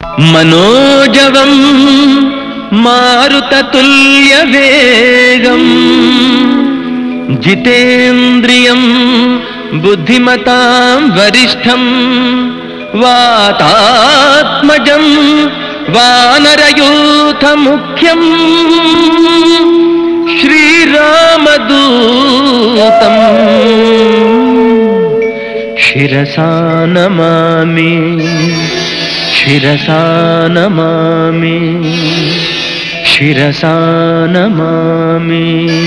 मनोजवम् मारुततुल्यवेगम् जितेन्द्रियम् बुद्धिमताम् वरिष्ठम् वातात्मजम् वानरयूथमुख्यम् श्रीरामदूतम् शिरसा नमामि शिरसा नमामि शिरसा नमामि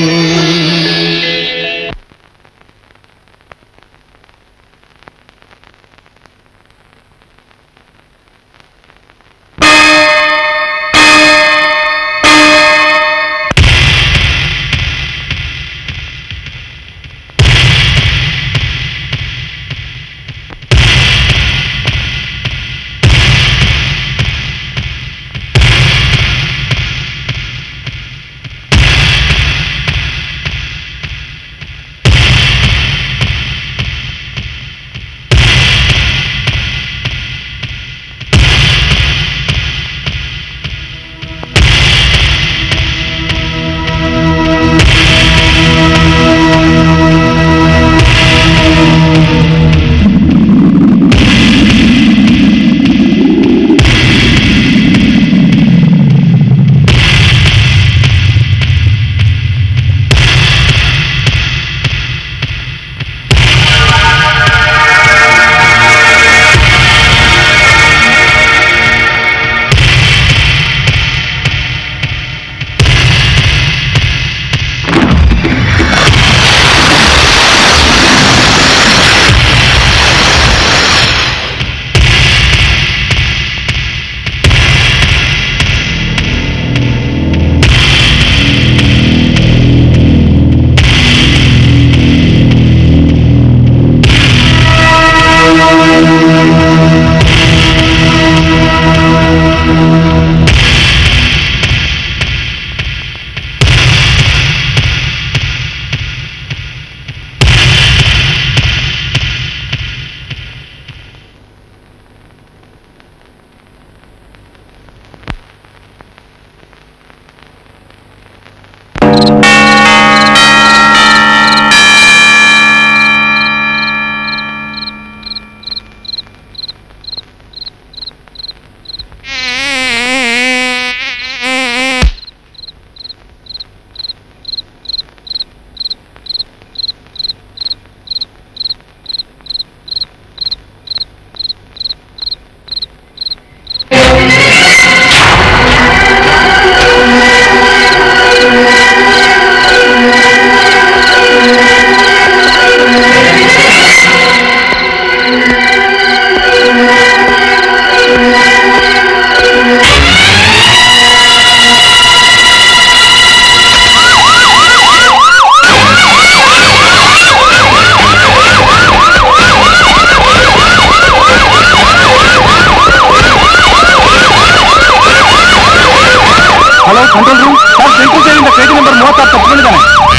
hello control room sir central ಜೈಲಿಂದ ಕೈದಿ ನಂಬರ್ ಮೂವತ್ತಾರು ತಪ್ಪಿಕೊಂಡಿದ್ದಾನೆ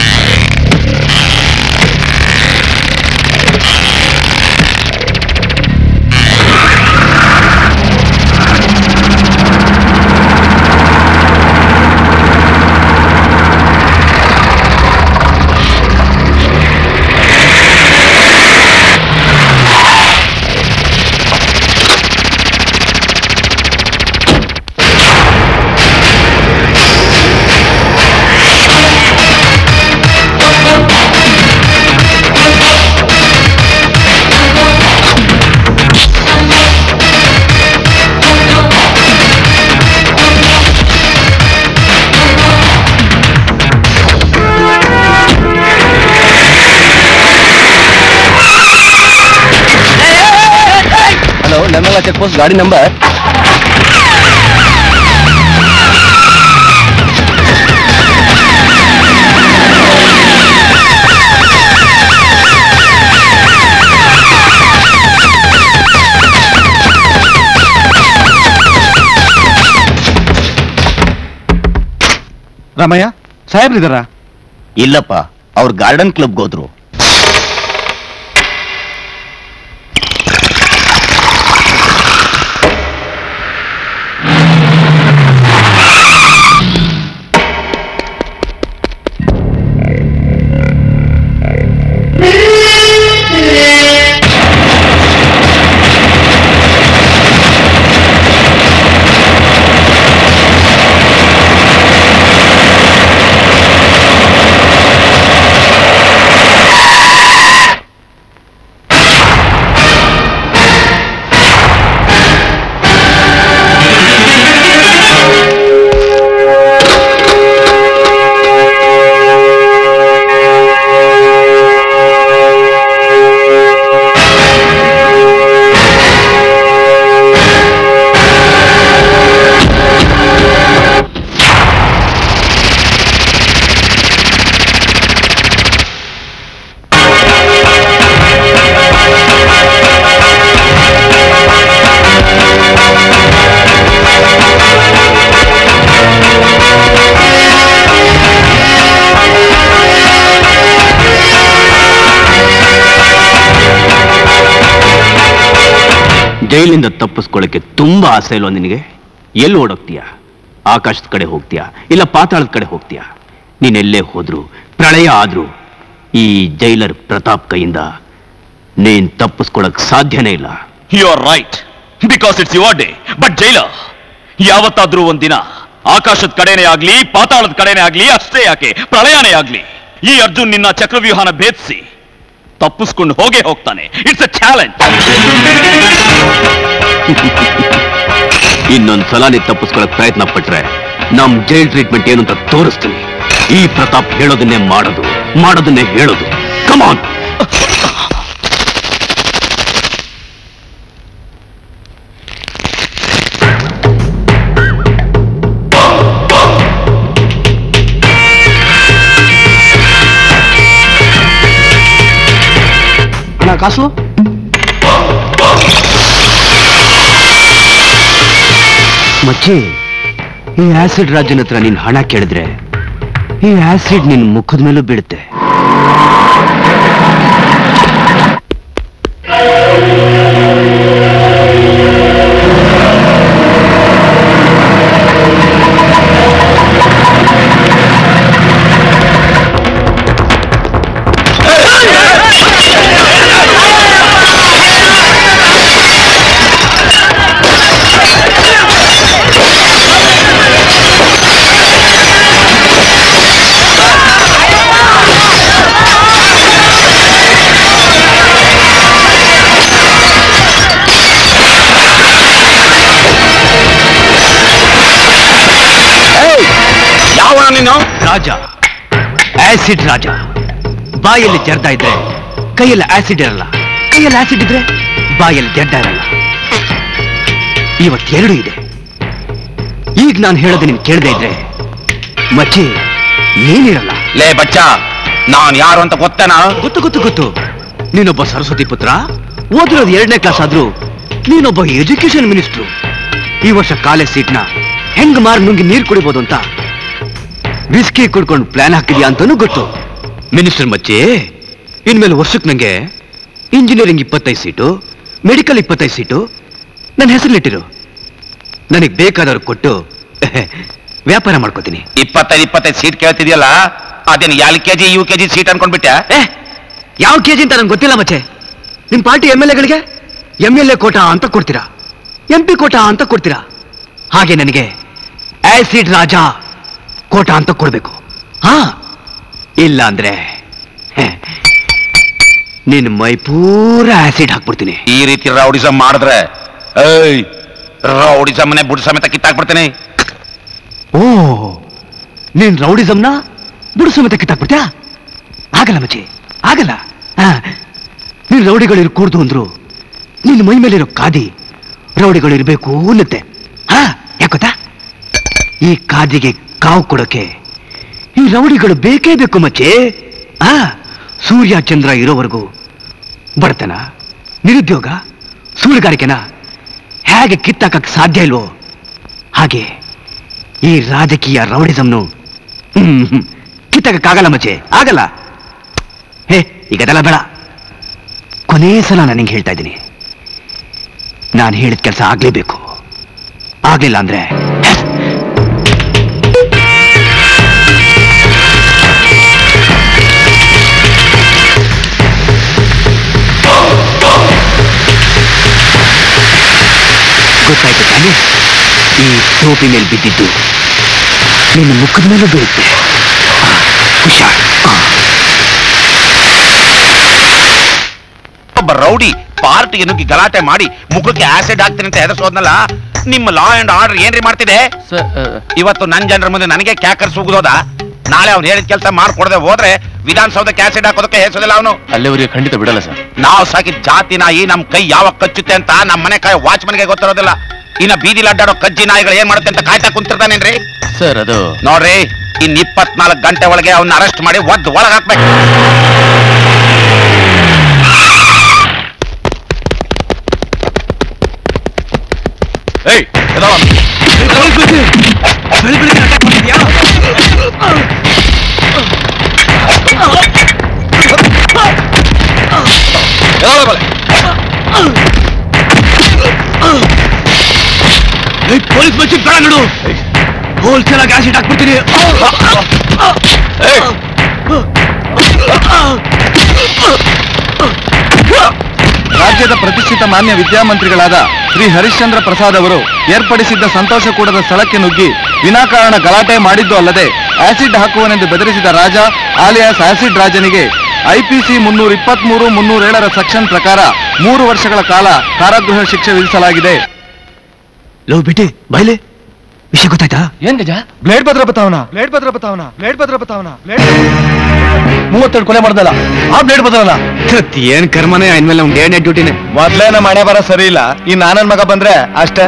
ಹಲೋ ನೆಮ್ಮಲ ಚೆಕ್ ಪೋಸ್ಟ್ ಗಾಡಿ ನಂಬರ್ ರಾಮಯ್ಯ ಸಾಹೇಬ್ರಿದಾರ ಇಲ್ಲಪ್ಪ ಅವ್ರ ಗಾರ್ಡನ್ ಕ್ಲಬ್ಗೆ ಹೋದ್ರು ಜೈಲಿಂದ ತಪ್ಪಿಸ್ಕೊಳ್ಳಕ್ಕೆ ತುಂಬಾ ಆಸೆ ಇಲ್ವಾ ನಿನಗೆ ಎಲ್ಲಿ ಓಡೋಗ್ತೀಯಾ ಆಕಾಶದ ಕಡೆ ಹೋಗ್ತೀಯಾ ಇಲ್ಲ ಪಾತಾಳದ ಕಡೆ ಹೋಗ್ತೀಯಾ ನೀನೆಲ್ಲೇ ಹೋದ್ರು ಪ್ರಳಯ ಆದ್ರೂ ಈ ಜೈಲರ್ ಪ್ರತಾಪ್ ಕೈಯಿಂದ ನೀನ್ ತಪ್ಪಿಸ್ಕೊಳಕ್ ಸಾಧ್ಯನೇ ಇಲ್ಲ you are right because it's your day but jailer ಯಾವತ್ತಾದ್ರೂ ಒಂದಿನ ಆಕಾಶದ ಕಡೆನೇ ಆಗ್ಲಿ ಪಾತಾಳದ ಕಡೆನೇ ಆಗ್ಲಿ ಅಷ್ಟೇ ಯಾಕೆ ಪ್ರಳಯನೇ ಆಗ್ಲಿ ಈ ಅರ್ಜುನ್ ನಿನ್ನ ಚಕ್ರವ್ಯೂಹನ ಭೇದಿಸಿ ತಪ್ಪಿಸ್ಕೊಂಡು ಹೋಗೇ ಹೋಗ್ತಾನೆ ಇಟ್ಸ್ ಅ ಚಾಲೆಂಜ್ ಇನ್ನೊಂದ್ಸಲ ನೀ ತಪ್ಪಿಸ್ಕೊಳಕ್ ಪ್ರಯತ್ನ ಪಟ್ರೆ ನಮ್ ಜೈಲ್ ಟ್ರೀಟ್ಮೆಂಟ್ ಏನು ಅಂತ ತೋರಿಸ್ತೀನಿ ಈ ಪ್ರತಾಪ್ ಹೇಳೋದನ್ನೇ ಮಾಡೋದು ಮಾಡೋದನ್ನೇ ಹೇಳೋದು ಕಮಾನ್ ಅಣ್ಣ ಕಾಸು ಮಚ್ಚಿ ಈ ಆಸಿಡ್ ರಾಜನ ಹತ್ರ ನೀನ್ ಹಣ ಕೇಳಿದ್ರೆ ಈ ಆಸಿಡ್ ನಿನ್ ಮುಖದ ಮೇಲೂ ಬೀಳುತ್ತೆ ಯಾವ ನೀನು ರಾಜ ಆಸಿಡ್ ರಾಜ ಬಾಯಲ್ಲಿ ಜರ್ದ ಇದ್ರೆ ಕೈಯಲ್ಲಿ ಆಸಿಡ್ ಇರಲ್ಲ ಕೈಯಲ್ಲಿ ಆಸಿಡ್ ಇದ್ರೆ ಬಾಯಲ್ಲಿ ಜಡ್ಡ ಇರಲ್ಲ ಇವತ್ತೆರಡು ಇದೆ ಈಗ ನಾನು ಹೇಳೋದು ನೀನ್ ಕೇಳದೆ ಇದ್ರೆ ಮಚ್ಚಿ ನೀನಿರಲ್ಲ ಲೇ ಬಚ್ಚ ನಾನ್ ಯಾರು ಅಂತ ಗೊತ್ತೇನಾ ಗೊತ್ತು ಗೊತ್ತು ಗೊತ್ತು ನೀನೊಬ್ಬ ಸರಸ್ವತಿ ಪುತ್ರ ಓದಿರೋದು ಎರಡನೇ ಕ್ಲಾಸ್ ಆದ್ರೂ ನೀನೊಬ್ಬ ಎಜುಕೇಶನ್ ಮಿನಿಸ್ಟ್ರು ಈ ವರ್ಷ ಕಾಲೇಜ್ ಸೀಟ್ನ ಹೆಂಗ್ ಮಾರ್ ನುಂಗಿ ನೀರ್ ಕುಡಿಬೋದು ಅಂತ ಬಿಸ್ಕಿ ಕುಡ್ಕೊಂಡು ಪ್ಲಾನ್ ಹಾಕಿದ್ಯಾ ಅಂತಾನೂ ಗೊತ್ತು ಮಿನಿಸ್ಟರ್ ಮಚ್ಚಿ ಇನ್ಮೇಲೆ ವರ್ಷಕ್ಕೆ ನಂಗೆ ಇಂಜಿನಿಯರಿಂಗ್ ಇಪ್ಪತ್ತೈದು ಸೀಟು ಮೆಡಿಕಲ್ ಇಪ್ಪತ್ತೈದು ಸೀಟು ನನ್ನ ಹೆಸರಲ್ಲಿಟ್ಟಿರು ನನಗೆ ಬೇಕಾದವ್ರು ಕೊಟ್ಟು ವ್ಯಾಪಾರ ಮಾಡ್ಕೋತೀನಿ ಇಪ್ಪತ್ತೈದು ಇಪ್ಪತ್ತೈದು ಸೀಟ್ ಕೇಳ್ತಿದ್ಯಲ್ಲ ಅದೇನು L KG U KG seat ಅನ್ಕೊಂಡ್ಬಿಟ್ಟೆ ಏ ಯಾವ ಕೆಜಿ ಅಂತ ನಂಗೆ ಗೊತ್ತಿಲ್ಲ ಮಚ್ಚೆ ನಿಮ್ ಪಾರ್ಟಿ ಎಮ್ ಎಲ್ ಎಗಳಿಗೆ ಎಮ್ ಎಲ್ ಎ ಕೋಟಾ ಅಂತ ಕೊಡ್ತೀರಾ ಎಂ ಪಿ ಕೋಟಾ ಅಂತ ಕೊಡ್ತೀರಾ ಹಾಗೆ ನನಗೆ ಆಸಿಡ್ ರಾಜ ಕೋಟಾ ಅಂತ ಕೊಡ್ಬೇಕು ಹಾ ಇಲ್ಲ ಅಂದ್ರೆ ಹೆ, ನಿನ್ ಮೈ ಪೂರ ಆಸಿಡ್ ಹಾಕ್ಬಿಡ್ತೀನಿ ಈ ರೀತಿ ರೌಡಿಸಮ್ ಮಾಡಿದ್ರೆ ಏಯ್ ರೌಡಿಸಮ್ನೆ ಬುಡ್ ಸಮೇತ ಕಿತ್ತಾಕ್ಬಿಡ್ತೀನಿ ಓ ನೀನ್ ರೌಡಿಸಮ್ನ ಬುಡು ಸಮೇತ ಕಿತ್ತಾಕ್ಬಿಡ್ತ್ಯಾ ಆಗಲ್ಲ ಮಚ್ಚಿ ಆಗಲ್ಲ ಆ, ನೀನ್ ರೌಡಿಗಳಿರು ಕೂಡ್ದು ಅಂದ್ರು ನಿನ್ನ ಮೈ ಮೇಲಿರೋ ಕಾದಿ ರೌಡಿಗಳಿರ್ಬೇಕು ಅನ್ನತ್ತೆ ಹಾ ಯಾಕೊತ್ತಾ ಈ ಕಾದಿಗೆ ಕಾವು ಕೊಡೋಕೆ ಈ ರೌಡಿಗಳು ಬೇಕೇ ಬೇಕು ಮಚ್ಚಿ ಆ ಸೂರ್ಯ ಚಂದ್ರ ಇರೋವರೆಗೂ ಬಡತನ ನಿರುದ್ಯೋಗ ಸುಳ್ಳುಗಾರಿಕೆನ ಹೇಗೆ ಕಿತ್ತಾಕಕ್ ಸಾಧ್ಯ ಇಲ್ವೋ ಹಾಗೆ ಈ ರಾಜಕೀಯ ರೌಡಿಸಮ್ನು ಹ್ಮ್ ಕಿತ್ತಾಕಕ್ಕಾಗಲ್ಲ ಮಚ್ಚೆ ಆಗಲ್ಲ ಹೇ ಈಗ ಅದೆಲ್ಲ ಬೇಡ ಕೊನೇ ಸಲ ನಾನು ನಿಂಗೆ ಹೇಳ್ತಾ ಇದ್ದೀನಿ ನಾನು ಹೇಳಿದ ಕೆಲಸ ಆಗ್ಲೇಬೇಕು ಆಗ್ಲಿಲ್ಲ ಅಂದ್ರೆ ಗೊತ್ತಾಯ್ತು ತಾನೇ ಈ ಟೋಪಿ ಮೇಲೆ ಬಿದ್ದಿದ್ದು ನಿನ್ನ ಮುಖದ ಮೇಲೂ ಬೀಳುತ್ತೆ ಆ, ಹುಷಾರ್ ಆ. ಒಬ್ಬ ರೌಡಿ ಪಾರ್ಟಿಗೆ ನುಗ್ಗಿ ಗಲಾಟೆ ಮಾಡಿ ಮುಖಕ್ಕೆ ಆಸಿಡ್ ಹಾಕ್ತೀನಿ ಅಂತ ಹೆದರ್ಸೋದ್ನಲ್ಲ ನಿಮ್ಮ ಲಾ ಅಂಡ್ ಆರ್ಡರ್ ಏನ್ರಿ ಮಾಡ್ತಿದೆ ಇವತ್ತು ನನ್ ಜನರ ಮುಂದೆ ನನಗೆ ಕ್ಯಾಕರ್ ಸುಗ್ದೋದ ನಾಳೆ ಅವ್ನು ಹೇಳಿದ ಕೆಲಸ ಮಾಡ್ಕೊಡದೆ ಹೋದ್ರೆ ವಿಧಾನಸೌಧಕ್ಕೆ ಆಸಿಡ್ ಹಾಕೋದಕ್ಕೆ ಹೆಸರಿಲ್ಲ ಅವನು ಅಲ್ಲಿವರೆಗೆ ಖಂಡಿತ ಬಿಡಲ್ಲ ಸರ್ ನಾವು ಸಾಕಿದ ಜಾತಿ ನಾಯಿ ನಮ್ ಕೈ ಯಾವಾಗ ಕಚ್ಚುತ್ತೆ ಅಂತ ನಮ್ಮ ಮನೆ ಕಾಯ ವಾಚ್ಮನ್ಗೆ ಗೊತ್ತಿರೋದಿಲ್ಲ ಇನ್ನ ಬೀದಿಲಿ ಅಡ್ಡಾಡೋ ಕಜ್ಜಿ ನಾಯಿಗಳು ಏನ್ ಮಾಡುತ್ತೆ ಅಂತ ಕಾಯ್ತಾ ಕುಂತಿರ್ತಾನೇನ್ರಿ ಸರ್ ಅದು ನೋಡ್ರಿ ಇನ್ ಇಪ್ಪತ್ನಾಲ್ಕು ಗಂಟೆ ಒಳಗೆ ಅವನ್ನ ಅರೆಸ್ಟ್ ಮಾಡಿ ಒದ್ದು ಒಳಗ್ ಹಾಕ್ಬೇಕು ಏಯ್ ಎದವ. ಬೆಳಿ ಬೆಳಿಗ್ಗೆ ಅಟ್ಯಾಕ್ ಮಾಡ್ತಿದ್ಯಾ ಎದವ ಬಲೆ. ಪೊಲೀಸ್ ಮಷಿನ್ ಬೇಡ ನೋಡು ಹೋಲ್ಸೇಲ್ ಆಗಿ ಆಸಿಡ್ ಹಾಕ್ಬಿಡ್ತೀನಿ ರಾಜ್ಯದ ಪ್ರತಿಷ್ಠಿತ ಮಾನ್ಯ ವಿದ್ಯಾಮಂತ್ರಿಗಳಾದ ಶ್ರೀ ಹರಿಶ್ಚಂದ್ರ ಪ್ರಸಾದ್ ಅವರು ಏರ್ಪಡಿಸಿದ್ದ ಸಂತೋಷ ಕೂಡದ ಸ್ಥಳಕ್ಕೆ ನುಗ್ಗಿ ವಿನಾಕಾರಣ ಗಲಾಟೆ ಮಾಡಿದ್ದು ಅಲ್ಲದೆ ಆಸಿಡ್ ಹಾಕುವನೆಂದು ಬೆದರಿಸಿದ ರಾಜ ಆಲಿಯಾಸ್ ಆಸಿಡ್ ರಾಜನಿಗೆ ಐಪಿಸಿ ಮುನ್ನೂರ ಇಪ್ಪತ್ಮೂರು ಮುನ್ನೂರೇಳರ ಸೆಕ್ಷನ್ ಪ್ರಕಾರ ಮೂರು ವರ್ಷಗಳ ಕಾಲ ಕಾರಾಗೃಹ ಶಿಕ್ಷೆ ವಿಧಿಸಲಾಗಿದೆ ಲವ್ ಬಿಟ್ಟಿ ಬೈಲೆ ವಿಷಯ ಗೊತ್ತಾಯ್ತಾ ಏನ್ ಗಜ ಬ್ಲೇಡ್ ಭದ್ರ ಬತಾವನ ಬ್ಲೇಡ್ ಭದ್ರ ಬತಾವನ ಬ್ಲೇಡ್ ಭದ್ರ ಬತಾವನ ಮೂವತ್ತೆರಡು ಕೊಲೆ ಮಾಡ್ದಲ್ಲ ಆ ಬ್ಲೇಡ್ ಭದ್ರಲ್ಲ ಸತ್ ಏನ್ ಕರ್ಮನೇ ಇನ್ಮೇಲೆ ಅವ್ನ್ ಏನೇ ಡ್ಯೂಟಿನೇ ಮೊದ್ಲೇ ನಮ್ಮ ಮನೆ ಬರ ಸರಿ ಇಲ್ಲ ಈ ನಾನನ್ ಮಗ ಬಂದ್ರೆ ಅಷ್ಟೇ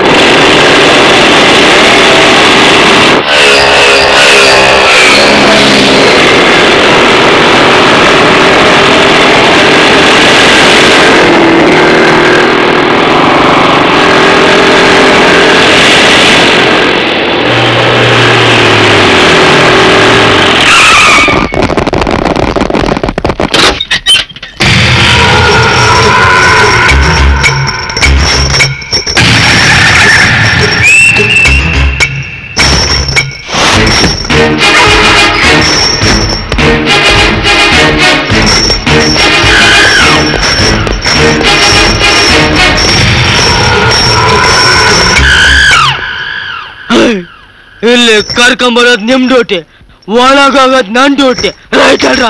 ಇಲ್ಲಿ ಕರ್ಕೊಂಬರೋದ್ ನಿಮ್ ಡ್ಯೂಟಿ ಒಳಗೋಗೋದ್ ನನ್ ಡ್ಯೂಟಿ ರೈಟ್ ಅಲ್ರ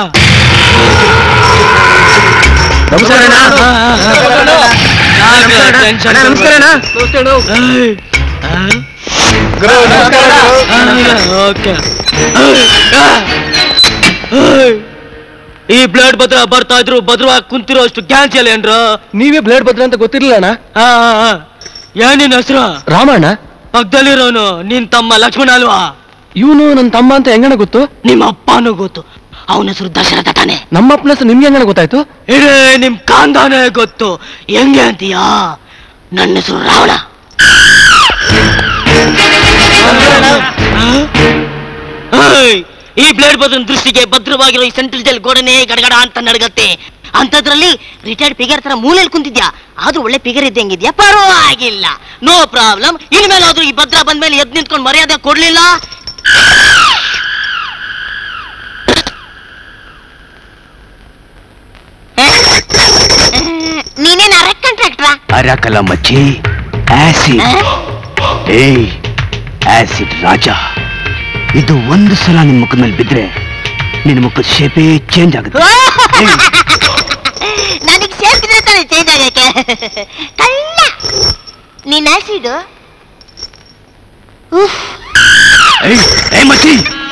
ಈ ಬ್ಲಡ್ ಭದ್ರ ಬರ್ತಾ ಇದ್ರು ಭದ್ರವಾಗಿ ಕುಂತಿರೋ ಅಷ್ಟು ಕ್ಯಾನ್ಸಲ್ ಏನ್ರ ನೀವೇ ಬ್ಲೇಡ್ ಭದ್ರ ಅಂತ ಗೊತ್ತಿರ್ಲಿಲ್ಲ ಏನಿನ ಹೆಸರು ರಾಮಣ್ಣ ಪಕ್ಕದಲ್ಲಿರೋನು ನಿನ್ ತಮ್ಮ ಲಕ್ಷ್ಮಣ ಅಲ್ವಾ ಇವನು ನನ್ನ ತಮ್ಮ ಅಂತ ಹೆಂಗಣ ಗೊತ್ತು ನಿಮ್ಮ ಅಪ್ಪನೂ ಗೊತ್ತು ಅವನ ಹೆಸರು ದಶರಥ ತಾನೆ ನಮ್ಮ ಅಪ್ಪನ ಹೆಸರು ನಿಮ್ಗೆ ಹೆಂಗಣ ಗೊತ್ತಾಯ್ತು ಇಡೇ ನಿಮ್ ಕಾಂದಾನೆ ಗೊತ್ತು ಹೆಂಗೆ ಅಂತೀಯಾ ನನ್ನ ಹೆಸರು ರಾವಣ ಏಯ್, ಈ ಬ್ಲೇಡ್ ಬದನ್ ದೃಷ್ಟಿಗೆ ಭದ್ರವಾಗಿರೋ ಈ ಸೆಂಟ್ರಲ್ ಜೈಲ್ ಗೋಡನೆ ಗಡಗಡ ಅಂತ ನಡಗತ್ತೆ ಅಂತದ್ರಲ್ಲಿ ರಿಟೈರ್ಡ್ ಫಿಗರ್ ತರ ಮೂಲೆಯಲ್ಲಿ ಕುಂತಿದ್ಯಾ ಆದ್ರೂ ಒಳ್ಳೆ ಫಿಗರ್ ಇದ್ದಂಗಿದ್ಯಾ ಪರವಾಗಿಲ್ಲ ನೋ ಪ್ರಾಬ್ಲಮ್ ಇನ್ಮೇಲಾದ್ರೂ ಈ ಭದ್ರ ಬಂದ್ಮೇಲೆ ಎದ್ ನಿಂತ್ಕೊಂಡು ಮರ್ಯಾದೆ ಕೊಡ್ಲಿಲ್ಲ ನೀನೇನ್ ಅರೆಕ್ ಕಾಂಟ್ರಾಕ್ಟ್ರಾ ಅರಕಲ ಮಚ್ಚಿ ಆಸಿಡ್ ಏಯ್ ಆಸಿಡ್ ರಾಜ ಇದು ಒಂದು ಸಲ ನಿನ್ ಮುಖದ ಮೇಲೆ ಬಿದ್ರೆ ನಿನ್ನ ಮುಖದ ಶೇಪೇ ಚೇಂಜ್ ಆಗುತ್ತೆ ಏಯ್, ನನಗೆ ಸೇರ್ತಿದ್ರೆ ತಾನೆ ಚೇಂಜ್ ಆಗಕ್ಕೆ ಕಳ್ಳ ನೀನ್ ಆಸಿಡ್ ಏಯ್, ಏಯ್ ಮಚ್ಚಿ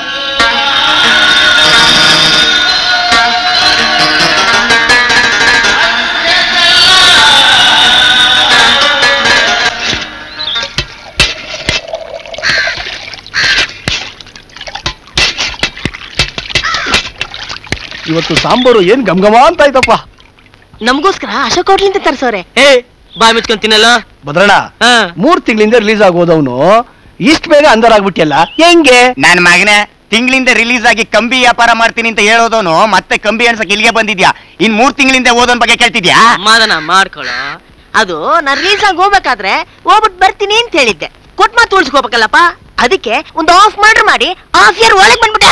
ಇವತ್ತು ಸಾಂಬಾರು ಏನ್ ಗಮಗಮ ಅಂತ ಆಯ್ತಪ್ಪ ನಮಗೋಸ್ಕರ ಅಶೋಕ್ ಹೋಟ್ಲಿಂದ ತರ್ಸೋರೆ ಏ ಬಾಯ್ ಮುಚ್ಕೊಂಡ್ ತಿನ್ನಲ್ಲ ಭದ್ರಣ್ಣ ಹಾ ಮೂರ್ ತಿಂಗಳಿಂದ ರಿಲೀಸ್ ಆಗೋದವನು ಇಷ್ಟ ಬೇಗ ಅಂದರಾಗ್ಬಿಟ್ಟಿಯಲ್ಲ ಹೆಂಗೆ ನನ್ ಮಗನೇ ತಿಂಗಳಿಂದ ರಿಲೀಸ್ ಆಗಿ ಕಂಬಿ ವ್ಯಾಪಾರ ಮಾಡ್ತೀನಿ ಅಂತ ಹೇಳೋದೋನು ಮತ್ತೆ ಕಂಬಿ ಅನ್ಸಕ್ ಇಲ್ಲಿಗೆ ಬಂದಿದ್ಯಾ ಇನ್ ಮೂರ್ ತಿಂಗಳಿಂದ ಓದೋನ್ ಬಗ್ಗೆ ಕೇಳ್ತಿದ್ಯಾ ಮಾದನ ಮಾಡ್ಕೊಳ್ಳೋ ಅದು ನಾ ರಿಲೀಸ್ ಆಗಿ ಹೋಗ್ಬೇಕಾದ್ರೆ ಹೋಗ್ಬಿಟ್ಟು ಬರ್ತೀನಿ ಅಂತ ಹೇಳಿದ್ದೆ ಕೊಟ್ ಮಾತು ಉಳಿಸ್ಕೋಬೇಕಲ್ಲಪ್ಪ ಅದಕ್ಕೆ ಒಂದು ಆಫ್ ಮಾಡ್ರ್ ಮಾಡಿ ಹಾಫ್ ಇಯರ್ ಒಳಗೆ ಬಂದ್ಬಿಟ್ಟೆ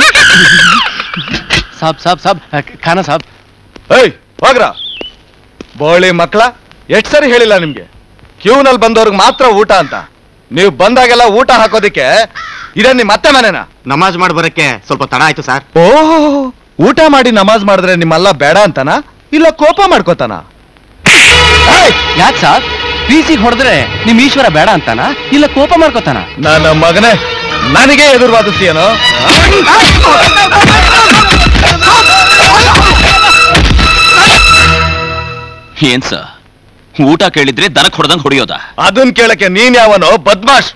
ಸಾಬ್ ಸಾಬ್ ಸಾಬ್ ಖಾನ ಸಾಬ್ ಏಯ್ ಹೋಗ್ರ ಬೋಳಿ ಮಕ್ಳ ಎಷ್ಟ್ ಸರಿ ಹೇಳಿಲ್ಲ ನಿಮ್ಗೆ ಕ್ಯೂನಲ್ಲಿ ಬಂದವ್ರಿಗೆ ಮಾತ್ರ ಊಟ ಅಂತ ನೀವು ಬಂದಾಗೆಲ್ಲ ಊಟ ಹಾಕೋದಿಕ್ಕೆ ಇದೇ ನಿಮ್ ಅತ್ತೆ ಮನೆನಾ ನಮಾಜ್ ಮಾಡಿ ಬರಕ್ಕೆ ಸ್ವಲ್ಪ ತಡ ಆಯ್ತು ಸರ್ ಓಹ್ ಊಟ ಮಾಡಿ ನಮಾಜ್ ಮಾಡಿದ್ರೆ ನಿಮ್ಮಲ್ಲ ಬೇಡ ಅಂತನಾ ಇಲ್ಲ ಕೋಪ ಮಾಡ್ಕೋತಾನ ಯಾಕೆ ಸಾಬ್ ಪೀಸಿ ಹೊಡೆದ್ರೆ ನಿಮ್ ಈಶ್ವರ ಬೇಡ ಅಂತಾನ ಇಲ್ಲ ಕೋಪ ಮಾಡ್ಕೋತಾನ ನನ್ನ ಮಗನೇ ನನಗೆ ಎದುರು ವಾದಿಸ್ತೀಯನೋ ಏನ್ ಸ ಊಟ ಕೇಳಿದ್ರೆ ದನಕ್ ಹೊಡೆದಂಗ್ ಹೊಡಿಯೋದ ಅದನ್ ಕೇಳಕ್ಕೆ ನೀನ್ ಯಾವನೋ ಬದ್ಮಾಶ್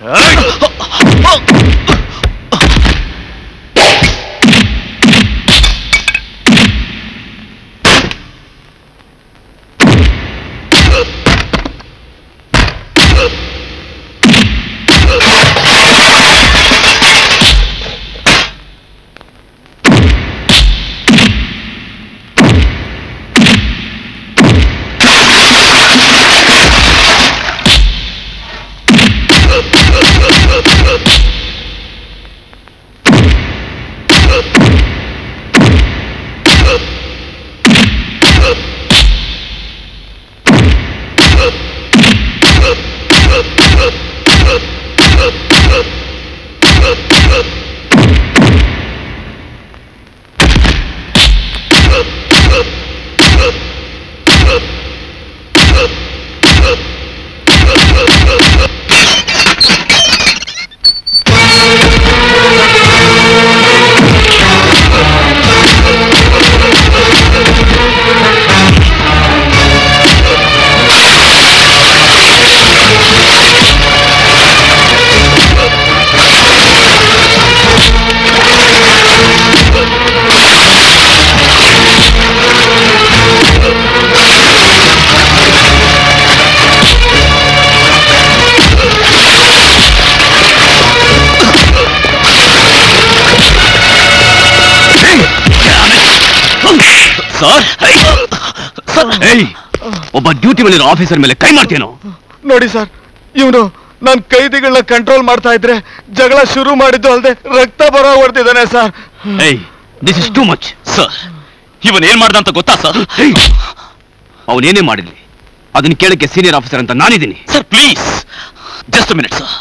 ಸರ್ ಸರ್ ಏಯ್ ಒಬ್ಬ ಡ್ಯೂಟಿ ಮೇಲಿರೋ ಆಫೀಸರ್ ಮೇಲೆ ಕೈ ಮಾಡ್ತೇನೋ ನೋಡಿ ಸರ್ ಇವನು ನಾನ್ ಕೈದಿಗಳನ್ನ ಕಂಟ್ರೋಲ್ ಮಾಡ್ತಾ ಇದ್ರೆ ಜಗಳ ಶುರು ಮಾಡಿದ್ದು ಅಲ್ಲದೆ ರಕ್ತ ಬರೋ ಹೊಡ್ತಿದ್ದಾನೆ ಸರ್ ಏಯ್ this is too much sir ಇವನ್ ಏನ್ ಮಾಡ್ದ ಅಂತ ಗೊತ್ತಾ ಸರ್ ಅವನೇನೇ ಮಾಡಿರ್ಲಿ ಅದನ್ನ ಕೇಳಕ್ಕೆ ಸೀನಿಯರ್ ಆಫೀಸರ್ ಅಂತ ನಾನಿದ್ದೀನಿ sir please just minute sir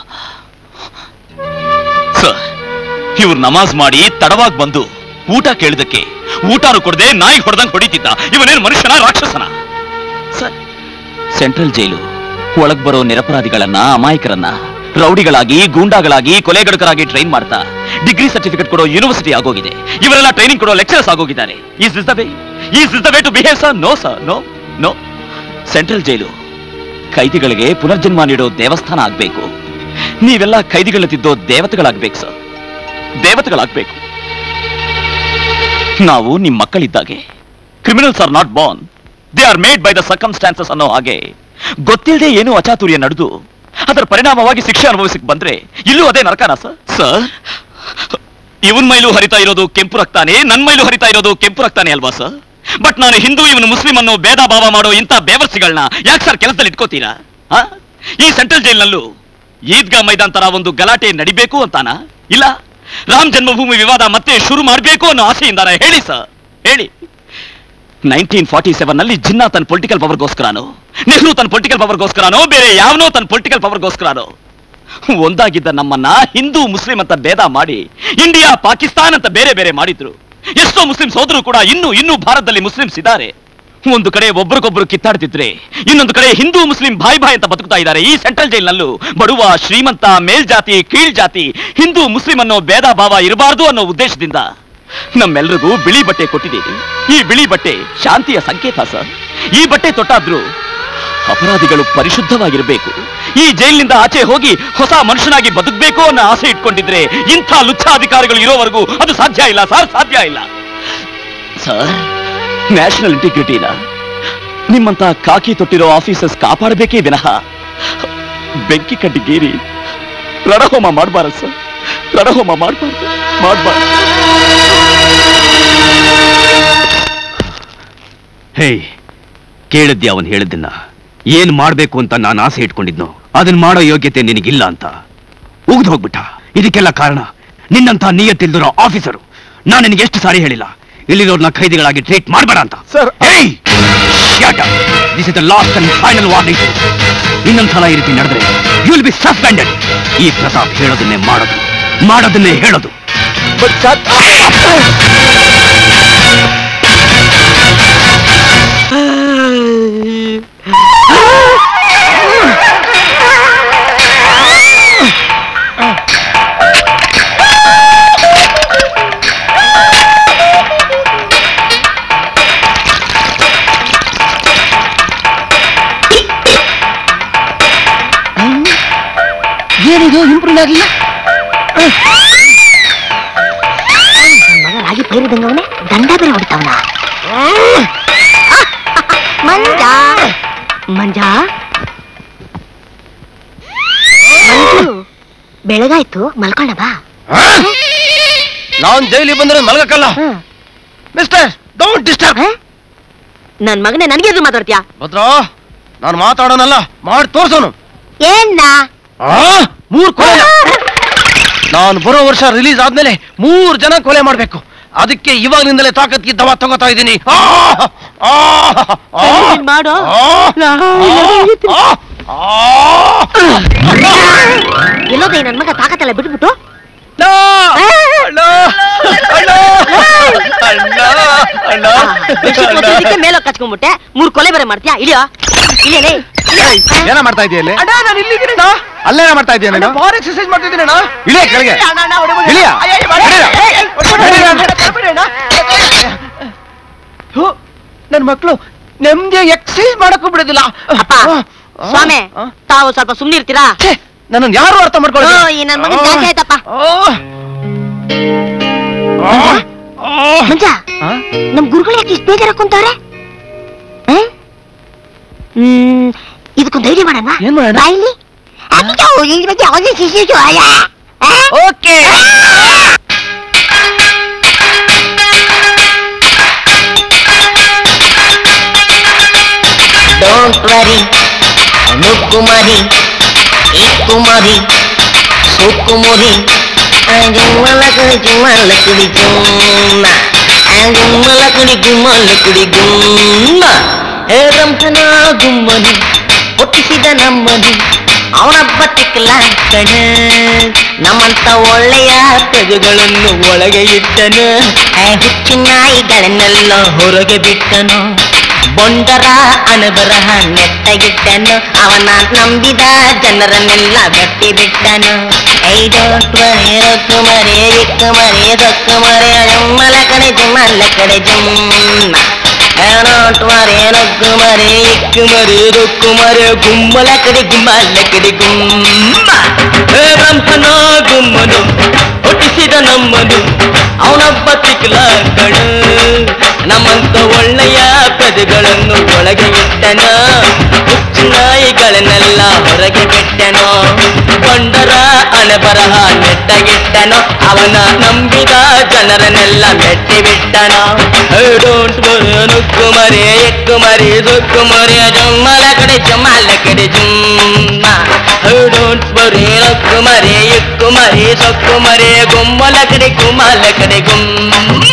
sir ಇವ್ರು ನಮಾಜ್ ಮಾಡಿ ತಡವಾಗಿ ಬಂದು ಊಟ ಕೇಳಿದಕ್ಕೆ ಊಟನೂ ಕೊಡದೆ ನಾಯಿ ಹೊಡೆದಂಗ್ ಹೊಡಿತಿದ್ದ ಇವನೇನು ಮನುಷ್ಯನ ರಾಕ್ಷಸನ ಸರ್ ಸೆಂಟ್ರಲ್ ಜೈಲು ಒಳಗ್ ಬರೋ ನಿರಪರಾಧಿಗಳನ್ನ ಅಮಾಯಕರನ್ನ ರೌಡಿಗಳಾಗಿ ಗೂಂಡಾಗಳಾಗಿ ಕೊಲೆಗಡಕರಾಗಿ ಟ್ರೈನ್ ಮಾಡ್ತಾ ಡಿಗ್ರಿ ಸರ್ಟಿಫಿಕೇಟ್ ಕೊಡೋ ಯೂನಿವರ್ಸಿಟಿ ಆಗೋಗಿದೆ ಇವರೆಲ್ಲ ಟ್ರೈನಿಂಗ್ ಕೊಡೋ ಲೆಕ್ಚರರ್ಸ್ ಆಗೋಗಿದ್ದಾರೆ is is the way is is the way to behave sir no sir no no central ಜೈಲು ಖೈದಿಗಳಿಗೆ ಪುನರ್ಜನ್ಮ ನೀಡೋ ದೇವಸ್ಥಾನ ಆಗ್ಬೇಕು ನೀವೆಲ್ಲ ಖೈದಿಗಳ ತಿದ್ದೋ ದೇವತೆಗಳಾಗ್ಬೇಕು ಸರ್ ದೇವತೆಗಳಾಗ್ಬೇಕು ನಾವು ನಿಮ್ ಮಕ್ಕಳಿದ್ದಾಗೆ criminals are not born they are made by the circumstances ಅನ್ನೋ ಹಾಗೆ ಗೊತ್ತಿಲ್ಲದೆ ಏನು ಅಚಾತುರ್ಯ ನಡೆದು ಅದರ ಪರಿಣಾಮವಾಗಿ ಶಿಕ್ಷೆ ಅನುಭವಿಸಕ್ ಬಂದ್ರೆ ಇಲ್ಲೂ ಅದೇ ನರಕನ ಸರ್ ಸರ್ ಇವನ್ ಮೈಲು ಹರಿತಾ ಇರೋದು ಕೆಂಪು ರಕ್ತಾನೆ ನನ್ ಮೈಲು ಹರಿತಾ ಇರೋದು ಕೆಂಪು ರಕ್ತಾನೆ ಅಲ್ವಾ ಸರ್ ಬಟ್ ನಾನು ಹಿಂದೂ ಇವನು ಮುಸ್ಲಿಂ ಅನ್ನೋ ಭೇದ ಭಾವ ಮಾಡೋ ಇಂಥ ಬೇವರ್ಸಿಗಳನ್ನ ಯಾಕೆ ಸರ್ ಕೆಲಸದಲ್ಲಿ ಇಟ್ಕೋತೀರಾ ಆ? ಈ ಸೆಂಟ್ರಲ್ ಜೈಲ್ನಲ್ಲೂ ಈದ್ಗಾ ಮೈದಾನ್ ತರ ಒಂದು ಗಲಾಟೆ ನಡಿಬೇಕು ಅಂತಾನ ಇಲ್ಲ ರಾಮ್ ಜನ್ಮಭೂಮಿ ವಿವಾದ ಮತ್ತೆ ಶುರು ಮಾಡಬೇಕು ಅನ್ನೋ ಆಸೆಯಿಂದಾನ ಹೇಳಿ ಸರ್ ಹೇಳಿ ನೈನ್ಟೀನ್ ಫಾರ್ಟಿ ಸೆವೆನ್ ನಲ್ಲಿ ಜಿನ್ನಾ ತನ್ನ ಪೊಲಿಟಿಕಲ್ ಪವರ್ಗೋಸ್ಕರನೋ ನೆಹರು ತನ್ನ ಪೊಲಿಟಿಕಲ್ ಪವರ್ಗೋಸ್ಕರನೋ ಬೇರೆ ಯಾವನೋ ತನ್ನ ಪೊಲಿಟಿಕಲ್ ಪವರ್ಗೋಸ್ಕರನೋ ಒಂದಾಗಿದ್ದ ನಮ್ಮನ್ನ ಹಿಂದೂ ಮುಸ್ಲಿಂ ಅಂತ ಭೇದ ಮಾಡಿ ಇಂಡಿಯಾ ಪಾಕಿಸ್ತಾನ್ ಅಂತ ಬೇರೆ ಬೇರೆ ಮಾಡಿದ್ರು ಎಷ್ಟೋ ಮುಸ್ಲಿಮ್ಸ್ ಹೋದ್ರು ಕೂಡ ಇನ್ನೂ ಇನ್ನೂ ಭಾರತದಲ್ಲಿ ಮುಸ್ಲಿಮ್ಸ್ ಇದ್ದಾರೆ ಒಂದು ಕಡೆ ಒಬ್ರಿಗೊಬ್ರು ಕಿತ್ತಾಡ್ತಿದ್ರೆ ಇನ್ನೊಂದು ಕಡೆ ಹಿಂದೂ ಮುಸ್ಲಿಂ ಬಾಯ್ ಬಾಯ್ ಅಂತ ಬದುಕ್ತಾ ಇದ್ದಾರೆ ಈ ಸೆಂಟ್ರಲ್ ಜೈಲ್ನಲ್ಲೂ ಬಡವ ಶ್ರೀಮಂತ ಮೇಲ್ಜಾತಿ ಕೀಳ್ಜಾತಿ ಹಿಂದೂ ಮುಸ್ಲಿಂ ಅನ್ನೋ ಭೇದ ಭಾವ ಇರಬಾರ್ದು ಅನ್ನೋ ಉದ್ದೇಶದಿಂದ ನಮ್ಮೆಲ್ರಿಗೂ ಬಿಳಿ ಬಟ್ಟೆ ಕೊಟ್ಟಿದ್ದೀವಿ ಈ ಬಿಳಿ ಬಟ್ಟೆ ಶಾಂತಿಯ ಸಂಕೇತ ಸರ್ ಈ ಬಟ್ಟೆ ತೊಟ್ಟಾದ್ರೂ ಅಪರಾಧಿಗಳು ಪರಿಶುದ್ಧವಾಗಿರಬೇಕು ಈ ಜೈಲಿನಿಂದ ಆಚೆ ಹೋಗಿ ಹೊಸ ಮನುಷ್ಯನಾಗಿ ಬದುಕಬೇಕು ಅನ್ನೋ ಆಸೆ ಇಟ್ಕೊಂಡಿದ್ರೆ ಇಂಥ ಲುಚ್ಚಾಧಿಕಾರಿಗಳು ಇರೋವರೆಗೂ ಅದು ಸಾಧ್ಯ ಇಲ್ಲ ಸರ್ ಸಾಧ್ಯ ಇಲ್ಲ ಸರ್ ನ್ಯಾಷನಲ್ ಇಂಟಿಗ್ರಿಟಿನ ನಿಮ್ಮಂತ ಕಾಕಿ ತೊಟ್ಟಿರೋ ಆಫೀಸರ್ಸ್ ಕಾಪಾಡಬೇಕೇ ವಿನಃ ಬೆಂಕಿ ಕಡ್ಡಿಗೇರಿ ರಣಹೋಮ ಮಾಡಬಾರದು ಸರ್ ರಣಹೋಮ ಮಾಡಬಾರ್ದು ಮಾಡಬಾರ್ದು ಹೇ ಕೇಳಿದ್ದೆ ಅವನ್ ಹೇಳಿದ್ದನ್ನ ಏನ್ ಮಾಡ್ಬೇಕು ಅಂತ ನಾನು ಆಸೆ ಇಟ್ಕೊಂಡಿದ್ನೋ ಅದನ್ನ ಮಾಡೋ ಯೋಗ್ಯತೆ ನಿನಗಿಲ್ಲ ಅಂತ ಉಗ್ದು ಹೋಗ್ಬಿಟ್ಟ ಇದಕ್ಕೆಲ್ಲ ಕಾರಣ ನಿನ್ನಂತ ನಿಯತ್ತಿಲ್ದಿರೋ ಆಫೀಸರು ನಾನು ನಿನಗೆ ಎಷ್ಟು ಸಾರಿ ಹೇಳಿಲ್ಲ ಇಲ್ಲಿರೋರ್ನ ಖೈದಿಗಳಾಗಿ ಟ್ರೀಟ್ ಮಾಡಬೇಡ ಅಂತ sir this is the last and final warning ಇನ್ನೊಂದ್ಸಲ ಈ ರೀತಿ ನಡೆದ್ರೆ ಯು ವಿಲ್ ಬಿ ಸಸ್ಪೆಂಡೆಡ್ ಈ ಪ್ರತಾಪ್ ಹೇಳೋದನ್ನೇ ಮಾಡೋದು ಮಾಡೋದನ್ನೇ ಹೇಳೋದು ಏನಿದು ಇಂಪ್ರೂವ್ ಆಗಿಲ್ಲ ಮಗ ರಾಗಿ ಪೈರಿದಂಗ ಅವನೇ ದಂಡ ಬೇರೆ ಹೊಡಿತಾವನ ಮಂಜ ಮಂಜ ಮಂಜು ಬೆಳಗಾಯ್ತು ಮಲ್ಕೊಂಡ ಬಾ ನಾನ್ ಜೈಲಿಗೆ ಬಂದ್ರೆ ಮಲಗಕ್ಕಲ್ಲ ಹ್ಮ್. ಮಿಸ್ಟರ್ ಡೋಂಟ್ ಡಿಸ್ಟರ್ಬ್ ಹ? ನನ್ ಮಗನೇ ನನಗೆ ಎದುರು ಮಾತಾಡ್ತೀಯಾ ಭದ್ರಾ ನಾನು ಮಾತಾಡೋನಲ್ಲ ಮಾಡಿ ತೋರ್ಸೋನು ಏನ್ನ ಆ ಮೂರ್ ಕೊಲೆ ನಾನು ಬರೋ ವರ್ಷ ರಿಲೀಸ್ ಆದ್ಮೇಲೆ ಮೂರ್ ಜನ ಕೊಲೆ ಮಾಡ್ಬೇಕು ಅದಕ್ಕೆ ಇವಾಗಿನಿಂದಲೇ ತಾಕತ್ಗೆ ದವಾ ತಗೋತಾ ಇದ್ದೀನಿ ಆ, ಆ, ಆ, ನೀನ್ ಮಾಡು. ಆ, ಆ, ಆ, ಎಲ್ಲೋದೆ ನನ್ ಮಗ ತಾಕತ್ತೆಲ್ಲ ಬಿಟ್ಬಿಟ್ಟು ಅಣ್ಣ, ಅಣ್ಣ, ಅಣ್ಣ, ಅಣ್ಣ, ಅಣ್ಣ, ಬೆಡ್ಶೀಟ್ ಮೇಲೆ ಕಚ್ಕೊಂಡ್ಬಿಟ್ಟೆ ಮೂರ್ ಕೊಲೆ ಬೇರೆ ಮಾಡ್ತೀಯಾ ಇಳಿಯೋ ಇಳಿಯಲೇ ಏನ ಮಾಡ್ತಾ ಇದೀಯ ಇಲ್ಲಿ ಅಣ್ಣ ನಾನು ಇಲ್ಲಿದ್ದೀನಿ ಅಲ್ಲೇನ ಮಾಡ್ತಾ ಇದೀಯ ನೀನು ಬಾರ್ ಎಕ್ಸರ್ಸೈಸ್ ಮಾಡ್ತಿದ್ದೀನಿ ಅಣ್ಣ ಇಳಿಯ ಕೆಳಗೆ ಅಣ್ಣ, ಅಣ್ಣ, ಹೊಡಿಬೇಡಿ. ಇಳಿಯ. ಅಯ್ಯೋ, ಅಯ್ಯೋ, ಬೇಡ. ಇಳಿಯ. ಏಯ್, ಏಯ್, ಹೊಡಿಬೇಡಿ, ಇಳಿಯ. ಅಣ್ಣ, ಹೊಡಿಬೇಡಿ, ಅಣ್ಣ. ಥು, ನನ್ ಮಕ್ಳು ನೆಮ್ಮದಿಯಾಗಿ ಎಕ್ಸರ್ಸೈಸ್ ಮಾಡಕ್ಕೂ ಬಿಡೋದಿಲ್ಲ ಅಪ್ಪ ಸ್ವಾಮಿ ತಾವು ಸ್ವಲ್ಪ ಸುಮ್ನೆ ಇರ್ತೀರಾ ನನ್ನ ಯಾರು ಅರ್ಥ ಮಾಡ್ಕೊಳ್ಳಿ ಓ, ಈ ನನ್ ಮಗನ್ ಜಾಸ್ತಿ ಆಯ್ತಪ್ಪ ಮಂಜ ನಮ್ ಗುರುಗಳು ಯಾಕೆ ಇಷ್ಟು ಬೇಜಾರ ಕುಂತವ್ರೆ ಹ್ಮ್ ಇದಕ್ಕೊಂದು ಐಡಿಯಾ ಮಾಡೋಣ ಏನ್ ಮಾಡೋಣ? ಬಾಯಿಲಿ ಅಯ್ಯೋ, ಇದ್ರ ಬಗ್ಗೆ ಯಾವುದೇ ಶಿಶು ಅಯ್ಯ ಓಕೆ ಡೋಂಟ್ ವರಿ ಮುಕ್ಕುಮರಿ ಈ ಕುಮರಿ ಸುಕ್ಕುಮುರಿ ಜುಮ್ಮಲ ಕುಡಿ ಜುಮ್ಮಲ ಕುಡಿ ಜುಮ್ಮ ಜುಮ್ಮಲ ಕುಡಿ ಗುಮ್ಮಲ ಕುಡಿ ಗುಮ್ಮ ಹೇ ಬ್ರಹ್ಮನ ಗುಮ್ಮನಿ ಹುಟ್ಟಿಸಿದ ನಮ್ಮನಿ ಅವನಬ್ಬ ತಿಕ್ಕಲ ಕಣ ನಮ್ಮಂತ ಒಳ್ಳೆಯ ತೆಗೆಗಳನ್ನು ಒಳಗೆ ಇಟ್ಟನು ಆ ಹುಚ್ಚು ನಾಯಿಗಳನ್ನೆಲ್ಲ ಹೊರಗೆ ಬಿಟ್ಟನು ಬೊಂಡರ ಅಣಬರಹ ನೆಟ್ಟಗಿಟ್ಟನು ಅವನ ನಂಬಿದ ಜನರನ್ನೆಲ್ಲ ಗಟ್ಟಿ ಬಿಟ್ಟನು ಐ ಡೋಂಟ್ ವರಿ ರೊಕ್ಕು ಮರೆ ಇಕ್ಕು ಮರೆ ದೊಕ್ಕು ಮರೆ ಜುಮ್ಮಲ ಕಡೆ ಜುಮ್ಮಲ ಕಡೆ ಜುಮ್ಮ ಡೋಂಟ್ ವರಿ ರೊಕ್ಕು ಮರೆ ಇಕ್ಕು ಮರೆ ದೊಕ್ಕು ಮರೆ ಗುಮ್ಮಲ ಕಡೆ ಗುಮ್ಮಲ ಕಡೆ ಗುಮ್ಮ ಹೇ ಬ್ರಹ್ಮನ ಗುಮ್ಮನು ಹುಟ್ಟಿಸಿದ ನಮ್ಮನು ಅವನೊಬ್ಬ ತಿಕ್ಲ ಕಣ ನಮ್ಮಂತ ಒಳ್ಳೆಯ ಪದಗಳನ್ನು ಒಳಗೆ ಇಟ್ಟನ ಹುಚ್ಚು ನಾಯಿಗಳನ್ನೆಲ್ಲ ಹೊರಗೆ ಬಿಟ್ಟನೋ ಕೊಂಡರ ಅಣಬರಹ ನೆಟ್ಟಗಿಟ್ಟನೋ ಅವನ ನಂಬಿದ ಜನರನ್ನೆಲ್ಲ ಮೆಟ್ಟಿ ಬಿಟ್ಟನೋ ಡೋಂಟ್ ನುಕ್ಕು ಮರೆ ಎಕ್ಕು ಮರಿ ದುಕ್ಕು ಮರೆ ಜುಮ್ಮಲ ಕಡೆ ಜುಮ್ಮಲ ಕಡೆ ಜುಮ್ಮ ಡೋಂಟ್ ಬರೀ ರಕ್ಕು ಮರೆ ಎಕ್ಕು ಮರಿ ಸೊಕ್ಕು ಮರೆ ಗುಮ್ಮಲ ಕಡೆ ಗುಮ್ಮಲ ಕಡೆ ಗುಮ್ಮ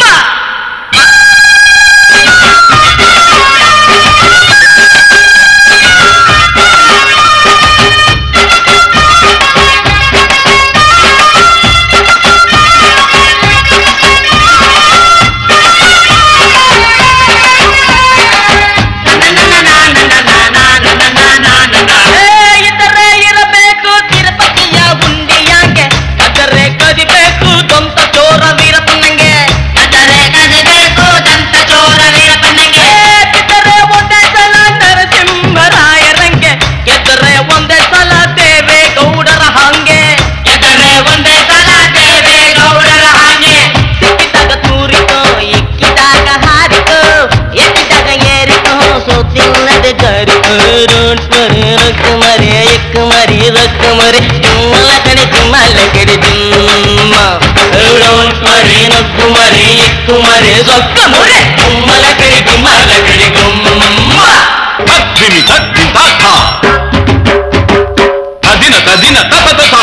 ಇತರೆ ಇರಬೇಕು ತಿರುಪತಿಯ ಉಂಡಿಯಾಗೆ ಅದರೆ ಕದಿಬೇಕು ದೊಂತ ಚೋರ ವೀರಪ್ಪನಂಗೆ ಅದರೆ ಕದಿಬೇಕು ದಂತ ಚೋರ ವೀರಪ್ಪನಂಗೆ ಕಿತ್ತರೆ ಒಂದೇ ಸಲ ನರಸಿಂಹರಾಯರಂಗೆ ಗೆದ್ದರೆ ಒಂದೇ ಸಲ ದೇವೆ ಗೌಡರ ಹಾಂಗೆ ಗೆದ್ದರೆ ಒಂದೇ ಸಲ ದೇವೆ ಗೌಡರ ಹಾಂಗೆ ಸಿಕ್ಕಿದಾಗ ತೂರಿಕೋ ಇಕ್ಕಿದಾಗ ಹಾರಿಕೋ ಎಕ್ಕಿದಾಗ ಏರಿಕೋ ಸೋತಿಲ್ಲದ ಜಾರಿಕೋ ಡೋಂಟ್ ಮರಿ ರಕ್ಕು ಮರಿ ಎಕ್ಕು ಮರಿ ರಕ್ಕು ಮರಿ ಜುಮ್ಮಲ ಕಡೆ ಜುಮ್ಮಲ ಕಡೆ ಜುಮ್ಮ ಡೋಂಟ್ ಮರಿ ರಕ್ಕು ಮರಿ ಎಕ್ಕು ಮರಿ ಸೊಕ್ಕ ಮುರೆ ಜುಮ್ಮಲ ಕಡೆ ಜುಮ್ಮಲ ಕಡೆ ಗುಮ್ಮ ತದ್ದಿಮಿ ತದ್ದಿ ತಾತ ತದಿನ ತದಿನ ತತ ತತ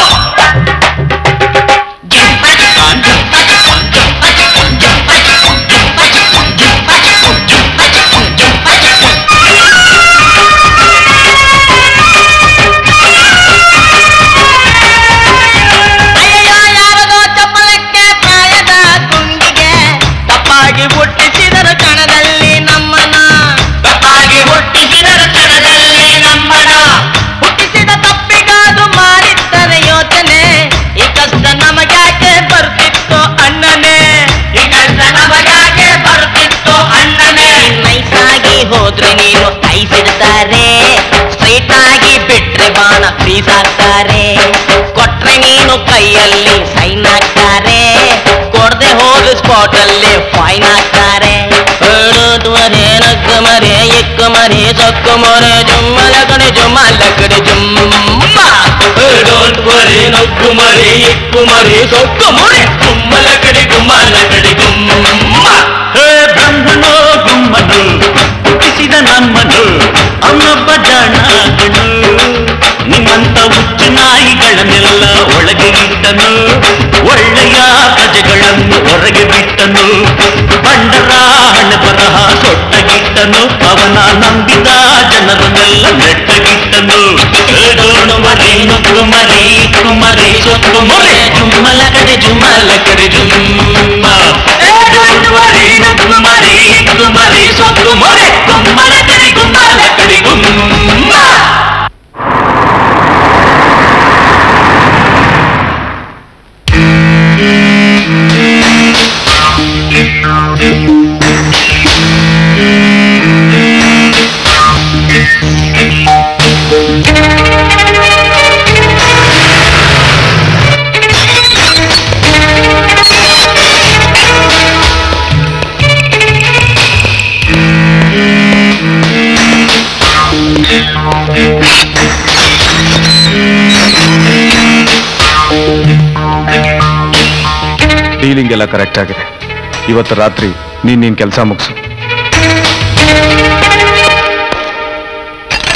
ಅಯ್ಯಯ್ಯೋ ಯಾರದೋ ಚಪ್ಪಲಕ್ಕೆ ಪ್ರಾಯದ ಗುಂಡಿಗೆ ತಪ್ಪಾಗಿ ಹುಟ್ಟಿಸಿದರು ಕಣದಲ್ಲಿ ನಮ್ಮನ ತಪ್ಪಾಗಿ ಹುಟ್ಟಿಸಿದರು ಕಣದಲ್ಲಿ ನಮ್ಮನ ಹುಟ್ಟಿಸಿದ ತಪ್ಪಿಗಾದು ಮಾಡಿದ್ದರೆ ಯೋಚನೆ ಈ ಕಷ್ಟ ನಮಗ್ಯಾಕೆ ಬರ್ತಿತ್ತು ಅಣ್ಣನೇ ಈ ಕಷ್ಟ ನಮಗ್ಯಾಕೆ ಬರ್ತಿತ್ತು ಅಣ್ಣನೇ ನೈಸಾಗಿ ಹೋದ್ರೆ ನೀನು ಐಸಿಡ್ತಾರೆ ಸ್ಟ್ರೈಟ್ ಆಗಿ ಬಿಟ್ರೆ ಬಾಣ ಫ್ರೀಸ್ ಆಗ್ತಾರೆ ಕೊಟ್ರೆ ನೀನು ಕೈಯಲ್ಲಿ ಸೈನ್ ಹಾಕ್ತಾರೆ ಕೊಡದೆ ಹೋದ ಸ್ಪಾಟ್ ಅಲ್ಲಿ ಫೈನ್ ಹಾಕ್ತಾರೆ ಡೋಂಟ್ ಮರೆ ನಗ್ಗ ಮರೆ ಎಕ್ಕ ಮರೆ ಸೊಕ್ಕ ಮರೆ ಜುಮ್ಮಲ ಕಡೆ ಜುಮ್ಮಲ ಕಡೆ ಜುಮ್ಮ ಡೋಂಟ್ ಮರೆ ನಗ್ಗು ಮರೆ ಎಕ್ಕು ಮರೆ ಸೊಕ್ಕ ಮರೆ ಗುಮ್ಮಲ ಕಡೆ ಗುಮ್ಮಲ ಕಡೆ ಗುಮ್ಮ ಹೇ ಬ್ರಹ್ಮನೋ ಗುಮ್ಮನು ಹುಟ್ಟಿಸಿದ ನಮ್ಮನು ಅವನೊಬ್ಬ ಜಾಣಗನು ನಿಮ್ಮಂತ ಹುಚ್ಚು ನಾಯಿಗಳನ್ನೆಲ್ಲ ಒಳಗೆ ಇಟ್ಟನು ಒಳ್ಳೆಯ ಪ್ರಜೆಗಳನ್ನು ಹೊರಗೆ ಬಿಟ್ಟನು ಬಂಡರ ಹಣ ಬರಹ ಸೊಟ್ಟಗಿಟ್ಟನು ಅವನ ನಂಬಿದ ಜನರನ್ನೆಲ್ಲ ನೆಟ್ಟಗಿಟ್ಟನು ಹೇಳೋಣ ಮರಿ ನಕ್ಕು ಮರಿ ಕುಮರಿ ಸೊಕ್ಕು ಮೊರೆ ಜುಮ್ಮಲ ಕಡೆ ಜುಮ್ಮಲ ಕಡೆ ಜುಮ್ಮ ಮರಿ ನಕ್ಕು ಮರಿ ಕುಮರಿ ಸೊಕ್ಕು ಮೊರೆ ಕುಮ್ಮಲ ಕಡೆ ಕುಮ್ಮಲ ಕಡೆ ಗುಮ್ಮ ಡೀಲಿಂಗ್ ಎಲ್ಲ ಕರೆಕ್ಟ್ ಆಗಿದೆ ಇವತ್ತು ರಾತ್ರಿ ನೀನ್ ನಿನ್ ಕೆಲಸ ಮುಗಿಸು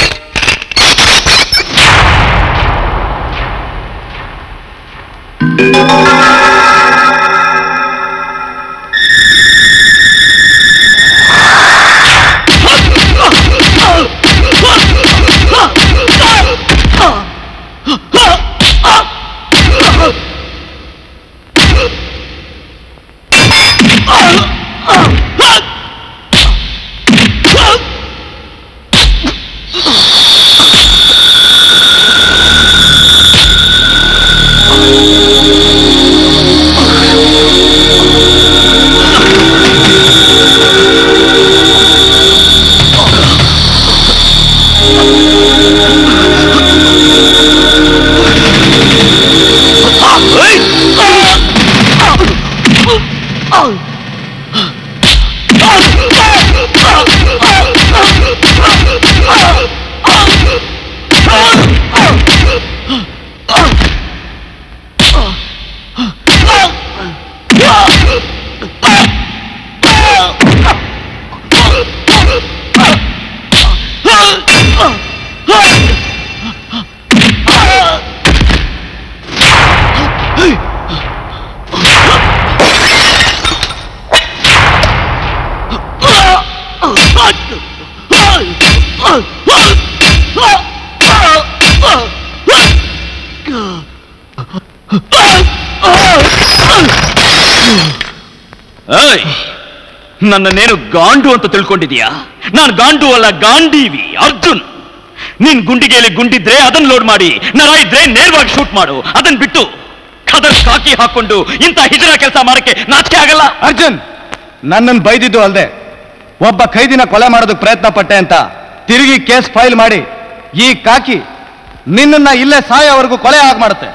ಏಯ್ ನನ್ನನ್ನೇನು ಗಾಂಡು ಅಂತ ತಿಳ್ಕೊಂಡಿದ್ಯಾ ನಾನು ಗಾಂಡು ಅಲ್ಲ ಗಾಂಡೀವಿ ಅರ್ಜುನ್ ನಿನ್ ಗುಂಡಿಗೆಯಲ್ಲಿ ಗುಂಡಿದ್ರೆ ಅದನ್ನ ಲೋಡ್ ಮಾಡಿ ನರ ಇದ್ರೆ ನೇರವಾಗಿ ಶೂಟ್ ಮಾಡು ಅದನ್ನ ಬಿಟ್ಟು ಖದರ್ ಕಾಕಿ ಹಾಕೊಂಡು ಇಂಥ ಹಿಜರ ಕೆಲಸ ಮಾಡಕ್ಕೆ ನಾಚಿಕೆ ಆಗಲ್ಲ ಅರ್ಜುನ್ ನನ್ನನ್ನು ಬೈದಿದ್ದು ಅಲ್ಲದೆ ಒಬ್ಬ ಖೈದಿನ ಕೊಲೆ ಮಾಡೋದಕ್ಕೆ ಪ್ರಯತ್ನ ಪಟ್ಟೆ ಅಂತ ತಿರುಗಿ ಕೇಸ್ ಫೈಲ್ ಮಾಡಿ ಈ ಕಾಕಿ ನಿನ್ನನ್ನ ಇಲ್ಲೇ ಸಾಯೋವರೆಗೂ ಕೊಲೆ ಆಗ ಮಾಡುತ್ತೆ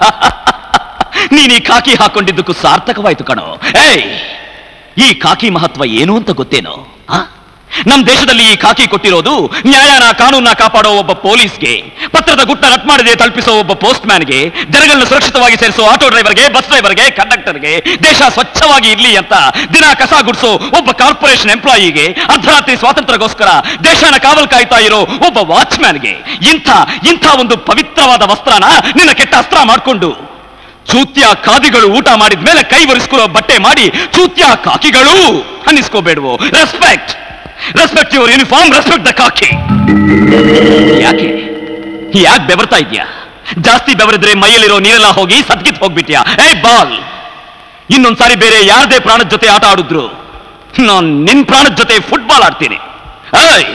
ನೀನ್ ಈ ಕಾಕಿ ಹಾಕೊಂಡಿದ್ದಕ್ಕೂ ಸಾರ್ಥಕವಾಯ್ತು ಕಣೋ ಏಯ್ ಈ ಕಾಕಿ ಮಹತ್ವ ಏನು ಅಂತ ಗೊತ್ತೇನೋ ಆ? ನಮ್ ದೇಶದಲ್ಲಿ ಈ ಕಾಕಿ ಕೊಟ್ಟಿರೋದು ನ್ಯಾಯನ ಕಾನೂನ ಕಾಪಾಡೋ ಒಬ್ಬ ಪೊಲೀಸ್ಗೆ ಪತ್ರದ ಗುಟ್ಟ ರಟ್ ಮಾಡದೆ ತಲುಪಿಸೋ ಒಬ್ಬ ಪೋಸ್ಟ್ ಮ್ಯಾನ್ಗೆ ಜನಗಳನ್ನ ಸುರಕ್ಷಿತವಾಗಿ ಸೇರಿಸೋ ಆಟೋ ಡ್ರೈವರ್ಗೆ ಬಸ್ ಡ್ರೈವರ್ಗೆ ಕಂಡಕ್ಟರ್ಗೆ ದೇಶ ಸ್ವಚ್ಛವಾಗಿ ಇರ್ಲಿ ಅಂತ ದಿನ ಕಸ ಗುಡಿಸೋ ಒಬ್ಬ ಕಾರ್ಪೊರೇಷನ್ ಎಂಪ್ಲಾಯಿಗೆ ಅರ್ಧರಾತ್ರಿ ಸ್ವಾತಂತ್ರ್ಯಕ್ಕೋಸ್ಕರ ದೇಶನ ಕಾವಲ್ ಕಾಯ್ತಾ ಇರೋ ಒಬ್ಬ ವಾಚ್ಮ್ಯಾನ್ಗೆ ಇಂಥ ಇಂಥ ಒಂದು ಪವಿತ್ರವಾದ ವಸ್ತ್ರನ ನಿನ್ನ ಕೆಟ್ಟ ಅಸ್ತ್ರ ಮಾಡ್ಕೊಂಡು ಚೂತ್ಯ ಕಾದಿಗಳು ಊಟ ಮಾಡಿದ ಮೇಲೆ ಕೈ ಒರೆಸ್ಕೊಳ್ಳೋ ಬಟ್ಟೆ ಮಾಡಿ ಚೂತ್ಯ ಕಾಕಿಗಳು ಅನ್ನಿಸ್ಕೋಬೇಡವು respect respect your uniform respect the khaki ಯಾಕೆ ಯಾಕೆ ಬೆವರ್ತಾ ಇದ್ಯಾ ಜಾಸ್ತಿ ಬೆವರಿದ್ರೆ ಮೈಯಲ್ಲಿರೋ ನೀರೆಲ್ಲ ಹೋಗಿ ಸದ್ಗಿತ್ ಹೋಗ್ಬಿಟ್ಯಾ ಏ ಬಾಲ್ ಇನ್ನೊಂದ್ಸಾರಿ ಬೇರೆ ಯಾರದೇ ಪ್ರಾಣದ ಜೊತೆ ಆಟ ಆಡಿದ್ರು ನಾನ್ ನಿನ್ ಪ್ರಾಣದ ಜೊತೆ ಫುಟ್ಬಾಲ್ ಆಡ್ತೀನಿ ಏಯ್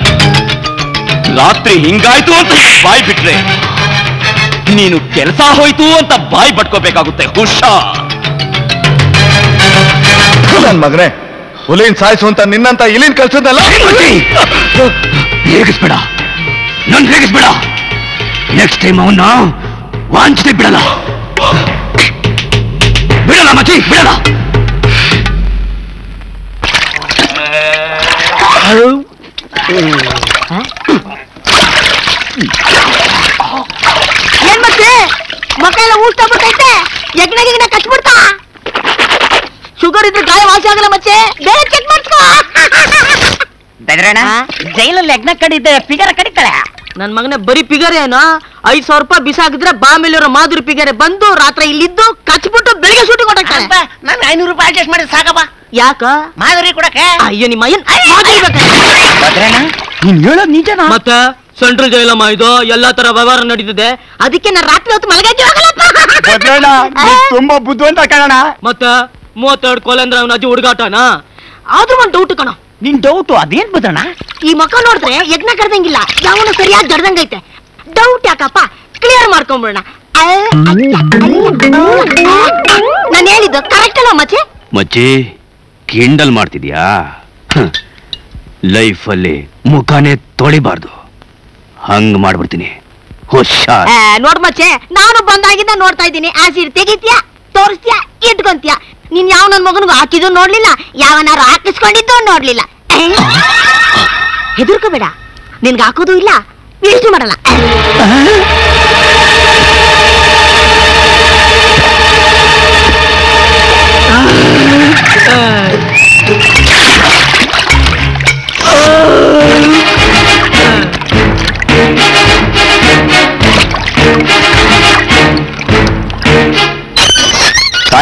ರಾತ್ರಿ ಹಿಂಗಾಯ್ತು ಅಂತ ಬಾಯ್ ಬಿಟ್ರೆ ನೀನು ಕೆಲಸ ಹೋಯ್ತು ಅಂತ ಬಾಯಿ ಬಟ್ಕೋಬೇಕಾಗುತ್ತೆ ಹುಷಾರ್ ನನ್ ಮಗನೇ ಹುಲಿನ್ ಸಾಯಿಸು ಅಂತ ನಿನ್ನಂತ ಇಲ್ಲಿನ ಕಳ್ಸೋದಲ್ಲ ರೇಗಿಸ್ಬೇಡ ನನ್ ರೇಗಿಸ್ಬೇಡ ನೆಕ್ಸ್ಟ್ ಟೈಮ್ ಅವನ್ನ ವಾಂಚತೆ ಬಿಡಲ್ಲ ಬಿಡಲ್ಲ ಮಚ್ಚಿ ಬಿಡಲ್ಲ ಏನ್ ಮತ್ತೆ ಮಕ್ಕ ಎಲ್ಲ ಊಟ ಬಿಡ್ತೈತೆ ಯಜ್ಞ ಗಿಗ್ನ ಕಚ್ಬಿಡ್ತಾ ಶುಗರ್ ಇದ್ರೆ ಗಾಯ ವಾಸಿ ಆಗಲ್ಲ ಮಚ್ಚೆ ಬೇರೆ ಚೆಕ್ ಮಾಡ್ಕೋ ಬೆದ್ರಣ್ಣ ಜೈಲಲ್ಲಿ ಯಜ್ಞ ಕಡಿದ್ದೆ ಫಿಗರ್ ಕಡಿತಾಳೆ ನನ್ ಮಗನೇ ಬರೀ ಪಿಗರ್ ಏನೋ ಐದ್ ಸಾವಿರ ರೂಪಾಯಿ ಬಿಸಾಕಿದ್ರೆ ಬಾಮೇಲಿರೋ ಮಾಧುರಿ ಪಿಗರೆ ಬಂದು ರಾತ್ರಿ ಇಲ್ಲಿದ್ದು ಕಚ್ಬಿಟ್ಟು ಬೆಳಿಗ್ಗೆ ಶೂಟಿಂಗ್ ಹೊರಟಾಗ್ತಾನೆ ನಾನು ಐನೂರು ರೂಪಾಯಿ ಅಡ್ಜಸ್ಟ್ ಮಾಡಿ ಸಾಕಪ್ಪ ಯಾಕ ಮಾದರಿ ಕೊಡಕ್ಕೆ ಅಯ್ಯೋ ನಿಮ್ಮ ಅಯ್ಯನ್ ಮಾಧುರಿ ಬೇಕಾ? ಭದ್ರಣ್ಣ ನೀನ್ ಹೇಳೋದ್ ನಿಜನಾ ಮತ್ತೆ ಸೆಂಟ್ರಲ್ ಜೈಲಮ್ಮ ಇದು ಎಲ್ಲಾ ತರ ವ್ಯವಹಾರ ನಡೀತಿದೆ ಅದಕ್ಕೆ ನಾನು ರಾತ್ರಿ ಹೊತ್ತು ಮಲಗಕ್ಕೆ ತುಂಬಾ ಬುದ್ಧಿವಂತ ಕಾರಣ ಮತ್ತೆ ಮೂವತ್ತೆರಡು ಕೊಲೆ ಅಂದ್ರೆ ಅವನ ಅಜ್ಜಿ ಹುಡುಗಾಟನ ಆದ್ರೂ ಒಂದ್ ಡೌಟ್ ಕಣ ನಿನ್ ಡೌಟು ಅದೇನ್ ಭದ್ರಣ್ಣ ಈ ಮಕ್ಕ ನೋಡಿದ್ರೆ ಯಜ್ಞ ಕಡ್ದಂಗಿಲ್ಲ ಯಾವನು ಸರಿಯಾಗಿ ಜಡ್ದಂಗೈತೆ ಡೌಟ್ ಯಾಕಪ್ಪ ಕ್ಲಿಯರ್ ಮಾಡ್ಕೊಂಬಿಡೋಣ ನಾನು ಹೇಳಿದ್ದು ಕರೆಕ್ಟ್ ಅಲ್ಲ ಮಚ್ಚೆ ಮಚ್ಚಿ ಕಿಂಡಲ್ ಮಾಡ್ತಿದ್ಯಾ ಲೈಫಲ್ಲಿ ಮುಖಾನೇ ತೊಳಿಬಾರ್ದು ಹಂಗ್ ಮಾಡ್ಬಿಡ್ತೀನಿ ಹುಷಾರ್ ಆ, ನೋಡ್ ಮಚ್ಚೆ ನಾನು ಬಂದಾಗಿಂದ ನೋಡ್ತಾ ಇದ್ದೀನಿ ಆಸಿಡ್ ತೆಗಿತ್ಯಾ ತೋರಿಸ್ತೀಯಾ ಇಟ್ಕೊಂತೀಯ ನೀನ್ ಯಾವ ನನ್ ಮಗನಿಗೂ ಹಾಕಿದ್ದು ನೋಡ್ಲಿಲ್ಲ ಯಾವನಾರು ಹಾಕಿಸ್ಕೊಂಡಿದ್ದು ನೋಡ್ಲಿಲ್ಲ ಹೆದರ್ಕೋಬೇಡ ನಿನ್ಗೆ ಹಾಕೋದು ಇಲ್ಲ ವೇಸ್ಟ್ ಮಾಡಲ್ಲ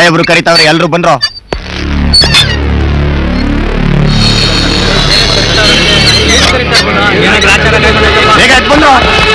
ಸಾಹೇಬ್ರು ಕರಿತಾವ್ರೆ ಎಲ್ರು ಬಂದ್ರು ಬೇಗ ಎದ್ದು ಬಂದ್ರು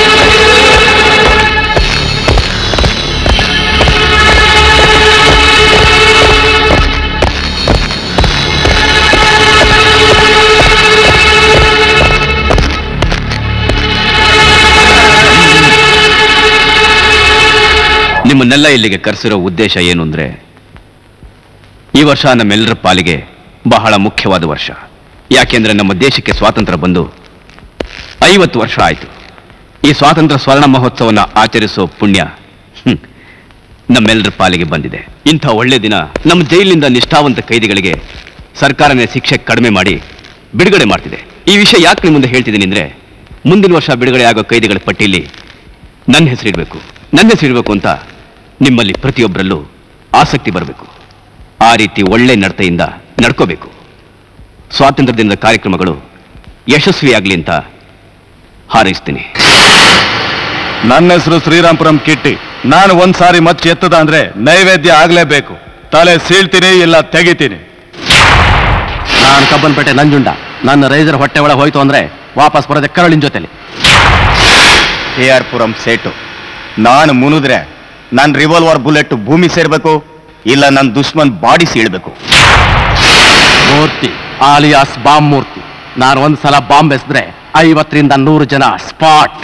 ನಿಮ್ಮನ್ನೆಲ್ಲ ಇಲ್ಲಿಗೆ ಕರೆಸಿರೋ ಉದ್ದೇಶ ಏನು ಅಂದ್ರೆ ಈ ವರ್ಷ ನಮ್ಮೆಲ್ಲರ ಪಾಲಿಗೆ ಬಹಳ ಮುಖ್ಯವಾದ ವರ್ಷ ಯಾಕೆಂದ್ರೆ ನಮ್ಮ ದೇಶಕ್ಕೆ ಸ್ವಾತಂತ್ರ್ಯ ಬಂದು ಐವತ್ತು ವರ್ಷ ಆಯಿತು ಈ ಸ್ವಾತಂತ್ರ್ಯ ಸ್ವರ್ಣ ಮಹೋತ್ಸವನ ಆಚರಿಸೋ ಪುಣ್ಯ ಹ್ಮ್, ನಮ್ಮೆಲ್ಲರ ಪಾಲಿಗೆ ಬಂದಿದೆ ಇಂಥ ಒಳ್ಳೆ ದಿನ ನಮ್ಮ ಜೈಲಿನಿಂದ ನಿಷ್ಠಾವಂತ ಕೈದಿಗಳಿಗೆ ಸರ್ಕಾರನೇ ಶಿಕ್ಷೆ ಕಡಿಮೆ ಮಾಡಿ ಬಿಡುಗಡೆ ಮಾಡ್ತಿದೆ ಈ ವಿಷಯ ಯಾಕೆ ನಿಮ್ಮ ಮುಂದೆ ಹೇಳ್ತಿದ್ದೀನಿ ಅಂದ್ರೆ ಮುಂದಿನ ವರ್ಷ ಬಿಡುಗಡೆ ಆಗೋ ಕೈದಿಗಳ ಪಟ್ಟಿಯಲ್ಲಿ ನನ್ನ ಹೆಸರಿಡಬೇಕು ನನ್ನ ಹೆಸರಿಡಬೇಕು ಅಂತ ನಿಮ್ಮಲ್ಲಿ ಪ್ರತಿಯೊಬ್ಬರಲ್ಲೂ ಆಸಕ್ತಿ ಬರಬೇಕು ಆ ರೀತಿ ಒಳ್ಳೆ ನಡತೆಯಿಂದ ನಡ್ಕೋಬೇಕು ಸ್ವಾತಂತ್ರ್ಯ ದಿನದ ಕಾರ್ಯಕ್ರಮಗಳು ಯಶಸ್ವಿಯಾಗಲಿ ಅಂತ ಹಾರೈಸ್ತೀನಿ ನನ್ನ ಹೆಸರು ಶ್ರೀರಾಮ್ಪುರಂ ಕಿಟ್ಟಿ ನಾನು ಒಂದ್ ಸಾರಿ ಮಚ್ಚ ಎತ್ತದ ಅಂದ್ರೆ ನೈವೇದ್ಯ ಆಗ್ಲೇಬೇಕು ತಲೆ ಸೀಳ್ತೀನಿ ಇಲ್ಲ ತೆಗಿತೀನಿ ನಾನು ಕಬ್ಬನ್ಪೇಟೆ ನಂಜುಂಡ ನನ್ನ ರೈಸರ್ ಹೊಟ್ಟೆ ಒಳಗೆ ಹೋಯ್ತು ಅಂದ್ರೆ ವಾಪಸ್ ಬರೋದೆ ಕರಳಿನ ಜೊತೆಲಿ ಕೆ ಆರ್ ಪುರಂ ಸೇಟು ನಾನು ಮುನಿದ್ರೆ ನನ್ನ ರಿವಾಲ್ವರ್ ಬುಲೆಟ್ ಭೂಮಿ ಸೇರ್ಬೇಕು ಇಲ್ಲ ನನ್ನ ದುಶ್ಮನ್ ಬಾಡಿ ಸೀಳ್ಬೇಕು ಮೂರ್ತಿ ಆಲಿಯಾಸ್ ಬಾಂಬ್ ಮೂರ್ತಿ ನಾನು ಒಂದು ಸಲ ಬಾಂಬ್ ಎಸೆದ್ರೆ ಐವತ್ತರಿಂದ ನೂರು ಜನ ಸ್ಪಾಟ್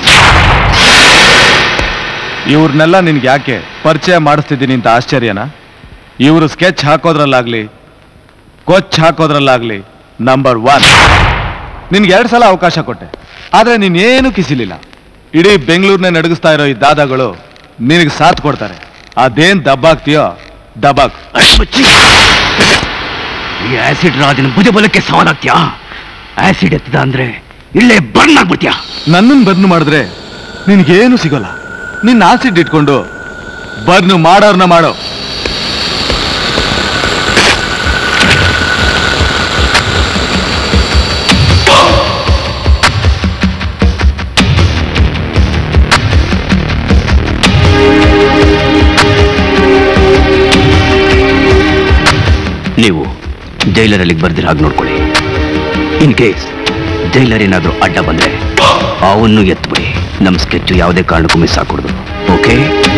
ಇವ್ರನ್ನೆಲ್ಲ ನಿನ್ಗೆ ಯಾಕೆ ಪರಿಚಯ ಮಾಡಿಸ್ತಿದ್ದೀನಿ ಅಂತ ಆಶ್ಚರ್ಯನಾ ಇವರು ಸ್ಕೆಚ್ ಹಾಕೋದ್ರಲ್ಲಾಗ್ಲಿ ಕೊಚ್ ಹಾಕೋದ್ರಲ್ಲಾಗ್ಲಿ ನಂಬರ್ ಒನ್ ನಿನ್ಗೆ ಎರಡು ಸಲ ಅವಕಾಶ ಕೊಟ್ಟೆ ಆದ್ರೆ ನೀನೇನು ಕಿಸಿಲಿಲ್ಲ ಇಡೀ ಬೆಂಗಳೂರನ್ನೇ ನಡಗಿಸ್ತಾ ಇರೋ ಈ ದಾದಾಗಳು ನಿನಗೆ ಸಾಥ್ ಕೊಡ್ತಾರೆ ಅದೇನ್ ದಬ್ಬಾಗ್ತೀಯೋ ದಬಾಕ್ ಈ ಆಸಿಡ್ ರಾಜನ ಭುಜಬಲಕ್ಕೆ ಸವಾಲಾಗ್ತ್ಯಾ ಆಸಿಡ್ ಎತ್ತಿದ ಅಂದ್ರೆ ಇಲ್ಲೇ ಬರ್ನ್ ಆಗ್ಬಿಡ್ತ್ಯಾ ನನ್ನನ್ನು ಬರ್ನ್ ಮಾಡಿದ್ರೆ ನಿನಗೇನು ಸಿಗೋಲ್ಲ ನಿನ್ನ ಆಸಿಡ್ ಇಟ್ಕೊಂಡು ಬರ್ನು ಮಾಡೋರ್ನ ಮಾಡೋ ನೀವು ಜೈಲರಲ್ಲಿ ಬರ್ದಿರ ಹಾಗೆ ನೋಡ್ಕೊಳ್ಳಿ ಇನ್ ಕೇಸ್ ಜೈಲರ್ ಏನಾದರೂ ಅಡ್ಡ ಬಂದ್ರೆ ಅವನ್ನು ಎತ್ಬಿಡಿ ನಮ್ಮ ಸ್ಕೆಚ್ಚು ಯಾವುದೇ ಕಾರಣಕ್ಕೂ ಮಿಸ್ ಹಾಕೊಡ್ದು ಓಕೆ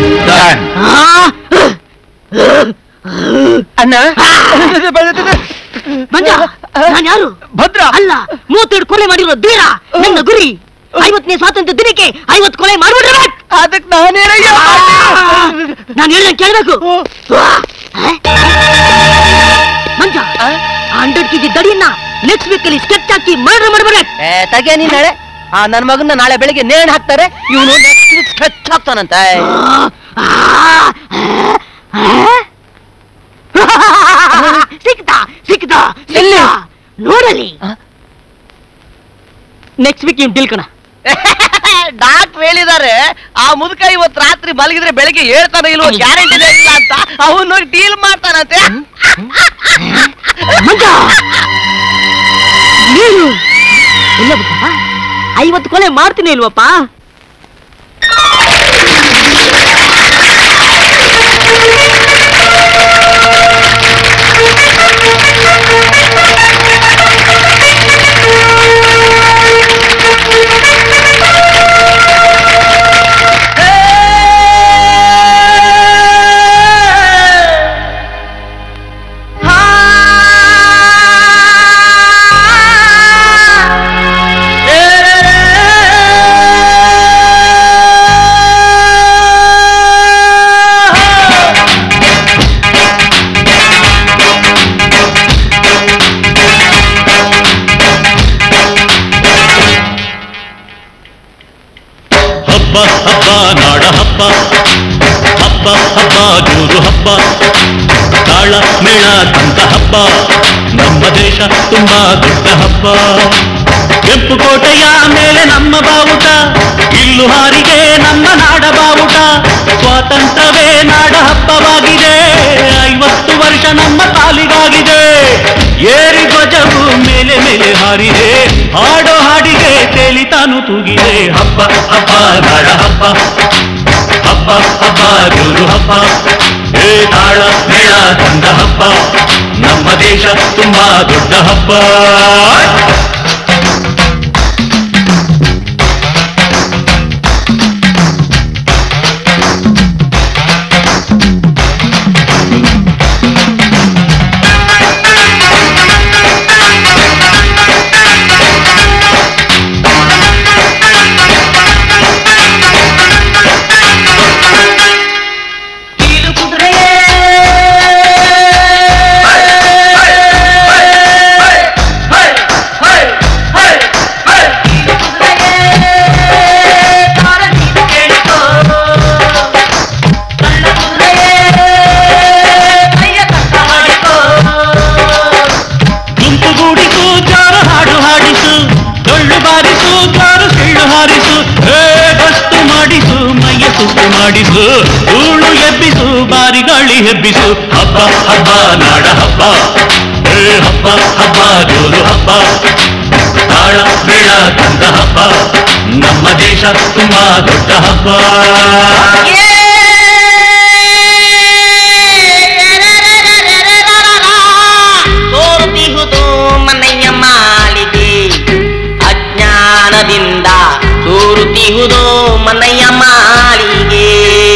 ಅಣ್ಣ ಮಂಜ ನಾನು ಯಾರು ಭದ್ರ ಅಲ್ಲ ಮೂವತ್ತೆರಡು ಕೊಲೆ ಮಾಡಿರೋ ಧೀರ ನನ್ನ ಗುರಿ ಐವತ್ತನೇ ಸ್ವಾತಂತ್ರ್ಯ ದಿನಕ್ಕೆ ಐವತ್ತು ಕೊಲೆ ಮಾಡ್ಬಿಡ್ರೆ ಅದಕ್ಕೆ ನಾನೇನಯ್ಯ ನಾನು ಹೇಳ್ದಂಗೆ ಕೇಳ್ಬೇಕು ಮಂಜ ಹಂಡ್ರೆಡ್ ಕೆಜಿ ದಡಿಯನ್ನ ನೆಕ್ಸ್ಟ್ ವೀಕ್ ಅಲ್ಲಿ ಸ್ಕೆಚ್ ಹಾಕಿ ಮರ್ಡರ್ ಮಾಡ್ಬಿಡ್ಬೇಕು ಏ ತಗೆ ನೀನ್ ನಾಳೆ ಆ ನನ್ ಮಗನ್ನ ನಾಳೆ ಬೆಳಿಗ್ಗೆ ನೇಣ್ ಹಾಕ್ತಾರೆ ಇವನು ನೆಕ್ಸ್ಟ್ ವೀಕ್ ಸ್ಕೆಚ್ ಹಾಕ್ತಾನಂತೆ ಸಿಕ್ತಾ ಸಿಕ್ತಾ ಎಲ್ಲಿ ನೋಡಲಿ ನೆಕ್ಸ್ಟ್ ವೀಕ್ ಇವ್ನು ತಿಳ್ಕಣ ಡಾಕ್ಟರ್ ಹೇಳಿದಾರೆ ಆ ಮುದುಕ ಇವತ್ ರಾತ್ರಿ ಮಲಗಿದ್ರೆ ಬೆಳಿಗ್ಗೆ ಹೇಳ್ತಾನೆ ಇಲ್ವೋ ಗ್ಯಾರಂಟಿ ಇಲ್ಲ ಅಂತ ಅವನು ಡೀಲ್ ಮಾಡ್ತಾನಂತೆ ಮಂಜ ನೀನು ಇಲ್ಲ ಬಿಟ್ಟಪ್ಪ ಐವತ್ತು ಕೊಲೆ ಮಾಡ್ತೀನಿ ಇಲ್ವಪ್ಪ ಹಬ್ಬ ಹಬ್ಬ ನಾಡ ಹಬ್ಬ ಹಬ್ಬ ಹಬ್ಬ ಜೋರು ಹಬ್ಬ ತಾಳ ಮೇಳ ತಂದ ಹಬ್ಬ ನಮ್ಮ ದೇಶ ತುಂಬಾ ದೊಡ್ಡ ಹಬ್ಬ ಕೆಂಪು ಕೋಟೆಯ ಮೇಲೆ ನಮ್ಮ ಬಾವುಟ ಇಲ್ಲು ಹಾರಿಗೆ ನಮ್ಮ ನಾಡ ಬಾವುಟ ಸ್ವಾತಂತ್ರ್ಯವೇ ನಾಡ ಹಬ್ಬವಾಗಿದೆ ಐವತ್ತು ವರ್ಷ ನಮ್ಮ ಪಾಲಿಗಾಗಿದೆ ಏರಿ ಧ್ವಜವು ಮೇಲೆ ಮೇಲೆ ಹಾರಿದೆ ಹಾಡೋ ಹಾಡಿಗೆ ತೇಲಿ ತಾನು ತೂಗಿದೆ ಹಬ್ಬ ಹಬ್ಬ ನಾಡ ಹಬ್ಬ ಹಬ್ಬ ಹಬ್ಬ ಜೋರು ಹಬ್ಬ ಏ ತಾಳ ಮೇಳ ತಂದ ಹಬ್ಬ ನಮ್ಮ ದೇಶ ತುಂಬಾ ದೊಡ್ಡ ಹಬ್ಬ ಗುಂಪುಗೂಡಿಸು ಜಾರು ಹಾಡು ಹಾಡಿಸು ಡೊಳ್ಳು ಬಾರಿಸು ಜಾರು ಸಿಳ್ಳು ಹಾರಿಸು ಏ ಗಸ್ತು ಮಾಡಿಸು ಮೈಯ ಸುತ್ತು ಮಾಡಿಸು ಧೂಳು ಎಬ್ಬಿಸು ಬಾರಿ ಗಾಳಿ ಹೆಬ್ಬಿಸು ಹಬ್ಬ ಹಬ್ಬ ನಾಡ ಹಬ್ಬ ಏ ಹಬ್ಬ ಹಬ್ಬ ಜೋರು ಹಬ್ಬ ತಾಳ ಮೇಳ ತಂದ ಹಬ್ಬ ನಮ್ಮ ದೇಶ ತುಂಬಾ ದೊಡ್ಡ ಹಬ್ಬ ತೋರುತ್ತಿಹುದು ಮನೆಯ ಮಾಳಿಗೆ ಅಜ್ಞಾನದಿಂದ ತೋರುತ್ತಿಹುದು ಮನೆಯ ಮಾಳಿಗೆ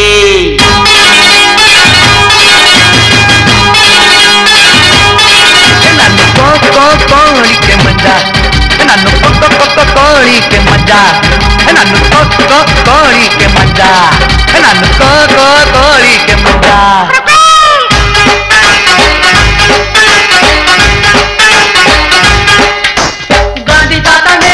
ನನ್ನ ಕೋ ಕೋ ಕೋಳಿಕೆ ಮಂಜ ನನ್ನ ಕೊಕ್ಕ ಕೊಕ್ಕ ಕೋಳಿಕೆ ಮಂಜ ನನ್ನ ಕೋ ಕೋ ಕೋಳಿಕೆ ಮಂಜ ನನ್ನ ಕೋ ಕೋ ಕೋಳಿಕೆ ಮಂಜ ಗಾಂಧಿ ತಾತನೇ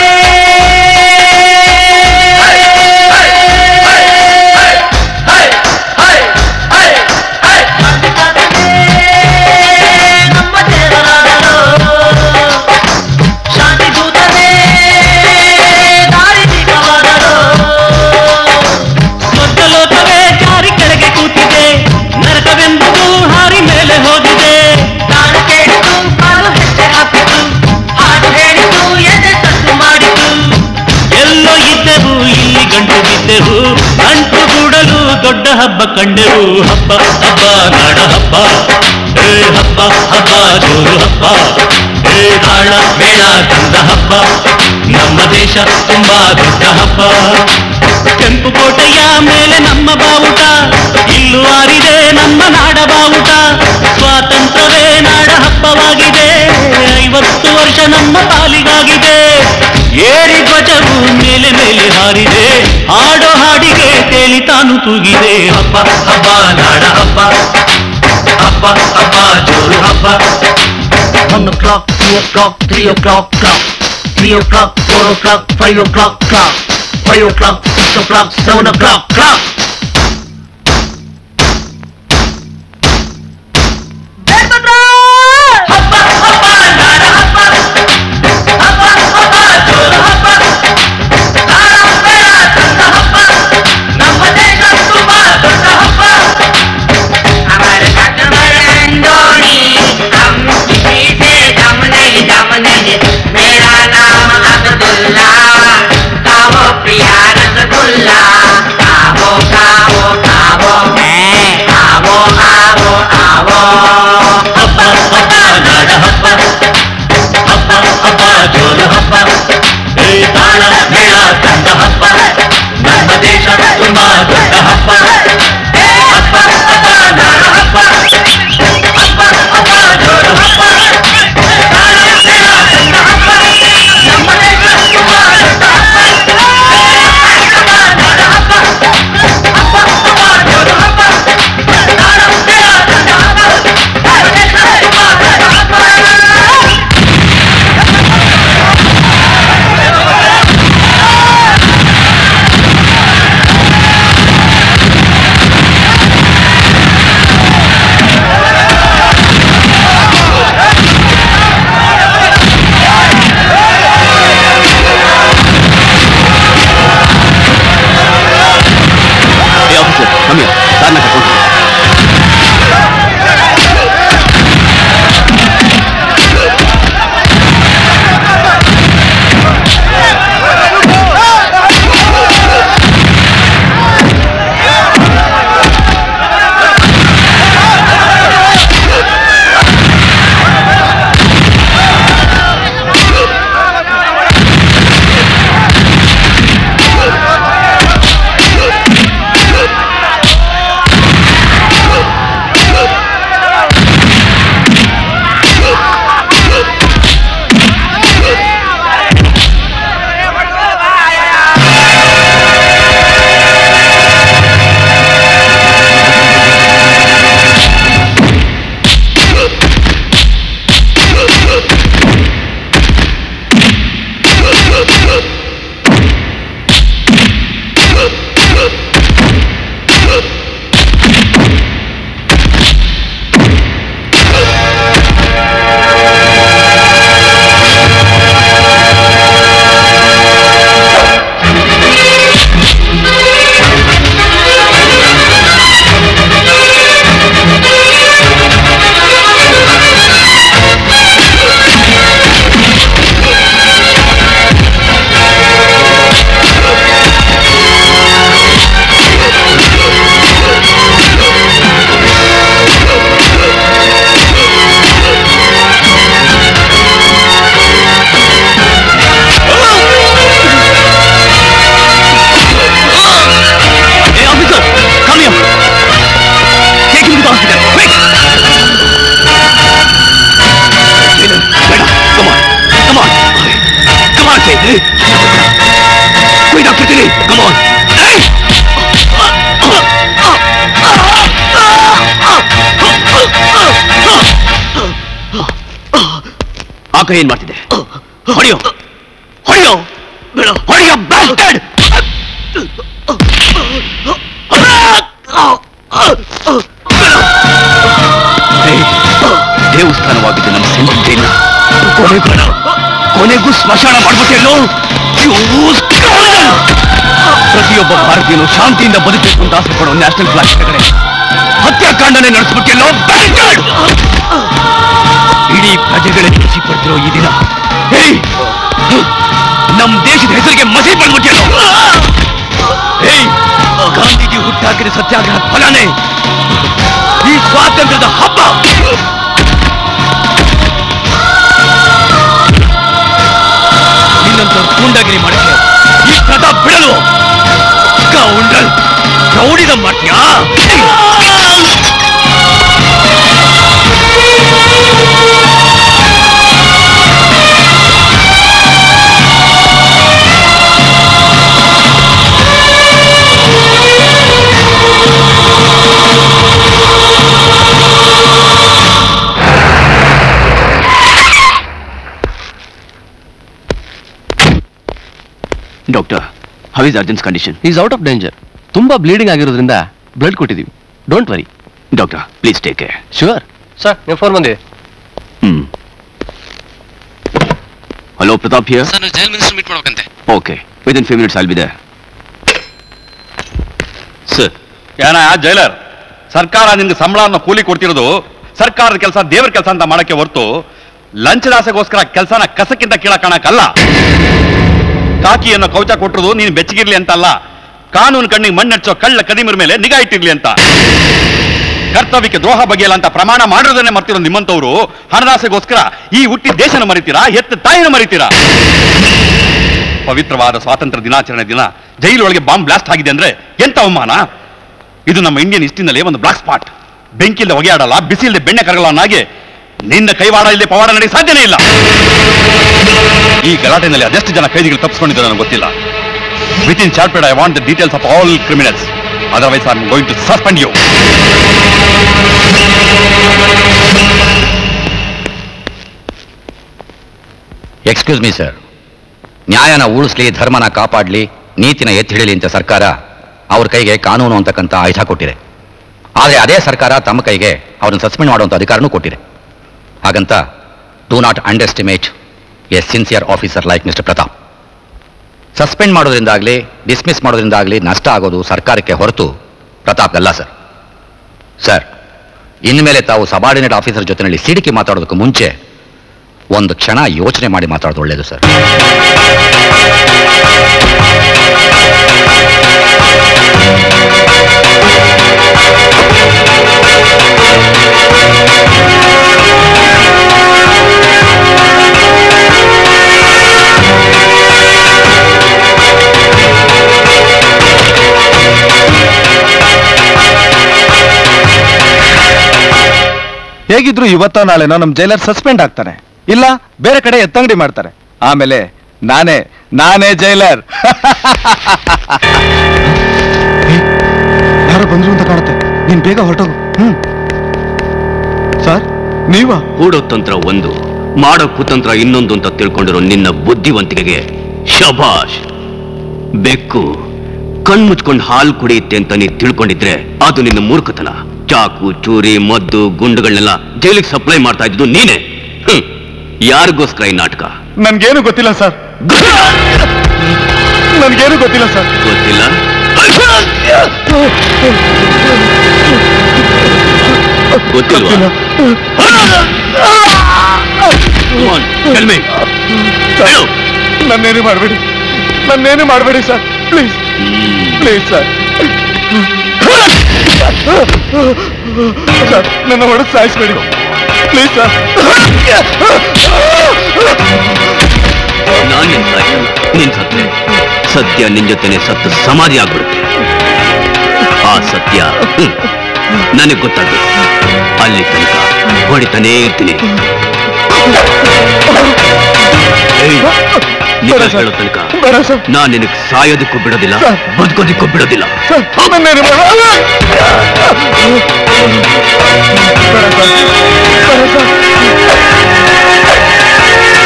ಗಾಂಧಿ ತಾತನೇ ನಮ್ಮ ದೇವರಾದರು ಶಾಂತಿ ದೂತನೇ ದಾರಿ ದೀಪವಾದರು ಸ್ವರ್ಗ ಲೋಕವೇ ಜಾರಿ ಕೆಳಗೆ ಕೂತಿದೆ ನರಕವೆಂಬುದು ಹಾರಿ ಮೇಲೆ ಹೋಗಿದೆ ನಾನು ಕೇಳಿತು ಕಾಲು ಹೆಜ್ಜೆ ಹಾಕಿತು ಹಾಡು ಹೇಳಿತು ಎದೆ ಸದ್ದು ಮಾಡಿತು ಎಲ್ಲೋ ಇದ್ದೆವು ಇಲ್ಲಿ ಗಂಟು ಬಿದ್ದೆವು ಅಂಟು ಕೂಡಲು ದೊಡ್ಡ ಹಬ್ಬ ಕಂಡೆವು ಹಬ್ಬ ಹಬ್ಬ ನಾಡ ಹಬ್ಬ ಏ ಹಬ್ಬ ಹಬ್ಬ ಜೋರು ಹಬ್ಬ ಏ ತಾಳ ಮೇಳ ತಂದ ಹಬ್ಬ ನಮ್ಮ ದೇಶ ತುಂಬಾ ದೊಡ್ಡ ಹಬ್ಬ ಕೆಂಪು ಕೋಟೆಯ ಮೇಲೆ ನಮ್ಮ ಬಾವುಟ ಇಲ್ಲು ಆರಿದೆ ನಮ್ಮ ನಾಡ ಬಾವುಟ ಸ್ವಾತಂತ್ರ್ಯವೇ ನಾಡ ಹಬ್ಬವಾಗಿದೆ ಐವತ್ತು ವರ್ಷ ನಮ್ಮ ಪಾಲಿಗಾಗಿದೆ ಏರಿ ಧ್ವಜವು ಮೇಲೆ ಮೇಲೆ ಹಾರಿದೆ ಹಾಡೋ ಹಾಡಿಗೆ ತೇಲಿ ತಾನು ತೂಗಿದೆ ಹಬ್ಬ ಹಬ್ಬ ನಾಡ ಹಬ್ಬ ಹಬ್ಬ ಹಬ್ಬ ಜೋರು ಹಬ್ಬ One o'clock, two o'clock, three o'clock, clock. Three o'clock, four o'clock, five o'clock, clock. Five o'clock, six o'clock, seven o'clock, clock. ಹಬ್ಬ ಹಬ್ಬ ನಾಡ ಹಬ್ಬ ಹಬ್ಬ ಹಬ್ಬ ಜೋರು ಹಬ್ಬ ನಾಡ ಮೇಳ ತಂದ ಹಬ್ಬ ನಮ್ಮ ದೇಶ ತುಂಬಾ ದೊಡ್ಡ ಹಬ್ಬ हमारे साथ रंगोली हम किसी से कम नहीं दम नहीं मेरा नाम अब्दुल्ला खाओ प्रिया रसगुल्ला खाओ खाओ खाओ आवो आवो आवो ಹಬ್ಬ ಹಬ್ಬ ನಾಡ ಹಬ್ಬ ಹಬ್ಬ ಹಬ್ಬ ಜೋರು ಹಬ್ಬ ಏ ತಾಳ ಮೇಳ ತಂದ ಹಬ್ಬ ನಮ್ಮ ದೇಶ ತುಂಬಾ ದೊಡ್ಡ ಹಬ್ಬ ಹಬ್ಬ ಹಬ್ಬ ನಾಡ ಹಬ್ಬ ಹಬ್ಬ ಹಬ್ಬ ಜೋರು ಹಬ್ಬ ತಾಳ ಮೇಳ ತಂದ ಹಬ್ಬ ನಮ್ಮ ದೇಶ ತುಂಬಾ ದೊಡ್ಡ ಹಬ್ಬ ಹಬ್ಬ ನಾಡ ಹಬ್ಬ ಹಬ್ಬ ಹಬ್ಬ ಜೋರು ಹಬ್ಬ ತಾಳ ಮೇಳ ತಂದ ಹಬ್ಬ ನಮ್ಮ ದೇಶ ತುಂಬಾ ದೊಡ್ಡ ಹಬ್ಬ ಏ ಆಫೀಸರ್ ಕಮ್ಮಿ ಕಾರ್ನ ಕರ್ಕೊಂಡು ಹೋಗಿ. ¡Vamos! ಕೈ ಏನ್ ಮಾಡ್ತಿದೆ ಹೊಡೆಯೋ ಹೊಡೆಯೋ ಹೊಡೆಯೋ bastard! ಏಯ್, ದೇವಸ್ಥಾನವಾಗಿದ್ದ ನಮ್ಮ ಸೆಂಟ್ರಲ್ ಜೈಲ್ನ ಕೊನೆಗೂ ಕೊನೆಗೂ ಸ್ಮಶಾನ ಮಾಡ್ಬಿಟ್ಟೆಲ್ಲೋ You scoundrel! ಪ್ರತಿಯೊಬ್ಬ ಭಾರತೀಯನು ಶಾಂತಿಯಿಂದ ಬದುಕಬೇಕು ಅಂತ ಆಸೆ ಪಡೋ ನ್ಯಾಷನಲ್ ಫ್ಲಾಗ್ ಕಡೆ ಹತ್ಯಾಕಾಂಡನೆ ನಡೆಸ್ಬಿಟ್ಟೆಲ್ಲೋ bastard! ಇಡೀ ಪ್ರಜೆಗಳೇ ಖುಷಿ ಪಡ್ತಿರೋ ಈ ದಿನ ಏಯ್ ನಮ್ ದೇಶದ ಹೆಸರಿಗೆ ಮಸಿ ಬಂದ್ಬಿಟ್ಟಿಯಲ್ಲೋ ಏಯ್ ಗಾಂಧೀಜಿ ಹುಟ್ಟಾಕಿದ ಸತ್ಯಾಗ್ರಹ ಫಲನೇ ಈ ಸ್ವಾತಂತ್ರ್ಯದ ಹಬ್ಬ ನಿನ್ನಂತ ಗೂಂಡಾಗಿರಿ ಮಾಡಿದ್ರೆ ಈ ಪ್ರತಾಪ್ ಬಿಡಲು ಗೌಂಡಲ್ ಗೌಡಿದ ಮಾಡ್ತೀಯಾ doctor how is urgent condition is out of danger ತುಂಬಾ ಬ್ಲೀಡಿಂಗ್ ಆಗಿರೋದ್ರಿಂದ ಬ್ಲಡ್ ಕೊಟ್ಟಿದ್ದೀವಿ don't worry doctor please take care sure sir ನೀವು ಫೋನ್ ಬಂದಿದೆ hmm hello Pratap here sir jail minister meet ಮಾಡ್ಬೇಕಂತೆ okay within few minutes I'll be there sir ಏನ jailer ಸರ್ಕಾರ ನಿನ್ಗೆ ಸಂಬಳವನ್ನು ಕೂಲಿ ಕೊಡ್ತಿರೋದು ಸರ್ಕಾರದ ಕೆಲಸ ದೇವರ ಕೆಲಸ ಅಂತ ಮಾಡಕ್ಕೆ ಹೊರತು ಲಂಚದಾಸೆಗೋಸ್ಕರ ಕೆಲಸನ ಕಸಕ್ಕಿಂತ ಕೀಳ ಕಾಣಕ್ಕಲ್ಲ ಕಾಕಿಯನ್ನು ಕವಚ ಕೊಟ್ಟಿರೋದು ನೀನು ಬೆಚ್ಚಗಿರ್ಲಿ ಅಂತಲ್ಲ ಕಾನೂನು ಕಣ್ಣಿಗೆ ಮಣ್ಣೆಚ್ಚೋ ಕಳ್ಳ ಕದಿಮರ ಮೇಲೆ ನಿಗಾ ಇಟ್ಟಿರ್ಲಿ ಅಂತ ಕರ್ತವ್ಯಕ್ಕೆ ದ್ರೋಹ ಬಗೆಯಲ್ಲ ಅಂತ ಪ್ರಮಾಣ ಮಾಡಿರೋದನ್ನೇ ಮರ್ತಿರೋ ನಿಮ್ಮಂತವ್ರು ಹಣದಾಸೆಗೋಸ್ಕರ ಈ ಹುಟ್ಟಿ ದೇಶನ ಮರಿತೀರಾ ಹೆತ್ತ ತಾಯಿನ ಮರಿತೀರಾ ಪವಿತ್ರವಾದ ಸ್ವಾತಂತ್ರ್ಯ ದಿನಾಚರಣೆ ದಿನ ಜೈಲೊಳಗೆ ಬಾಂಬ್ ಬ್ಲಾಸ್ಟ್ ಆಗಿದೆ ಅಂದ್ರೆ ಎಂತ ಅವಮಾನ ಇದು ನಮ್ಮ ಇಂಡಿಯನ್ ಹಿಸ್ಟ್ರಿನಲ್ಲಿ ಒಂದು ಬ್ಲಾಕ್ ಸ್ಪಾಟ್ ಬೆಂಕಿಲ್ದೆ ಹೊಗೆ ಆಡಲ್ಲ ಬಿಸಿಲ್ದೆ ಬೆಣ್ಣೆ ಕರಗಲ್ಲ ಅನ್ನಾಗೆ ನಿನ್ನ ಕೈವಾಡ ಇಲ್ಲದೆ ಪವಾಡ ನಡೆಯ ಸಾಧ್ಯನೇ ಇಲ್ಲ ಈ ಗಲಾಟೆನಲ್ಲಿ ಅದೆಷ್ಟು ಜನ ಕೈದಿಗಳು ತಪ್ಪಿಸ್ಕೊಂಡಿದ್ದಾರೆ ನನಗೆ ಗೊತ್ತಿಲ್ಲ with in charted I want the details of all criminals otherwise I am going to suspend you excuse me sir ನ್ಯಾಯನ ಉಳಿಸ್ಲಿ ಧರ್ಮನ ಕಾಪಾಡಲಿ ನೀತಿನ ಎತ್ತಿ ಹಿಡಿಲಿ ಅಂತ ಸರ್ಕಾರ ಅವ್ರ ಕೈಗೆ ಕಾನೂನು ಅಂತಕ್ಕಂಥ ಆಯುಧ ಕೊಟ್ಟಿದೆ ಆದರೆ ಅದೇ ಸರ್ಕಾರ ತಮ್ಮ ಕೈಗೆ ಅವ್ರನ್ನ ಸಸ್ಪೆಂಡ್ ಮಾಡುವಂಥ ಅಧಿಕಾರನೂ ಕೊಟ್ಟಿದೆ ಹಾಗಂತ do not underestimate a sincere officer like mister Pratap suspend ಮಾಡೋದ್ರಿಂದಾಗಲಿ ಡಿಸ್ಮಿಸ್ ಮಾಡೋದ್ರಿಂದಾಗಲಿ ನಷ್ಟ ಆಗೋದು ಸರ್ಕಾರಕ್ಕೆ ಹೊರತು ಪ್ರತಾಪ್ಗಲ್ಲ ಸರ್ ಸರ್ ಇನ್ಮೇಲೆ ತಾವು ಸಬಾರ್ಡಿನೇಟ್ ಆಫೀಸರ್ ಜೊತೆಯಲ್ಲಿ ಸಿಡಿಕಿ ಮಾತಾಡೋದಕ್ಕೂ ಮುಂಚೆ ಒಂದು ಕ್ಷಣ ಯೋಚನೆ ಮಾಡಿ ಮಾತಾಡೋದು ಒಳ್ಳೆಯದು ಸರ್ ಹೇಗಿದ್ರು ಇವತ್ತೋ ನಾಳೆನೋ ನಮ್ಮ ಜೈಲರ್ ಸಸ್ಪೆಂಡ್ ಆಗ್ತಾನೆ ಇಲ್ಲ ಬೇರೆ ಕಡೆ ಎತ್ತಂಗಡಿ ಮಾಡ್ತಾರೆ ಆಮೇಲೆ ನಾನೇ ನಾನೇ ಜೈಲರ್ ಯಾರೋ ಬಂದ್ರು ಅಂತ ಕಾಣುತ್ತೆ ನೀನ್ ಬೇಗ ಹೊರಟೋಗು ಹ್ಮ್ ಸರ್ ನೀವಾ ಹೂಡೋ ತಂತ್ರ ಒಂದು ಮಾಡೋ ಕುತಂತ್ರ ಇನ್ನೊಂದು ಅಂತ ತಿಳ್ಕೊಂಡಿರೋ ನಿನ್ನ ಬುದ್ಧಿವಂತಿಕೆಗೆ ಶಬಾಷ್ ಬೆಕ್ಕು ಕಣ್ಮುಚ್ಕೊಂಡು ಹಾಲು ಕುಡಿಯುತ್ತೆ ಅಂತ ನೀ ತಿಳ್ಕೊಂಡಿದ್ರೆ ಅದು ನಿನ್ನ ಮೂರ್ಖತನ ಚಾಕು ಚೂರಿ ಮದ್ದು ಗುಂಡುಗಳನ್ನೆಲ್ಲ ಜೈಲಿಗೆ ಸಪ್ಲೈ ಮಾಡ್ತಾ ಇದ್ದು ನೀನೇ ಹ್ಮ್. ಯಾರಿಗೋಸ್ಕರ ಈ ನಾಟಕ ನನ್ಗೇನು ಗೊತ್ತಿಲ್ಲ ಸರ್ ನನ್ಗೇನು ಗೊತ್ತಿಲ್ಲ ಸರ್ ಗೊತ್ತಿಲ್ಲ ಗೊತ್ತಿಲ್ವಾ Come on, tell me. ಹೇಳು. ನನ್ನೇನು ಮಾಡಬೇಡಿ ನನ್ನೇನು ಮಾಡಬೇಡಿ sir please please sir sir ನನ್ನ ಹೊಡೆದು ಸಾಯಿಸ್ಬೇಡಿ ಪ್ಲೀಸ್ ಸರ್ ನಾನ್ ನಿನ್ ಸಾಯ್ಸಲ್ಲ ನೀನ್ ಸತ್ರೆ ಸತ್ಯ ನಿನ್ ಜೊತೆನೆ ಸತ್ತು ಸಮಾಧಿ ಆಗ್ಬಿಡುತ್ತೆ ಆ ಸತ್ಯ ಹ್ಮ್, ನನಗ್ ಗೊತ್ತಾಗ್ಬೇಕು ಅಲ್ಲಿ ತನಕ ಹೊಡಿತಾನೇ ಇರ್ತೀನಿ ಏಯ್, ನಿಜ ಬೇಡ ಸರ್. ಹೇಳೋ ತನಕ ಬೇಡ ಸರ್ ನಾನ್ ನಿನಗ್ ಸಾಯೋದಕ್ಕೂ ಬಿಡೋದಿಲ್ಲ ಸರ್. ಬದುಕೋದಿಕ್ಕೂ ಬಿಡೋದಿಲ್ಲ ಸರ್ ನನ್ನೇನು ಬೇಡ ಬೇಡ ಸರ್ ಬೇಡ sir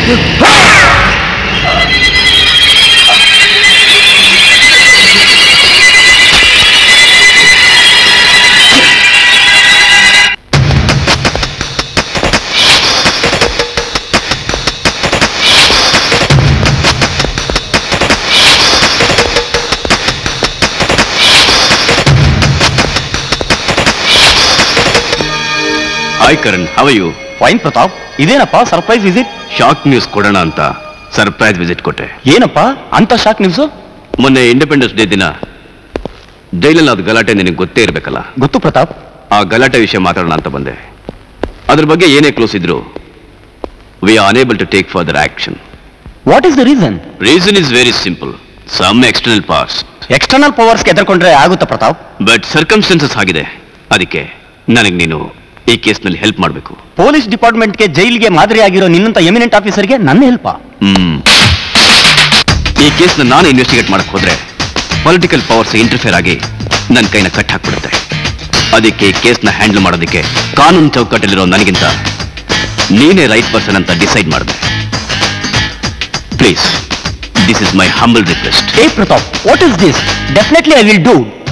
hi Karan how are you fine Pratap ಇದೇನಪ್ಪ ಸರ್ಪ್ರೈಸ್ ವಿಸಿಟ್ ಶಾಕ್ ನ್ಯೂಸ್ ಕೊಡೋಣ ಅಂತ ಸರ್ಪ್ರೈಸ್ ವಿಸಿಟ್ ಕೊಟ್ಟೆ ಏನಪ್ಪ ಅಂತ ಶಾಕ್ ನ್ಯೂಸು ಮೊನ್ನೆ ಇಂಡಿಪೆಂಡೆನ್ಸ್ ಡೇ ದಿನ ಜೈಲಲ್ಲಿ ಅದು ಗಲಾಟೆ ನಿನಗೆ ಗೊತ್ತೇ ಇರಬೇಕಲ್ಲ ಗೊತ್ತು ಪ್ರತಾಪ್ ಆ ಗಲಾಟೆ ವಿಷಯ ಮಾತಾಡೋಣ ಅಂತ ಬಂದೆ ಅದ್ರ ಬಗ್ಗೆ ಏನೇ ಕ್ಲೋಸ್ ಇದ್ರು we are unable to take further action what is the reason reason is very simple some external forces external ಪವರ್ಸ್ಗೆ ಎದುರ್ಕೊಂಡ್ರೆ ಆಗುತ್ತಾ ಪ್ರತಾಪ್ ಬಟ್ ಸರ್ಕಮ್ಸ್ಟೆನ್ಸಸ್ ಆಗಿದೆ ಅದಕ್ಕೆ ನನಗೆ ನೀನು ಈ ಕೇಸ್ನಲ್ಲಿ ಹೆಲ್ಪ್ ಮಾಡಬೇಕು ಪೊಲೀಸ್ ಡಿಪಾರ್ಟ್ಮೆಂಟ್ಗೆ ಜೈಲಿಗೆ ಮಾದರಿ ಆಗಿರೋ ನಿನ್ನಂತ ಎಮಿನೆಂಟ್ ಆಫೀಸರ್ಗೆ ನನ್ನ ಹೆಲ್ಪ್ ಹ್ಮ್ ಈ ಕೇಸ್ನ ನಾನು ಇನ್ವೆಸ್ಟಿಗೇಟ್ ಮಾಡಕ್ ಹೋದ್ರೆ ಪೊಲಿಟಿಕಲ್ ಪವರ್ಸ್ ಇಂಟರ್ಫಿಯರ್ ಆಗಿ ನನ್ನ ಕೈನ ಕಟ್ ಹಾಕ್ಬಿಡುತ್ತೆ ಅದಕ್ಕೆ ಈ ಕೇಸ್ನ ಹ್ಯಾಂಡಲ್ ಮಾಡೋದಕ್ಕೆ ಕಾನೂನು ಚೌಕಟ್ಟಲ್ಲಿರೋ ನನಗಿಂತ ನೀನೇ ರೈಟ್ ಪರ್ಸನ್ ಅಂತ ಡಿಸೈಡ್ ಮಾಡಿದೆ please this is my humble request ಏ Pratap what is this definitely I will do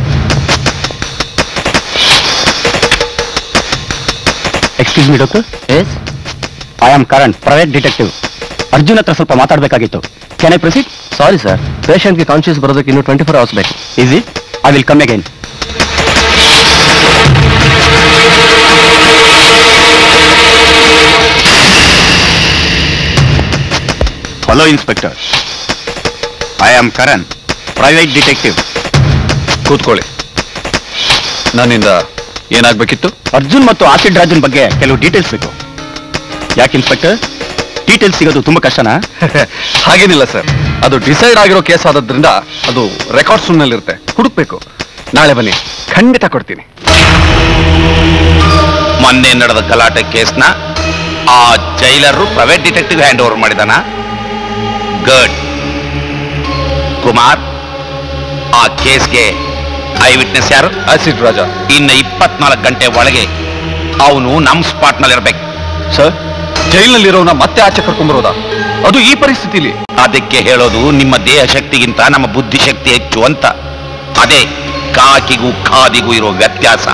excuse me doctor yes I am Karan private detective Arjun ಹತ್ರ ಸ್ವಲ್ಪ ಮಾತಾಡಬೇಕಾಗಿತ್ತು can I proceed sorry sir ಪೇಷಂಟ್ಗೆ ಕಾನ್ಶಿಯಸ್ ಬರೋದಕ್ಕೆ ಇನ್ನೂ ಟ್ವೆಂಟಿ ಫೋರ್ ಅವರ್ಸ್ ಬೇಕು is it I will come again hello inspector I am Karan private detective ಕೂತ್ಕೊಳ್ಳಿ ನನ್ನಿಂದ ಏನಾಗಬೇಕಿತ್ತು ಅರ್ಜುನ್ ಮತ್ತು ಆಸಿಡ್ ರಾಜನ್ ಬಗ್ಗೆ ಕೆಲವು ಡೀಟೇಲ್ಸ್ ಬೇಕು ಯಾಕೆ ಇನ್ಸ್ಪೆಕ್ಟರ್ ಡೀಟೇಲ್ಸ್ ಸಿಗೋದು ತುಂಬಾ ಕಷ್ಟನಾ ಹಾಗೇನಿಲ್ಲ ಸರ್ ಅದು ಡಿಸೈಡ್ ಆಗಿರೋ ಕೇಸ್ ಆದದ್ರಿಂದ ಅದು ರೆಕಾರ್ಡ್ಸ್ ರೂಮ್ನಲ್ಲಿರುತ್ತೆ ಹುಡುಕ್ಬೇಕು ನಾಳೆ ಬನ್ನಿ ಖಂಡಿತ ಕೊಡ್ತೀನಿ ಮೊನ್ನೆ ನಡೆದ ಗಲಾಟೆ ಕೇಸ್ನ ಆ jailer private detective hand over ಮಾಡಿದಾನ ಗುಡ್ ಕುಮಾರ್ ಆ ಕೇಸ್ಗೆ ಐ ವಿಟ್ನೆಸ್ ಯಾರು ಆಸಿಡ್ ರಾಜ ಇನ್ನು ಇಪ್ಪತ್ನಾಲ್ಕು ಗಂಟೆ ಒಳಗೆ ಅವನು ನಮ್ಮ ಸ್ಪಾಟ್ನಲ್ಲಿ ಇರ್ಬೇಕು ಸರ್ ಜೈಲಿನಲ್ಲಿರೋನ ಮತ್ತೆ ಆಚೆ ಕರ್ಕೊಂಡ್ಬರೋದಾ ಅದು ಈ ಪರಿಸ್ಥಿತಿಲಿ ಅದಕ್ಕೆ ಹೇಳೋದು ನಿಮ್ಮ ದೇಹ ಶಕ್ತಿಗಿಂತ ನಮ್ಮ ಬುದ್ಧಿ ಶಕ್ತಿ ಹೆಚ್ಚು ಅಂತ ಅದೇ ಕಾಕಿಗೂ ಖಾದಿಗೂ ಇರೋ ವ್ಯತ್ಯಾಸ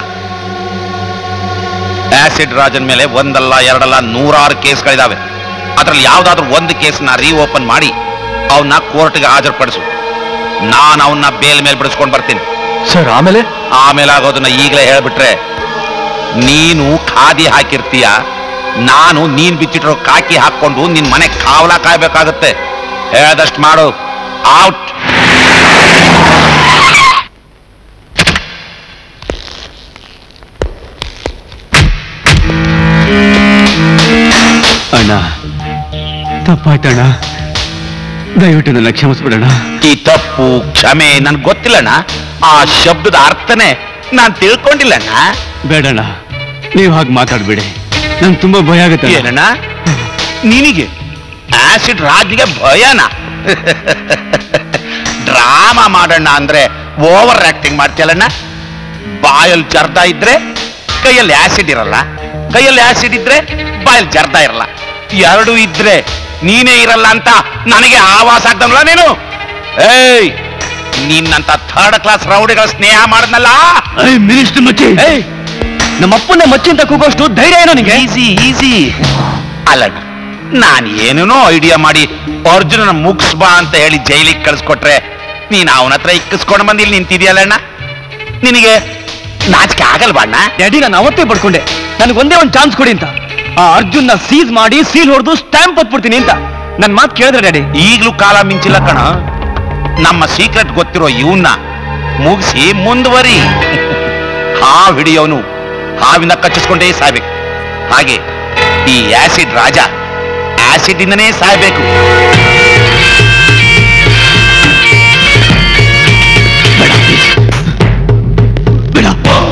ಆಸಿಡ್ ರಾಜನ್ ಮೇಲೆ ಒಂದಲ್ಲ ಎರಡಲ್ಲ ನೂರಾರು ಕೇಸ್ಗಳಿದಾವೆ ಅದರಲ್ಲಿ ಯಾವ್ದಾದ್ರೂ ಒಂದು ಕೇಸ್ನ ರೀಓಪನ್ ಮಾಡಿ ಅವನ್ನ ಕೋರ್ಟ್ಗೆ ಹಾಜರುಪಡಿಸು ನಾನು ಅವನ್ನ ಬೇಲ್ ಮೇಲೆ ಬಿಡಿಸ್ಕೊಂಡು ಬರ್ತೀನಿ ಸರ್ ಆಮೇಲೆ ಆಮೇಲೆ ಆಗೋದನ್ನ ಈಗಲೇ ಹೇಳ್ಬಿಟ್ರೆ ನೀನು ಖಾದಿ ಹಾಕಿರ್ತೀಯ ನಾನು ನೀನ್ ಬಿಚ್ಚಿಟ್ಟಿರೋ ಕಾಕಿ ಹಾಕೊಂಡು ನಿನ್ ಮನೆ ಕಾವಲ ಕಾಯ್ಬೇಕಾಗತ್ತೆ ಹೇಳ್ದಷ್ಟು ಮಾಡು ಔಟ್ ಅಣ್ಣ ತಪ್ಪಾಯ್ತಣ್ಣ ದಯವಿಟ್ಟು ನನ್ನ ಕ್ಷಮಿಸ್ಬಿಡೋಣ ಈ ತಪ್ಪು ಕ್ಷಮೆ ನನ್ಗೆ ಗೊತ್ತಿಲ್ಲಣ್ಣ ಆ ಶಬ್ದದ ಅರ್ಥನೇ ನಾನ್ ತಿಳ್ಕೊಂಡಿಲ್ಲಣ್ಣ ಬೇಡಣ್ಣ ನೀವು ಹಾಗೆ ಮಾತಾಡ್ಬೇಡಿ ನಂಗೆ ತುಂಬಾ ಭಯ ಆಗುತ್ತೆ ಏನಣ್ಣ ನಿನಗೆ ಆಸಿಡ್ ರಾಜ್ಗೆ ಭಯನ ಡ್ರಾಮಾ ಮಾಡೋಣ ಅಂದ್ರೆ ಓವರ್ ಆಕ್ಟಿಂಗ್ ಮಾಡ್ತೀಯಲ್ಲಣ್ಣ ಬಾಯಲ್ಲಿ ಜರ್ದ ಇದ್ರೆ ಕೈಯಲ್ಲಿ ಆಸಿಡ್ ಇರಲ್ಲ ಕೈಯಲ್ಲಿ ಆಸಿಡ್ ಇದ್ರೆ ಬಾಯಲ್ಲಿ ಜರ್ದ ಇರಲ್ಲ ಎರಡು ಇದ್ರೆ ನೀನೇ ಇರಲ್ಲ ಅಂತ ನನಗೆ ಆವಾಸ ಆಗ್ದಲ್ಲ ನೀನು ಏಯ್ ನಿನ್ನಂತ ಥರ್ಡ್ ಕ್ಲಾಸ್ ರೌಡಿಗಳ ಸ್ನೇಹ ಮಾಡಿದ್ನಲ್ಲ ಮಿನಿಸ್ಟರ್ ಮಚ್ಚಿ ನಮ್ಮ ಅಪ್ಪನ ಮಚ್ಚಿ ಅಂತ ಕೂಗೋಷ್ಟು ಧೈರ್ಯ ಏನೋ ನಿಂಗೆ ಈಸಿ ಈಸಿ ಅಲ್ಲಣ್ಣ ನಾನು ಏನೇನೋ ಐಡಿಯಾ ಮಾಡಿ ಅರ್ಜುನನ ಮುಗಿಸ್ಬಾ ಅಂತ ಹೇಳಿ ಜೈಲಿಗೆ ಕಳಿಸ್ಕೊಟ್ರೆ ನೀನ್ ಅವನ ಹತ್ರ ಇಕ್ಕಿಸ್ಕೊಂಡು ಬಂದು ಇಲ್ಲಿ ನಿಂತಿದ್ಯಲ್ಲಣ್ಣ ನಿನಗೆ ನಾಚಿಕೆ ಆಗಲ್ವಾ ಅಣ್ಣ ಡ್ಯಾಡಿ ನಾನು ಅವತ್ತೇ ಪಡ್ಕೊಂಡೆ ನನಗೆ ಒಂದೇ ಒಂದು ಚಾನ್ಸ್ ಕೊಡಿ ಅಂತ ಆ ಅರ್ಜುನ್ನ ಸೀಸ್ ಮಾಡಿ ಸೀಲ್ ಹೊಡೆದು ಸ್ಟ್ಯಾಂಪ್ ಹೊತ್ಬಿಡ್ತೀನಿ ಅಂತ ನನ್ನ ಮಾತು ಕೇಳಿದ್ರೆ ಡ್ಯಾಡಿ ಈಗ್ಲೂ ಕಾಲ ಮಿಂಚಿಲ್ಲ ಕಣ ನಮ್ಮ ಸೀಕ್ರೆಟ್ ಗೊತ್ತಿರೋ ಇವನ್ನ ಮುಗಿಸಿ ಮುಂದುವರಿ ಹಾವು ಹಿಡಿಯೋನು ಹಾವಿನ ಕಚ್ಚಿಸ್ಕೊಂಡೇ ಸಾಯ್ಬೇಕು ಹಾಗೆ ಈ ಆಸಿಡ್ ರಾಜ ಆಸಿಡ್ ಇಂದನೇ ಸಾಯ್ಬೇಕು ಬೇಡ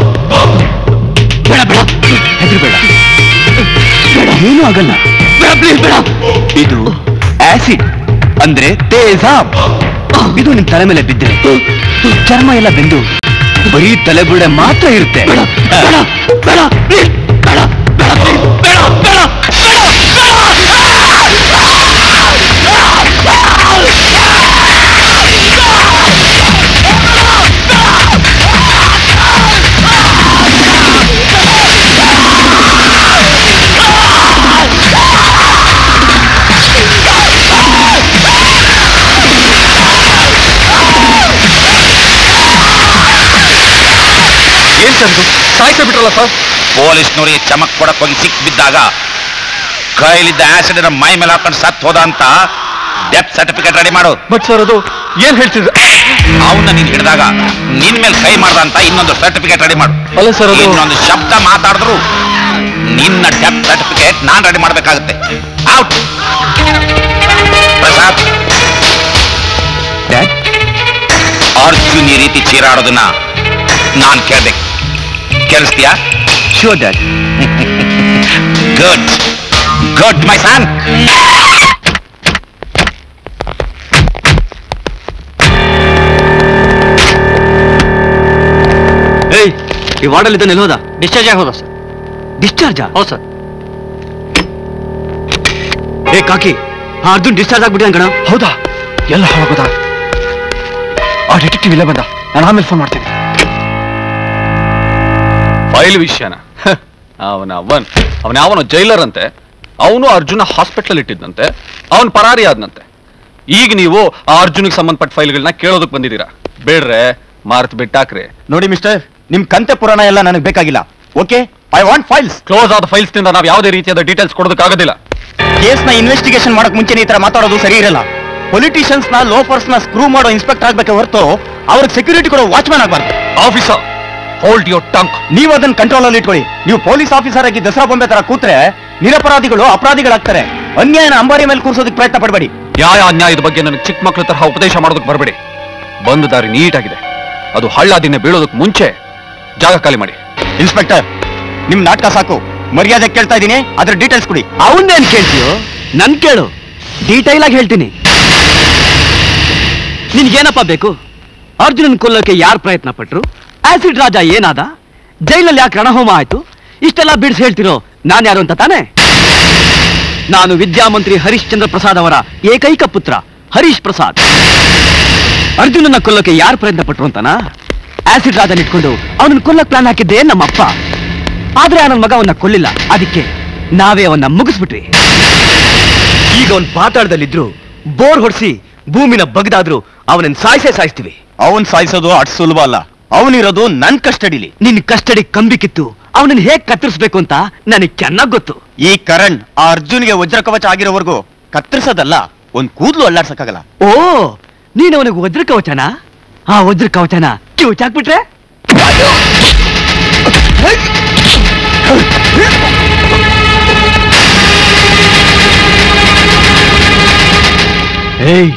ಬೇಡ ಬೇಡ ಹೆದರ್ಬೇಡ ಬೇಡ ಏನೂ ಆಗಲ್ಲ ಬೇಡ ಪ್ಲೀಸ್ ಬೇಡ ಇದು ಆಸಿಡ್ ಅಂದ್ರೆ ತೇಜಾಬ್ ಇದು ನಿಮ್ ತಲೆ ಮೇಲೆ ಬಿದ್ದರೆ ಚರ್ಮ ಎಲ್ಲ ಬೆಂದು ಬರೀ ತಲೆ ಬುಡೆ ಮಾತ್ರ ಇರುತ್ತೆ ಬೇಡ ಬೇಡ ಬೇಡ please, ಬೇಡ ಬೇಡ please, ಬೇಡ ಬೇಡ ಬೇಡ ಬೇಡ ಸಾಯ್ಸೇ ಬಿಟ್ರಲ್ಲ ಸರ್ ಪೊಲೀಸ್ನವರಿಗೆ ಚಮಕ್ ಕೊಡಕ್ ಹೋಗಿ ಸಿಕ್ ಬಿದ್ದಾಗ ಕೈಲಿದ್ದ ಆಸಿಡ್ ಮೈ ಮೇಲೆ ಹಾಕೊಂಡು ಸತ್ ಹೋದ ಅಂತ ಡೆತ್ ಸರ್ಟಿಫಿಕೇಟ್ ರೆಡಿ ಮಾಡು ಬಟ್ ಸರ್ ಅದು ಏನ್ ಹೇಳ್ತಿದ್ರು ಅವನ್ನ ನೀನ್ ಹಿಡಿದಾಗ ನಿನ್ ಮೇಲೆ ಕೈ ಮಾಡ್ದ ಅಂತ ಇನ್ನೊಂದು ಸರ್ಟಿಫಿಕೇಟ್ ರೆಡಿ ಮಾಡು ಅಲ್ಲ ಸರ್ ಅದು ಇನ್ನೊಂದು ಶಬ್ದ ಮಾತಾಡಿದ್ರು ನಿನ್ನ ಡೆತ್ ಸರ್ಟಿಫಿಕೇಟ್ ನಾನ್ ರೆಡಿ ಮಾಡ್ಬೇಕಾಗುತ್ತೆ ಔಟ್ ಪ್ರಸಾದ್ ಅರ್ಜುನ್ ಈ ರೀತಿ ಚೀರಾಡೋದನ್ನ ನಾನ್ ಕೇಳ್ಬೇಕು ಕೇಳಿಸ್ತೀಯಾ sure dad good good my son ಏಯ್ ಈ ವಾರ್ಡಲ್ಲಿ ಇದ್ದಾನೆ ಹೋದ ಡಿಸ್ಚಾರ್ಜ್ ಆಗೋದ ಸರ್ ಡಿಸ್ಚಾರ್ಜಾ ಹೌದು ಸರ್ ಏ ಕಾಕಿ ಆ ಅರ್ಜುನ್ ಡಿಸ್ಚಾರ್ಜ್ ಆಗ್ಬಿಟ್ಟಿದ್ದಾನೆ ಕಣ ಹೌದಾ ಎಲ್ಲ ಹೋಗೋದಾ ಆ ಡಿಟೆಕ್ಟಿವ್ ಇಲ್ಲೇ ಬಂದ ನಾನು ಆಮೇಲೆ ಫೋನ್ ಮಾಡ್ತೀನಿ ಫೈಲ್ ವಿಷಯನ ಅವನ ಅವನ್ ಅವನ ಯಾವನ ಜೈಲರ್ ಅಂತೆ ಅವನು ಅರ್ಜುನ ಹಾಸ್ಪಿಟಲ್ ಇಟ್ಟಿದ್ದಂತೆ ಅವನ್ ಪರಾರಿ ಆದ್ನಂತೆ ಈಗ ನೀವು ಆ ಅರ್ಜುನಿಗೆ ಸಂಬಂಧಪಟ್ಟ ಫೈಲ್ಗಳನ್ನ ಕೇಳೋದಕ್ಕೆ ಬಂದಿದ್ದೀರಾ ಬೇಡ್ರೆ ಮಾರ್ತ್ ಬಿಟ್ಟಾಕ್ರಿ ನೋಡಿ ಮಿಸ್ಟರ್ ನಿಮ್ ಕಂತೆ ಪುರಾಣ ಎಲ್ಲ ನನಗೆ ಬೇಕಾಗಿಲ್ಲ okay I want files close ಆದ ಫೈಲ್ಸ್ ನಿಂದ ನಾವು ಯಾವುದೇ ರೀತಿಯಾದ ಡೀಟೇಲ್ಸ್ ಕೊಡೋದಕ್ಕಾಗೋದಿಲ್ಲ ಕೇಸ್ ನ ಇನ್ವೆಸ್ಟಿಗೇಷನ್ ಮಾಡಕ್ ಮುಂಚೆ ಈ ತರ ಮಾತಾಡೋದು ಸರಿ ಇರಲ್ಲ ಪೊಲಿಟಿಷಿಯನ್ಸ್ ನ ಲೋಫರ್ಸ್ ನ ಸ್ಕ್ರೂ ಮಾಡೋ ಇನ್ಸ್ಪೆಕ್ಟರ್ ಆಗ್ಬೇಕೆ ಹೊರತು ಅವ್ರಿಗೆ ಸೆಕ್ಯೂರಿಟಿ ಕೊಡೋ ವಾಚ್ಮ್ಯಾನ್ ಆಗ್ಬಾರ್ದು ಆಫೀಸರ್ ಹೋಲ್ಡ್ ಯೋರ್ ಟಂಕ್ ನೀವು ಅದನ್ನ ಕಂಟ್ರೋಲ್ ಅಲ್ಲಿ ಇಟ್ಕೊಳ್ಳಿ ನೀವು ಪೊಲೀಸ್ ಆಫೀಸರ್ ಆಗಿ ದಸರಾ ಬೊಂಬೆ ತರ ಕೂತ್ರೆ ನಿರಪರಾಧಿಗಳು ಅಪರಾಧಿಗಳಾಗ್ತಾರೆ ಅನ್ಯಾಯನ ಅಂಬಾರಿ ಮೇಲೆ ಕೂರಿಸೋದಕ್ಕೆ ಪ್ರಯತ್ನ ಪಡಬೇಡಿ ನ್ಯಾಯ ಅನ್ಯಾಯದ ಬಗ್ಗೆ ನನಗೆ ಚಿಕ್ಕ ಮಕ್ಕಳ ತರಹ ಉಪದೇಶ ಮಾಡೋದಕ್ಕೆ ಬರಬೇಡಿ ಬಂದು ದಾರಿ ನೀಟಾಗಿದೆ ಅದು ಹಳ್ಳ ದಿನ ಬೀಳೋದಕ್ಕೆ ಮುಂಚೆ ಜಾಗ ಖಾಲಿ ಮಾಡಿ ಇನ್ಸ್ಪೆಕ್ಟರ್ ನಿಮ್ ನಾಟಕ ಸಾಕು ಮರ್ಯಾದೆ ಕೇಳ್ತಾ ಇದ್ದೀನಿ ಅದ್ರ ಡೀಟೇಲ್ಸ್ ಕೊಡಿ ಅವನ್ನೇನ್ ಕೇಳ್ತೀಯೋ ನನ್ ಕೇಳು ಡೀಟೈಲ್ ಆಗಿ ಹೇಳ್ತೀನಿ ನಿನ್ಗೇನಪ್ಪ ಬೇಕು ಅರ್ಜುನನ್ ಕೊಲ್ಲೋಕೆ ಯಾರು ಪ್ರಯತ್ನ ಪಟ್ರು ಆಸಿಡ್ ರಾಜ ಏನಾದ ಜೈಲಲ್ಲಿ ಯಾಕೆ ರಣಹೋಮ ಆಯ್ತು ಇಷ್ಟೆಲ್ಲ ಬಿಡಿಸಿ ಹೇಳ್ತಿರೋ ನಾನ್ ಯಾರು ಅಂತ ತಾನೇ ನಾನು ವಿದ್ಯಾಮಂತ್ರಿ ಹರಿಶ್ಚಂದ್ರ ಪ್ರಸಾದ್ ಅವರ ಏಕೈಕ ಪುತ್ರ ಹರೀಶ್ ಪ್ರಸಾದ್ ಅರ್ಜುನನ್ನ ಕೊಲ್ಲೋಕೆ ಯಾರು ಪ್ರಯತ್ನ ಪಟ್ರು ಅಂತನಾ ಆಸಿಡ್ ರಾಜನ್ ಇಟ್ಕೊಂಡು ಅವನನ್ನ ಕೊಲ್ಲಕ್ ಪ್ಲಾನ್ ಹಾಕಿದ್ದೆ ನಮ್ಮಪ್ಪ ಆದ್ರೆ ನನ್ನ ಮಗ ಅವನ್ನ ಕೊಲ್ಲಿಲ್ಲ ಅದಕ್ಕೆ ನಾವೇ ಅವನ್ನ ಮುಗಿಸ್ಬಿಟ್ರಿ ಈಗ ಅವನ್ ಪಾತಾಳದಲ್ಲಿದ್ರು ಬೋರ್ ಹೊಡ್ಸಿ ಭೂಮಿನ ಬಗ್ದಾದ್ರು ಅವನನ್ನ ಸಾಯಿಸೇ ಸಾಯಿಸ್ತೀವಿ ಅವನ್ ಸಾಯಿಸೋದು ಅಟ್ ಸುಲಭ ಅಲ್ಲ ಅವನಿರೋದು ನನ್ ಕಸ್ಟಡಿಲಿ ನಿನ್ ಕಸ್ಟಡಿ ಕಂಬಿ ಕಿತ್ತು ಅವನನ್ನ ಹೇಗ್ ಕತ್ತರಿಸ್ಬೇಕು ಅಂತ ನನಗೆ ಚೆನ್ನಾಗ್ ಗೊತ್ತು ಈ ಕರಣ್ ಆ ಅರ್ಜುನ್ಗೆ ವಜ್ರ ಕವಚ ಆಗಿರೋವರೆಗೂ ಕತ್ತರಿಸೋದಲ್ಲ ಒಂದ್ ಕೂದ್ಲು ಅಲ್ಲಾಡ್ಸಕ್ಕಾಗಲ್ಲ ಓ ನೀನ್ ಅವನಿಗೆ ವಜ್ರ ಕವಚನ ಆ ವಜ್ರ ಕವಚನ ಕಿವುಚಾಕ್ಬಿಟ್ರೆ ಏಯ್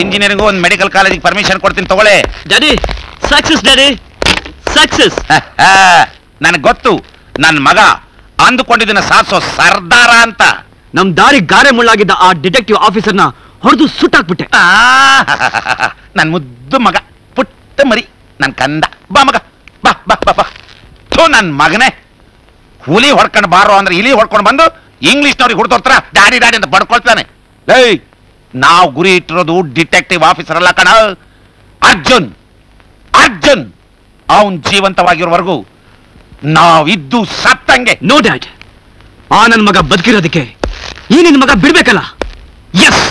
ಇಂಜಿನಿಯರಿಂಗ್ ಒಂದು ಮೆಡಿಕಲ್ ಕಾಲೇಜಿಗೆ ಪರ್ಮಿಷನ್ ಕೊಡ್ತೀನಿ ತಗೊಳ್ಳಿ ಡ್ಯಾಡಿ ಸಕ್ಸಸ್ ಡ್ಯಾಡಿ ಸಕ್ಸಸ್ ನನಗೆ ಗೊತ್ತು ನನ್ನ ಮಗ ಅಂದುಕೊಂಡಿದ್ದನ್ನ ಸಾಧಿಸೋ ಸರ್ದಾರ ಅಂತ ನಮ್ ದಾರಿ ಗಾರೆ ಮುಳ್ಳಾಗಿದ್ದ ಆ ಡಿಟೆಕ್ಟಿವ್ ಆಫೀಸರ್ನ ಹೊಡೆದು ಸುಟ್ಟಾಕ್ಬಿಟ್ಟೆ ಆ, ನನ್ ಮುದ್ದು ಮಗ ಪುಟ್ಟ ಮರಿ ನನ್ ಕಂದ ಬಾ ಮಗ ಬಾ ಬಾ ಬಾ ಬಾ ಥು ನನ್ ಮಗನೇ ಹುಲಿ ಹೊಡ್ಕೊಂಡು ಬಾರೋ ಅಂದ್ರೆ ಇಲಿ ಹೊಡ್ಕೊಂಡು ಬಂದು ಇಂಗ್ಲಿಷ್ನವ್ರಿಗೆ ಹುಡ್ತೋರ್ತಾರ ಡ್ಯಾಡಿ ಡ್ಯಾಡಿ ಅಂತ ಬಡ್ಕೊಳ್ತಾನೆ ಏಯ್ ನಾವು ಗುರಿ ಇಟ್ಟಿರೋದು ಡಿಟೆಕ್ಟಿವ್ ಆಫೀಸರ್ ಅಲ್ಲ ಕಣ ಅರ್ಜುನ್ ಅರ್ಜುನ್ ಅವನ್ ಜೀವಂತವಾಗಿರೋವರೆಗೂ ನಾವಿದ್ದು ಸತ್ತಂಗೆ ನೋ ಡ್ಯಾಡ್ ಆ ನನ್ ಮಗ ಬದುಕಿರೋದಕ್ಕೆ ಈ ನಿನ್ ಮಗ ಬಿಡ್ಬೇಕಲ್ಲ ಎಸ್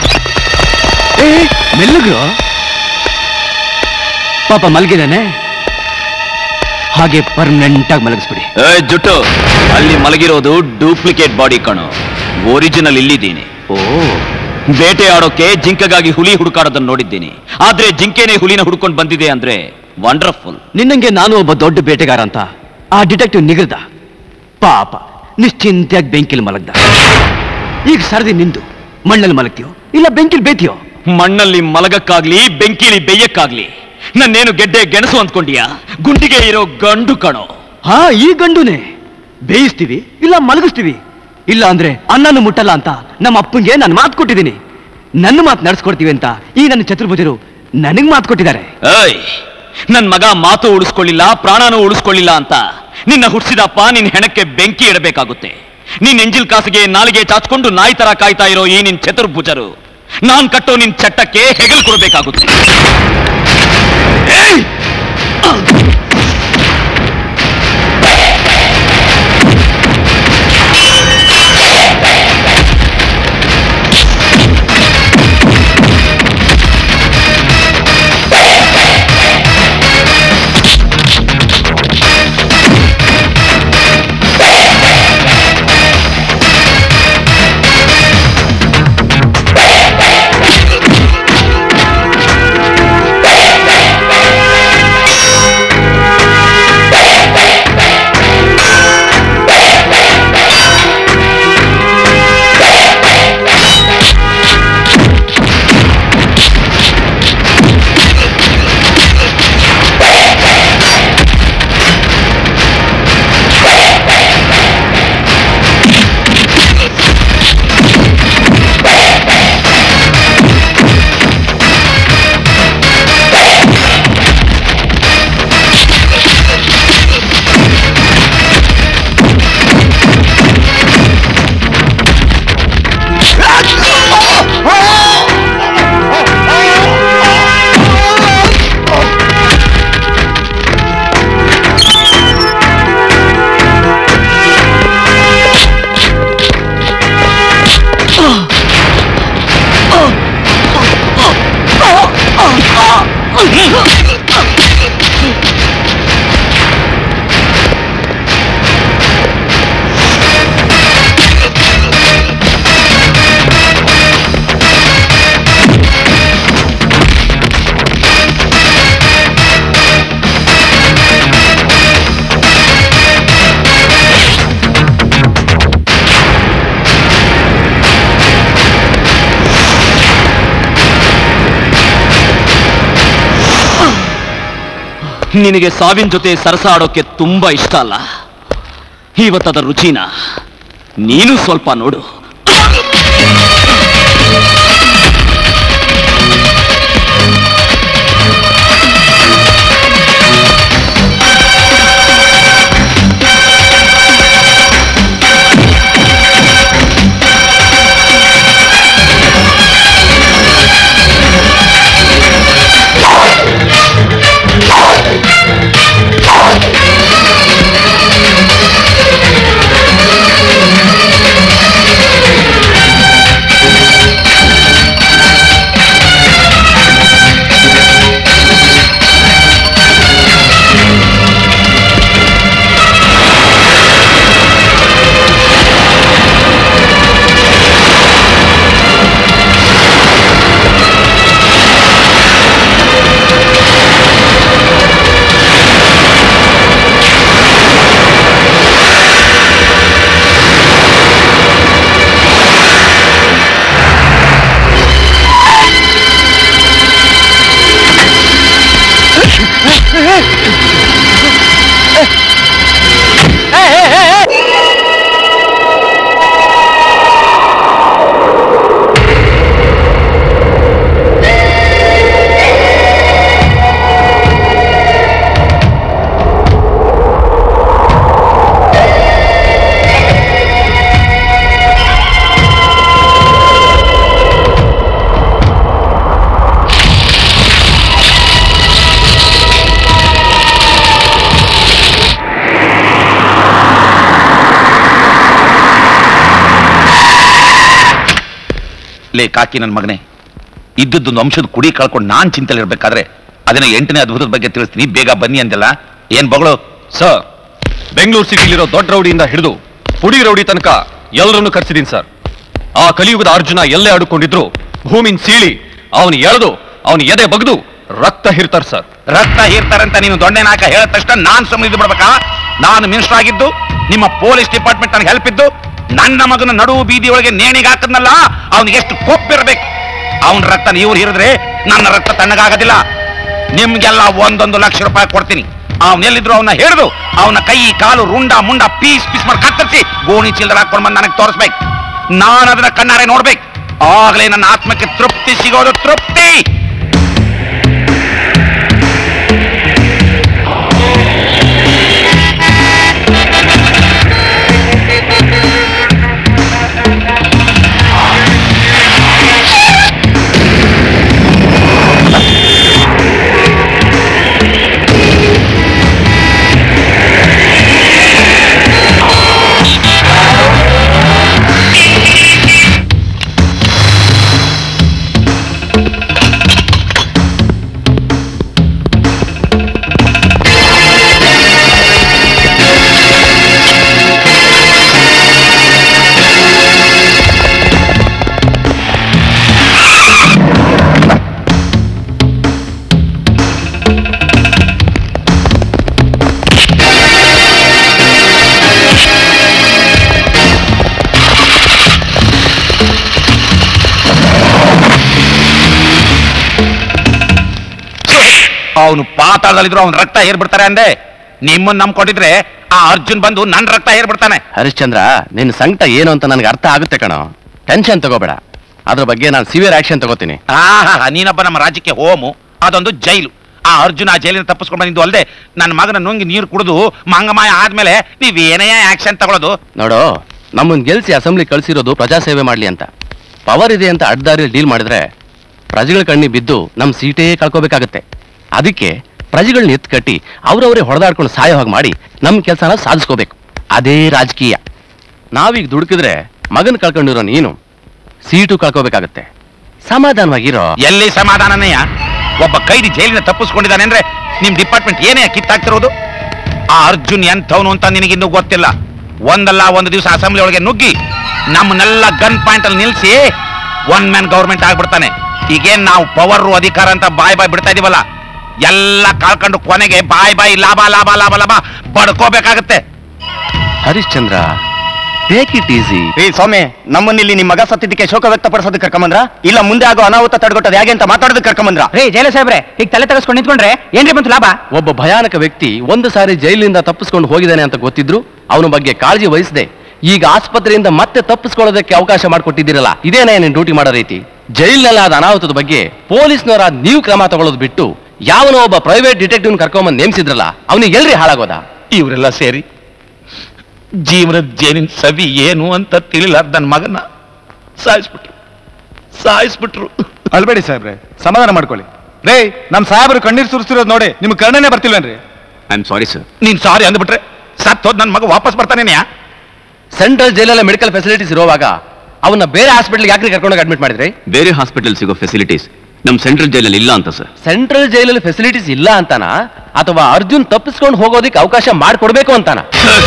ಮೆಲ್ಲಗು ಪಾಪ ಮಲಗಿದಾನೆ ಹಾಗೆ ಪರ್ಮನೆಂಟ್ ಆಗಿ ಮಲಗಿಸ್ಬಿಡಿ ಏ ಜುಟ್ಟು ಅಲ್ಲಿ ಮಲಗಿರೋದು ಡೂಪ್ಲಿಕೇಟ್ ಬಾಡಿ ಕಣು ಒರಿಜಿನಲ್ ಇಲ್ಲಿದ್ದೀನಿ ಓ ಬೇಟೆ ಆಡೋಕೆ ಜಿಂಕೆಗಾಗಿ ಹುಲಿ ಹುಡುಕಾಡೋದನ್ನ ನೋಡಿದ್ದೀನಿ ಆದ್ರೆ ಜಿಂಕೆನೇ ಹುಲಿನ ಹುಡ್ಕೊಂಡು ಬಂದಿದೆ ಅಂದ್ರೆ ವಂಡರ್ಫುಲ್ ನಿನ್ನಂಗೆ ನಾನು ಒಬ್ಬ ದೊಡ್ಡ ಬೇಟೆಗಾರ ಅಂತ ಆ ಡಿಟೆಕ್ಟಿವ್ ನಿಗರ್ದ ಪಾಪ ನಿಶ್ಚಿಂತೆಯಾಗಿ ಬೆಂಕಿಲಿ ಮಲಗ್ದ ಈಗ ಸರದಿ ನಿಂದು ಮಣ್ಣಲ್ಲಿ ಮಲಗ್ತೀಯೋ ಇಲ್ಲ ಬೆಂಕಿಲಿ ಬೇತಿಯೋ ಮಣ್ಣಲ್ಲಿ ಮಲಗಕ್ಕಾಗ್ಲಿ ಬೆಂಕಿಲಿ ಬೇಯಕ್ಕಾಗ್ಲಿ ನನ್ನೇನು ಗೆಡ್ಡೆ ಗೆಣಸು ಅಂದ್ಕೊಂಡಿಯಾ ಗುಂಡಿಗೆ ಇರೋ ಗಂಡು ಕಣೋ ಹಾ ಈ ಗಂಡುನೇ ಬೇಯಿಸ್ತೀವಿ ಇಲ್ಲ ಮಲಗಿಸ್ತೀವಿ ಇಲ್ಲ ಅಂದ್ರೆ ಅನ್ನನು ಮುಟ್ಟಲ್ಲ ಅಂತ ನಮ್ಮ ಅಪ್ಪಂಗೆ ನಾನು ಮಾತು ಕೊಟ್ಟಿದ್ದೀನಿ ನನ್ನ ಮಾತು ನಡೆಸ್ಕೊಡ್ತೀವಿ ಅಂತ ಈ ನನ್ನ ಚತುರ್ಭುಜರು ನನಗ್ ಮಾತು ಕೊಟ್ಟಿದ್ದಾರೆ ಏಯ್ ನನ್ ಮಗ ಮಾತು ಉಳಿಸ್ಕೊಳ್ಳಿಲ್ಲ ಪ್ರಾಣನೂ ಉಳಿಸ್ಕೊಳ್ಳಿಲ್ಲ ಅಂತ ನಿನ್ನ ಹುಟ್ಟಿಸಿದಪ್ಪ ನಿನ್ ಹೆಣಕ್ಕೆ ಬೆಂಕಿ ಇಡಬೇಕಾಗುತ್ತೆ ನಿನ್ ಎಂಜಿಲ್ ಕಾಸಿಗೆ ನಾಲಿಗೆ ಚಾಚ್ಕೊಂಡು ನಾಯಿ ತರ ಕಾಯ್ತಾ ಇರೋ ಈ ನಿನ್ ಚತುರ್ಭುಜರು ನಾನ್ ಕಟ್ಟೋ ನಿನ್ ಚಟ್ಟಕ್ಕೆ ಹೆಗಲ್ ಕೊಡ್ಬೇಕಾಗುತ್ತೆ ಏಯ್! ನಿನಗೆ ಸಾವಿನ ಜೊತೆ ಸರಸ ಆಡೋಕೆ ತುಂಬಾ ಇಷ್ಟ ಅಲ್ಲ ಇವತ್ತದ ರುಚಿನ ನೀನು ಸ್ವಲ್ಪ ನೋಡು ಆ ಲೇ ಕಾಕಿ ನನ್ನ ಮಗನೇ ಇದ್ದದ್ದೊಂದು ಅಂಶದ ಕುಡಿ ಕಳ್ಕೊಂಡು ನಾನ್ ಚಿಂತೆಲಿ ಇರ್ಬೇಕಾದ್ರೆ ಅದನ್ನ ಎಂಟನೇ ಅದ್ಭುತದ ಬಗ್ಗೆ ತಿಳಿಸ್ತೀನಿ ಬೇಗ ಬನ್ನಿ ಅಂದಲ್ಲ ಏನ್ ಬಗಳು ಸರ್ ಬೆಂಗಳೂರು ಸಿಟಿಲಿರೋ ದೊಡ್ಡ ರೌಡಿಯಿಂದ ಹಿಡಿದು ಪುಡಿ ರೌಡಿ ತನಕ ಎಲ್ಲರನ್ನು ಕರ್ಸಿದೀನಿ ಸರ್ ಆ ಕಲಿಯುಗದ ಅರ್ಜುನ ಎಲ್ಲೇ ಅಡುಕೊಂಡಿದ್ರು ಭೂಮಿನ್ ಸೀಳಿ ಅವನು ಎಳೆದು ಅವನ ಎದೆ ಬಗ್ದು ರಕ್ತ ಹಿರ್ತಾರ್ ಸರ್ ರಕ್ತ ಹೀರ್ತಾರಂತ ನೀನು ದೊಣ್ಣೆನಾಕ ಹೇಳಿದ ತಕ್ಷಣ ನಾನ್ ಸುಮ್ಮನೆ ಬಿಡ್ಬೇಕಾ ನಾನು ಮಿನಿಸ್ಟರ್ ಆಗಿದ್ದು ನಿಮ್ಮ ಪೊಲೀಸ್ ಡಿಪಾರ್ಟ್ಮೆಂಟ್ ನನಗೆ ಹೆಲ್ಪ್ ಇದ್ದು ನನ್ನ ಮಗನ ನಡುವು ಬೀದಿ ಒಳಗೆ ನೇಣಿಗೆ ಹಾಕದ್ನಲ್ಲ ಅವನಿಗೆ ಎಷ್ಟು ಕೊಪ್ಪಿರ್ಬೇಕು ಅವನ ರಕ್ತ ನೀವು ಹೀರಿದ್ರೆ ನನ್ನ ರಕ್ತ ತಣ್ಣಗಾಗೋದಿಲ್ಲ ನಿಮ್ಗೆಲ್ಲ ಒಂದೊಂದು ಲಕ್ಷ ರೂಪಾಯಿ ಕೊಡ್ತೀನಿ ಅವನೆಲ್ಲಿದ್ರು ಅವನ್ನ ಹಿಡಿದು ಅವನ ಕೈ ಕಾಲು ರುಂಡ ಮುಂಡ ಪೀಸ್ ಪೀಸ್ ಮಾಡಿ ಕತ್ತರಿಸಿ ಗೋಣಿ ಚೀಲದ ಹಾಕೊಂಡು ಬಂದು ನನಗೆ ತೋರಿಸ್ಬೇಕು ನಾನು ಅದನ್ನ ಕಣ್ಣಾರೆ ನೋಡ್ಬೇಕು ಆಗ್ಲೇ ನನ್ನ ಆತ್ಮಕ್ಕೆ ತೃಪ್ತಿ ಸಿಗೋದು ತೃಪ್ತಿ ಅವನು ಪಾತಾಳದಲ್ಲಿದ್ರು ಅವನ ರಕ್ತ ಹೇರ್ಬಿಡ್ತಾರೆ ಅಂದೆ ನಿಮ್ಮನ್ನ ನಂಬ್ಕೊಂಡಿದ್ರೆ ಆ ಅರ್ಜುನ್ ಬಂದು ನನ್ನ ರಕ್ತ ಹೇರ್ಬಿಡ್ತಾನೆ ಹರಿಶ್ಚಂದ್ರ ನಿನ್ನ ಸಂಕಟ ಏನು ಅಂತ ನನಗೆ ಅರ್ಥ ಆಗುತ್ತೆ ಕಣೋ ಟೆನ್ಷನ್ ತಗೋಬೇಡ ಅದ್ರ ಬಗ್ಗೆ ನಾನು ಸಿವಿಯರ್ ಆಕ್ಷನ್ ತಗೋತೀನಿ ಆಹಾ ನೀನೊಬ್ಬ ನಮ್ಮ ರಾಜ್ಯಕ್ಕೆ ಹೋಮು ಅದೊಂದು ಜೈಲು ಆ ಅರ್ಜುನ ಆ ಜೈಲಿನ ತಪ್ಪಿಸ್ಕೊಂಡು ಬಂದಿದ್ದು ಅಲ್ಲದೆ ನನ್ನ ಮಗನ ನುಂಗಿ ನೀರು ಕುಡಿದು ಮಂಗಮಾಯ ಆದ್ಮೇಲೆ ನೀವೇನೇ ಆಕ್ಷನ್ ತಗೊಳ್ಳೋದು ನೋಡು ನಮ್ಮನ್ನ ಗೆಲ್ಸಿ ಅಸೆಂಬ್ಲಿ ಕಳ್ಸಿರೋದು ಪ್ರಜಾಸೇವೆ ಮಾಡ್ಲಿ ಅಂತ ಪವರ್ ಇದೆ ಅಂತ ಅಡ್ಡದಾರಿಯಲ್ಲಿ ಡೀಲ್ ಮಾಡಿದ್ರೆ ಪ್ರಜೆಗಳ ಕಣ್ಣಿ ಬಿದ್ದು ನಮ್ಮ ಸೀಟೇ ಕಳ್ಕೋಬೇಕಾಗತ್ತೆ ಅದಕ್ಕೆ ಪ್ರಜೆಗಳನ್ನ ಎತ್ತು ಕಟ್ಟಿ ಅವ್ರವರೇ ಹೊಡೆದಾಡ್ಕೊಂಡು ಸಾಯೋ ಹಾಗೆ ಮಾಡಿ ನಮ್ಮ ಕೆಲಸನ ಸಾಧಿಸ್ಕೋಬೇಕು ಅದೇ ರಾಜಕೀಯ ನಾವೀಗ ದುಡುಕಿದ್ರೆ ಮಗನ ಕಳ್ಕೊಂಡಿರೋ ನೀನು ಸೀಟು ಕಳ್ಕೋಬೇಕಾಗತ್ತೆ ಸಮಾಧಾನವಾಗಿರೋ ಎಲ್ಲಿ ಸಮಾಧಾನನೇಯ ಒಬ್ಬ ಕೈದಿ ಜೈಲಿನ ತಪ್ಪಿಸ್ಕೊಂಡಿದ್ದಾನೆ ಅಂದ್ರೆ ನಿಮ್ ಡಿಪಾರ್ಟ್ಮೆಂಟ್ ಏನೇ ಕಿತ್ತಾಕ್ತಿರೋದು ಆ ಅರ್ಜುನ್ ಎಂಥವನು ಅಂತ ನಿನಗಿನ್ನೂ ಗೊತ್ತಿಲ್ಲ ಒಂದಲ್ಲ ಒಂದು ದಿವಸ ಅಸೆಂಬ್ಲಿ ಒಳಗೆ ನುಗ್ಗಿ ನಮ್ಮನ್ನೆಲ್ಲ ಗನ್ ಪಾಯಿಂಟ್ ಅಲ್ಲಿ ನಿಲ್ಸಿ ಒನ್ ಮ್ಯಾನ್ ಗೌರ್ಮೆಂಟ್ ಆಗ್ಬಿಡ್ತಾನೆ ಈಗೇನ್ ನಾವು ಪವರ್ ಅಧಿಕಾರ ಅಂತ ಬಾಯ್ ಬಾಯ್ ಬಿಡ್ತಾ ಇದೀವಲ್ಲ ಎಲ್ಲ ಕಳ್ಕೊಂಡು ಕೊನೆಗೆ ಬಾಯ್ ಬಾಯ್ ಲಾಭ ಲಾಭ ಲಾಭ ಲಾಭ ಬಡ್ಕೋಬೇಕಾಗತ್ತೆ ಹರಿಶ್ಚಂದ್ರ ಟೇಕ್ ಇಟ್ ಈಸಿ ಏ ಸ್ವಾಮಿ ನಮ್ಮನ್ನಿಲ್ಲಿ ನಿಮ್ಮ ಮಗ ಸತ್ತಿದ್ದಕ್ಕೆ ಶೋಕ ವ್ಯಕ್ತಪಡಿಸೋದಕ್ಕೆ ಕರ್ಕಂಬಂದ್ರ ಇಲ್ಲ ಮುಂದೆ ಆಗೋ ಅನಾಹುತ ತಡೆಗಟ್ಟೋದು ಹೇಗೆ ಅಂತ ಮಾತಾಡೋದಕ್ಕೆ ಕರ್ಕಂಬಂದ್ರ ರೇ ಜೈಲ ಸಾಹೇಬ್ರೆ ಈಗ ತಲೆ ತಗಸ್ಕೊಂಡು ನಿಂತ್ಕೊಂಡ್ರೆ ಏನ್ರಿ ಬಂತು ಲಾಭ ಒಬ್ಬ ಭಯಾನಕ ವ್ಯಕ್ತಿ ಒಂದು ಸಾರಿ ಜೈಲಿನಿಂದ ತಪ್ಪಿಸ್ಕೊಂಡು ಹೋಗಿದ್ದಾನೆ ಅಂತ ಗೊತ್ತಿದ್ರು ಅವನ ಬಗ್ಗೆ ಕಾಳಜಿ ವಹಿಸದೆ ಈಗ ಆಸ್ಪತ್ರೆಯಿಂದ ಮತ್ತೆ ತಪ್ಪಿಸ್ಕೊಳ್ಳೋದಕ್ಕೆ ಅವಕಾಶ ಮಾಡಿಕೊಟ್ಟಿದ್ದೀರಲ್ಲ ಇದೇನೇ ನೀನು ಡ್ಯೂಟಿ ಮಾಡೋ ರೀತಿ ಜೈಲಿನಲ್ಲಿ ಆದ ಅನಾಹುತದ ಬಗ್ಗೆ ಪೊಲೀಸ್ನವರ ನೀವು ಕ್ರಮ ತಗೊಳ್ಳೋದು ಬಿಟ್ಟು ಯಾವನೋ ಒಬ್ಬ ಪ್ರೈವೇಟ್ ಡಿಟೆಕ್ಟಿವ್ ಕರ್ಕೊಂಬಂದು ನೇಮಿಸಿದ್ರಲ್ಲ ಅವನಿಗೆ ಎಲ್ರಿ ಹಾಳಾಗೋದ ಇವರೆಲ್ಲ ಸೇರಿ ಜೀವನದ ಜೇನಿನ ಸವಿ ಏನು ಅಂತ ತಿಳಿಲಾರ್ದ ನನ್ನ ಮಗನ ಸಾಯಿಸ್ಬಿಟ್ರು ಸಾಯಿಸ್ಬಿಟ್ರು ಅಲ್ಬೇಡಿ ಸಾಹೇಬ್ರೆ ಸಮಾಧಾನ ಮಾಡ್ಕೊಳ್ಳಿ ರೇ ನಮ್ ಸಾಹೇಬರು ಕಣ್ಣೀರ್ ಸುರಿಸ್ತಿರೋದು ನೋಡಿ ನಿಮ್ಗೆ ಕರ್ಣನೆ ಬರ್ತಿಲ್ವೇನ್ರಿ ಐ ಆಮ್ ಸಾರಿ ಸರ್ ನೀನ್ ಸಾರಿ ಅಂದ್ಬಿಟ್ರೆ ಸತ್ತೋದ್ ನನ್ನ ಮಗ ವಾಪಸ್ ಬರ್ತಾನೇನ್ಯಾ ಸೆಂಟ್ರಲ್ ಜೈಲಲ್ಲಿ ಮೆಡಿಕಲ್ ಫೆಸಿಲಿಟೀಸ್ ಇರುವಾಗ ಅವನ್ನ ಬೇರೆ ಹಾಸ್ಪಿಟಲ್ ಯಾಕ್ರಿ ಕರ್ಕೊಂಡೋಗಿ ಅಡ್ಮಿಟ್ ಮಾಡಿದ್ರಿ ಬೇರೆ ಹಾಸ್ಪಿಟಲ್ ಸಿಗೋ ಫೆಸಿಲಿಟೀಸ್ ನಮ್ಮ ಸೆಂಟ್ರಲ್ ಜೈಲಲ್ಲಿ ಇಲ್ಲ ಅಂತ ಸರ್ ಸೆಂಟ್ರಲ್ ಜೈಲಲ್ಲಿ ಫೆಸಿಲಿಟೀಸ್ ಇಲ್ಲ ಅಂತಾನ ಅಥವಾ ಅರ್ಜುನ್ ತಪ್ಪಿಸ್ಕೊಂಡು ಹೋಗೋದಕ್ಕೆ ಅವಕಾಶ ಮಾಡಿಕೊಡ್ಬೇಕು ಅಂತಾನ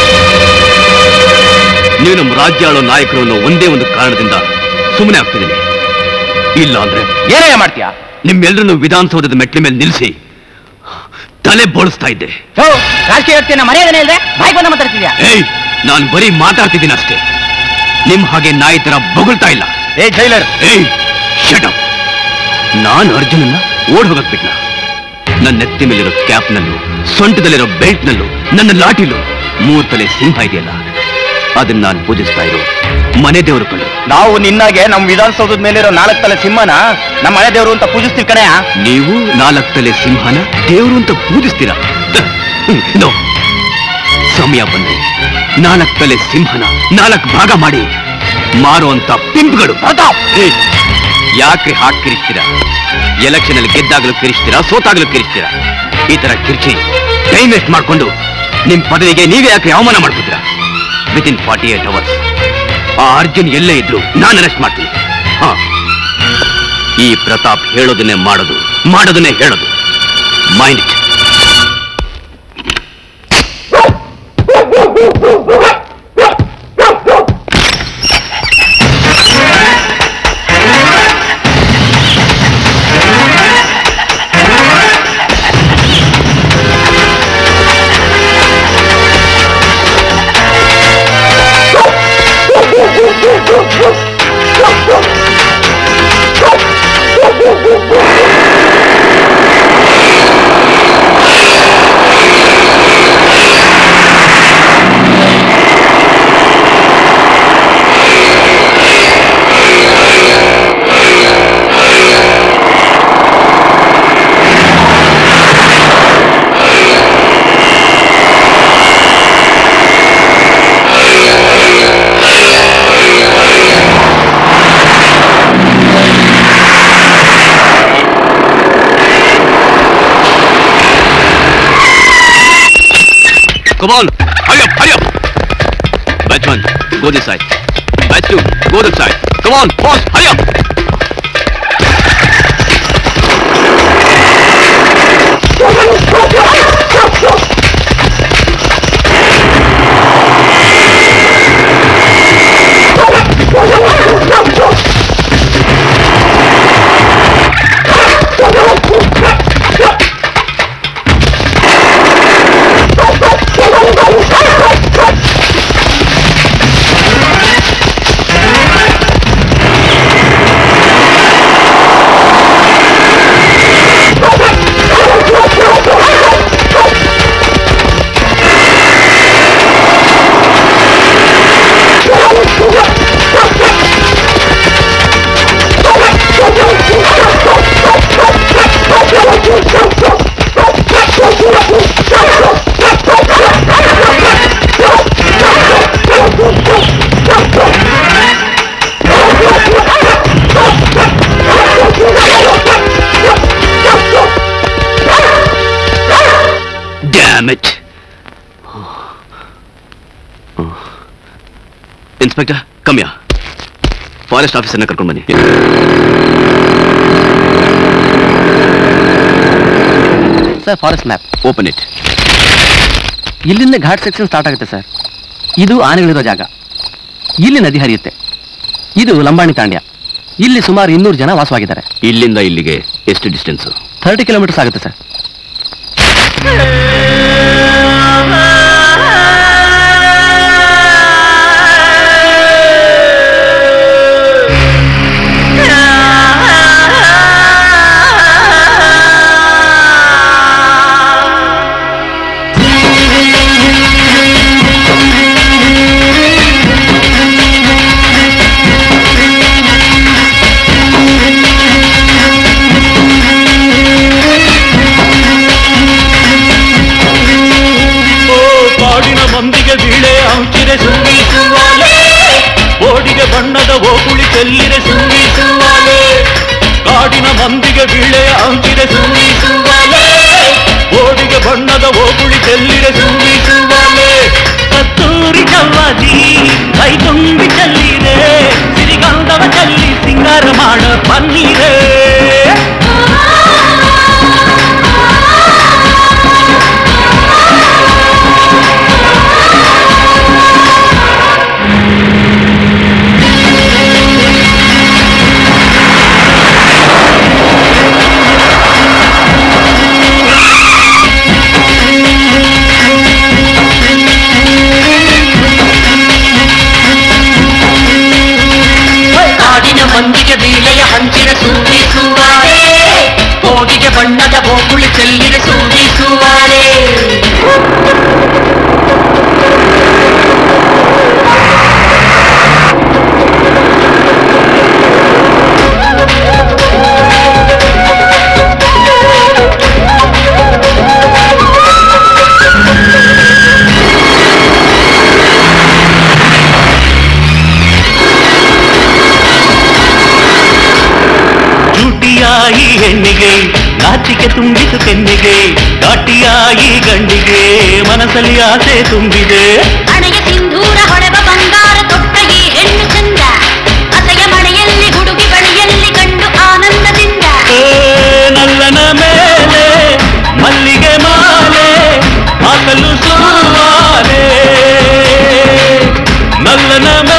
ನೀವು ನಮ್ಮ ರಾಜ್ಯ ಆಳೋ ನಾಯಕರು ಅನ್ನೋ ಒಂದೇ ಒಂದು ಕಾರಣದಿಂದ ಸುಮ್ಮನೆ ಆಗ್ತಿದ್ದೀನಿ ಇಲ್ಲ ಅಂದ್ರೆ ಏನೇ ಮಾಡ್ತೀಯಾ ನಿಮ್ಮೆಲ್ಲರನ್ನು ವಿಧಾನಸೌಧದ ಮೆಟ್ಲ ಮೇಲೆ ನಿಲ್ಲಿಸಿ ತಲೆ ಬೋಳಿಸ್ತಾ ಇದ್ದೆ ರಾಜಕೀಯ ವ್ಯಕ್ತಿಯನ್ನ ಮರ್ಯಾದನೆ ಇಲ್ಲದೆ ಬಾಯಿ ಬಂದ ಮಾತಾಡ್ತಿದ್ಯಾ ಏಯ್ ನಾನು ಬರೀ ಮಾತಾಡ್ತಿದ್ದೀನಿ ಅಷ್ಟೇ ನಿಮ್ ಹಾಗೆ ನಾಯಿ ತರ ಬೊಗಳ್ತಾ ಇಲ್ಲ ಏ ಜೈಲರ್ ಏಯ್ ಶಟ್ ಅಪ್ ನಾನು ಅರ್ಜುನನ್ನ ಓಡ್ ಹೋಗಕ್ ಬಿಟ್ನ ನನ್ನ ನೆತ್ತಿ ಮೇಲಿರೋ ಕ್ಯಾಪ್ನಲ್ಲೂ ಸೊಂಟದಲ್ಲಿರೋ ಬೆಲ್ಟ್ನಲ್ಲೂ ನನ್ನ ಲಾಟಿಲು ಮೂರ್ ತಲೆ ಸಿಂಹ ಇದೆಯಲ್ಲ ಅದನ್ನ ನಾನು ಪೂಜಿಸ್ತಾ ಇರೋ ಮನೆ ದೇವರು ಕಣ್ಣು ನಾವು ನಿನ್ನಾಗೆ ನಮ್ಮ ವಿಧಾನಸೌಧದ ಮೇಲಿರೋ ನಾಲ್ಕು ತಲೆ ಸಿಂಹನ ನಮ್ಮ ಮನೆ ದೇವರು ಅಂತ ಪೂಜಿಸ್ತೀವಿ ಕಣೆಯ ನೀವು ನಾಲ್ಕು ತಲೆ ಸಿಂಹನ ದೇವರು ಅಂತ ಪೂಜಿಸ್ತೀರಾ ನೋ ಸಮಯ ಬಂದ್ರೆ ನಾಲ್ಕು ತಲೆ ಸಿಂಹನ ನಾಲ್ಕು ಭಾಗ ಮಾಡಿ ಮಾರುವಂತ ಪಿಂಪ್ಗಳು ಏಯ್, ಯಾಕ್ರಿ ಹಾಕ್ ಕಿರಿಸ್ತೀರಾ ಎಲೆಕ್ಷನ್ ಅಲ್ಲಿ ಗೆದ್ದಾಗಲೂ ಕಿರಿಸ್ತೀರಾ ಸೋತಾಗಲೂ ಕಿರಿಸ್ತೀರಾ ಈ ತರ ಕಿರ್ಚಿ ಟೈಮ್ ವೇಸ್ಟ್ ಮಾಡ್ಕೊಂಡು ನಿಮ್ ಪದವಿಗೆ ನೀವೇ ಯಾಕ್ರಿ ಅವಮಾನ ಮಾಡ್ಕೊತೀರಾ within forty eight hours ಆ ಅರ್ಜುನ್ ಎಲ್ಲೇ ಇದ್ರು ನಾನು ಅರೆಸ್ಟ್ ಮಾಡ್ತೀನಿ ಹಾ ಈ ಪ್ರತಾಪ್ ಹೇಳೋದನ್ನೇ ಮಾಡೋದು ಮಾಡೋದನ್ನೇ ಹೇಳೋದು mind it Come on, hurry up, hurry up. Batch one, go this side. Batch two, go this side. Come on, boss, hurry up. Damn it. Inspector ಕಮ್ಯಾ ಫಾರೆಸ್ಟ್ ಆಫೀಸರ್ನ ಕರ್ಕೊಂಡು ಬನ್ನಿ sir forest map open it ಇಲ್ಲಿಂದ ghat section start ಆಗುತ್ತೆ sir ಇದು ಆನೆಗಳಿರೋ ಜಾಗ ಇಲ್ಲಿ ನದಿ ಹರಿಯುತ್ತೆ ಇದು ಲಂಬಾಣಿ ತಾಂಡ್ಯ ಇಲ್ಲಿ ಸುಮಾರು ಇನ್ನೂರು ಜನ ವಾಸವಾಗಿದ್ದಾರೆ ಇಲ್ಲಿಂದ ಇಲ್ಲಿಗೆ ಎಷ್ಟು ಡಿಸ್ಟೆನ್ಸ್ ಥರ್ಟಿ ಕಿಲೋಮೀಟರ್ಸ್ ಆಗುತ್ತೆ ಸರ್ ಓ ಕಾಡಿನ ಮಂದಿಗೆ ಬೀಳೆ ಅಂಚಿರೆ ಸುಂಗಿಸುವಾಲೆ ಓಡಿಗೆ ಬಣ್ಣದ ಓಕುಳಿ ಚೆಲ್ಲಿರೆ ಸುಂಗಿಸುವಾಲೆ ಕಾಡಿನ ಮಂದಿಗೆ ಬೀಳೆ ಅಂಚಿರೆ ಸುಂಗಿಸುವಾಲೆ ಓಡಿಗೆ ಬಣ್ಣದ ಓಕುಳಿ ಚೆಲ್ಲಿರೆ ಸುಂಗಿಸುವಾಲೆ ಕತ್ತೂರಿ ಚವ್ವಾಜಿ ಕೈ ತುಂಬಿ ಚೆಲ್ಲಿರೆ ಸಿರಿಗಂಧವ ಚೆಲ್ಲಿ ಸಿಂಗಾರ ಮಾಡ ಬನ್ನೀರೇ ಕಾಡಿನ ಮಂದಿಗೆ ಬೀಳೆಯ ಹಂಚಿನ ಸೂಗಿಸುವಾರೆ ಹೋಗಿಗೆ ಬಣ್ಣದ ಬೋಗುಳಿ ಚೆಲ್ಲಿನ ಸೂಗಿಸುವಾರೆ ಜೂಟಿಯಾಯಿ ಹೆಣ್ಣಿಗೆ ನಾಚಿಕೆ ತುಂಬಿತು ಕೆನ್ನಿಗೆ ಘಾಟಿಯಾಯಿ ಗಂಡಿಗೆ ಮನಸ್ಸಲ್ಲಿ ಆಸೆ ತುಂಬಿದೆ ಹಣೆಯ ಸಿಂಧೂರ ಹೊಳೆವ ಬಂಗಾರ ತೊಟ್ಟ ಈ ಹೆಣ್ಣು ಚಂದ ಅಸೆಯ ಮಳೆಯಲ್ಲಿ ಹುಡುಗಿ ಬಳಿಯಲ್ಲಿ ಕಂಡು ಆನಂದ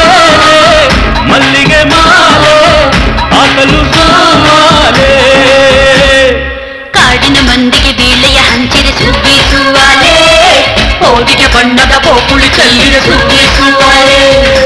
ಮಲ್ಲಿಗೆ ಮಾಲೆ ಹಾಕಲು ಸೋಮಾಲೆ ಕಾಡಿನ ಮಂದಿಗೆ ಬೀಳೆಯ ಹಂಚಿರೆ ಸುಗ್ಗಿಸುವಾಲೆ ಹೋಗಿಗೆ ಬಣ್ಣದ ಬೋಕುಳಿ ಚೆಲ್ಲಿನ ಸುಗ್ಗಿಸುವಾಲೆ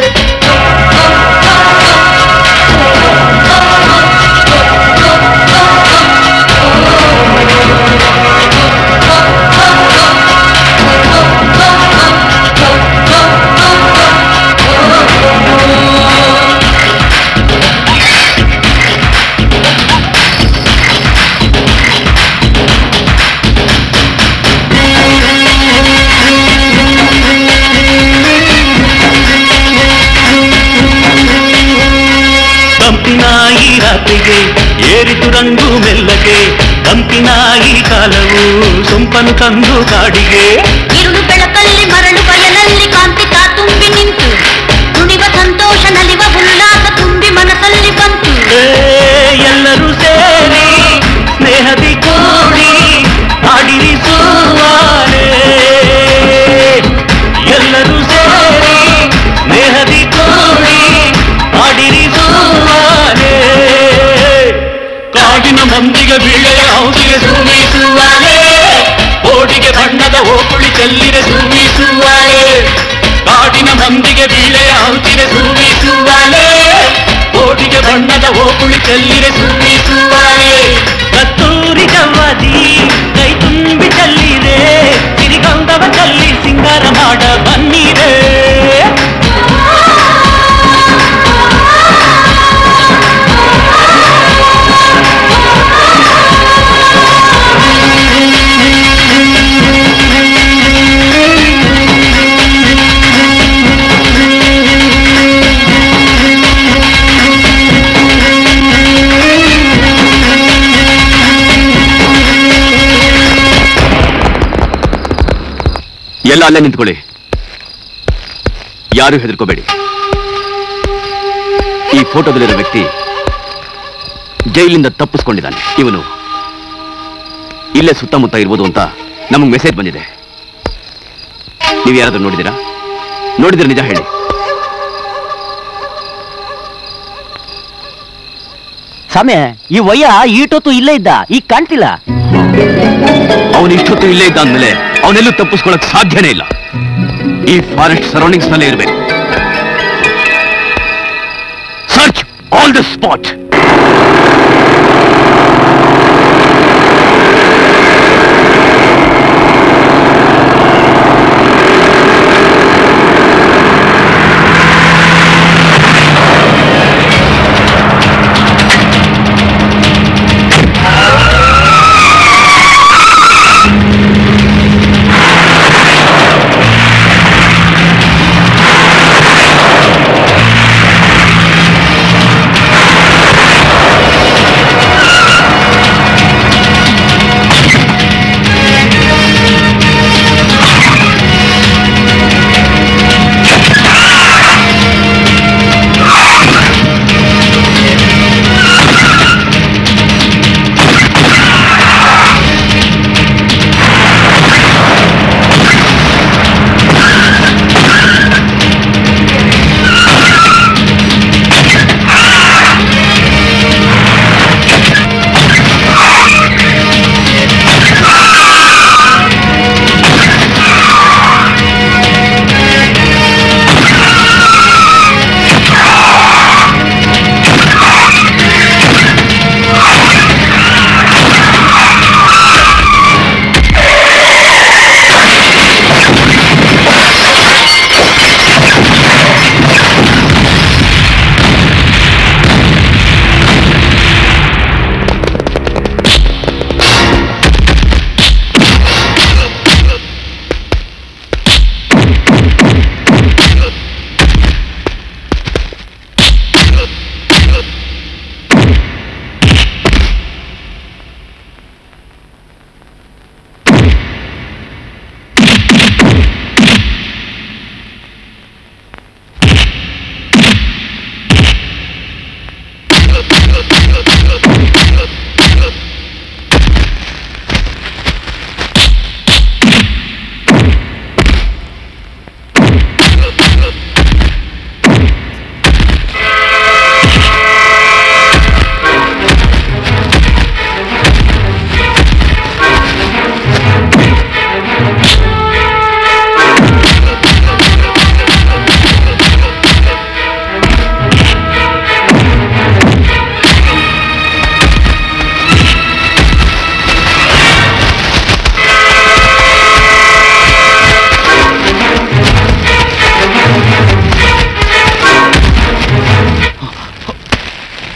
ಕಂಪಿನ ಈ ರಾತ್ರಿಗೆ ಏರಿತು ರಂಗು ಮೆಲ್ಲಗೆ ಕಂಪಿನ ಈ ಕಾಲವು ಸೊಂಪನು ತಂದು ಕಾಡಿಗೆ ಇರುಳು ಬೆಳಕಲ್ಲಿ ಮರಳು ಬಯಲಲ್ಲಿ ಕಾಂತಿಕ ತುಂಬಿ ನಿಂತು ನುಡಿವ ಸಂತೋಷ ನಲಿವ ಉಲ್ಲಾಸ ತುಂಬಿ ಮನಸ್ಸಲ್ಲಿ ಬಂತು ಏ, ಎಲ್ಲರೂ ಸೇರಿ ಸ್ನೇಹದಿ ಕೂಡಿ ಆಡಿರಿ ಸೋವಾಲೆ ಎಲ್ಲರೂ ಸೇರಿ ಸ್ನೇಹದಿ ಕೂಡಿ ಆಡಿರಿ ಸೋವಾಲೆ ಕಾಡಿನ ಮಂದಿಗೆ ಬೀಳೆಯ ಔಸಿಗೆ ಸುಮಿಸುವಾಲೆ ಓಡಿಗೆ ಬಣ್ಣದ ಓಕುಳಿ ಚೆಲ್ಲಿರೆ ಸುಮಿಸುವಾಲೆ ಕಾಡಿನ ಮಂದಿಗೆ ಬೀಳೆಯ ಔಚಿರೆ ಸುಮಿಸುವಾಲೆ ಓಡಿಗೆ ಬಣ್ಣದ ಓಕುಳಿ ಚೆಲ್ಲಿರೆ ಸುಮಿಸುವಾಲೆ ಕತ್ತೂರಿ ಜವ್ವದಿ ಕೈ ತುಂಬಿ ಚೆಲ್ಲಿರೆ ಸಿರಿಗಂಧವ ಚಲ್ಲಿ ಸಿಂಗಾರ ಮಾಡ ಬನ್ನಿರೆ ಎಲ್ಲ ಅಲ್ಲೇ ನಿಂತ್ಕೊಳ್ಳಿ ಯಾರು ಹೆದರ್ಕೋಬೇಡಿ ಈ ಫೋಟೋದಲ್ಲಿರೋ ವ್ಯಕ್ತಿ ಜೈಲಿಂದ ತಪ್ಪಿಸ್ಕೊಂಡಿದ್ದಾನೆ ಇವನು ಇಲ್ಲೇ ಸುತ್ತಮುತ್ತ ಇರ್ಬೋದು ಅಂತ ನಮಗೆ ಮೆಸೇಜ್ ಬಂದಿದೆ ನೀವು ಯಾರಾದ್ರೂ ನೋಡಿದ್ದೀರಾ ನೋಡಿದ್ರೆ ನಿಜ ಹೇಳಿ ಸಮಯ ಈ ವಯ್ಯ ಈಟೊತ್ತು ಇಲ್ಲೇ ಇದ್ದ ಈಗ ಕಾಣ್ತಿಲ್ಲ ಅವನು ಇಷ್ಟೊತ್ತು ಇಲ್ಲೇ ಇದ್ದ ಅಂದ್ಮೇಲೆ ಅವನೆಲ್ಲೂ ತಪ್ಪಿಸ್ಕೊಳಕ್ ಸಾಧ್ಯನೇ ಇಲ್ಲ ಈ ಫಾರೆಸ್ಟ್ ಸರೌಂಡಿಂಗ್ಸ್ ನಲ್ಲೇ ಇರಬೇಕು ಸರ್ಚ್ ಆಲ್ ದ ಸ್ಪಾಟ್ ಆ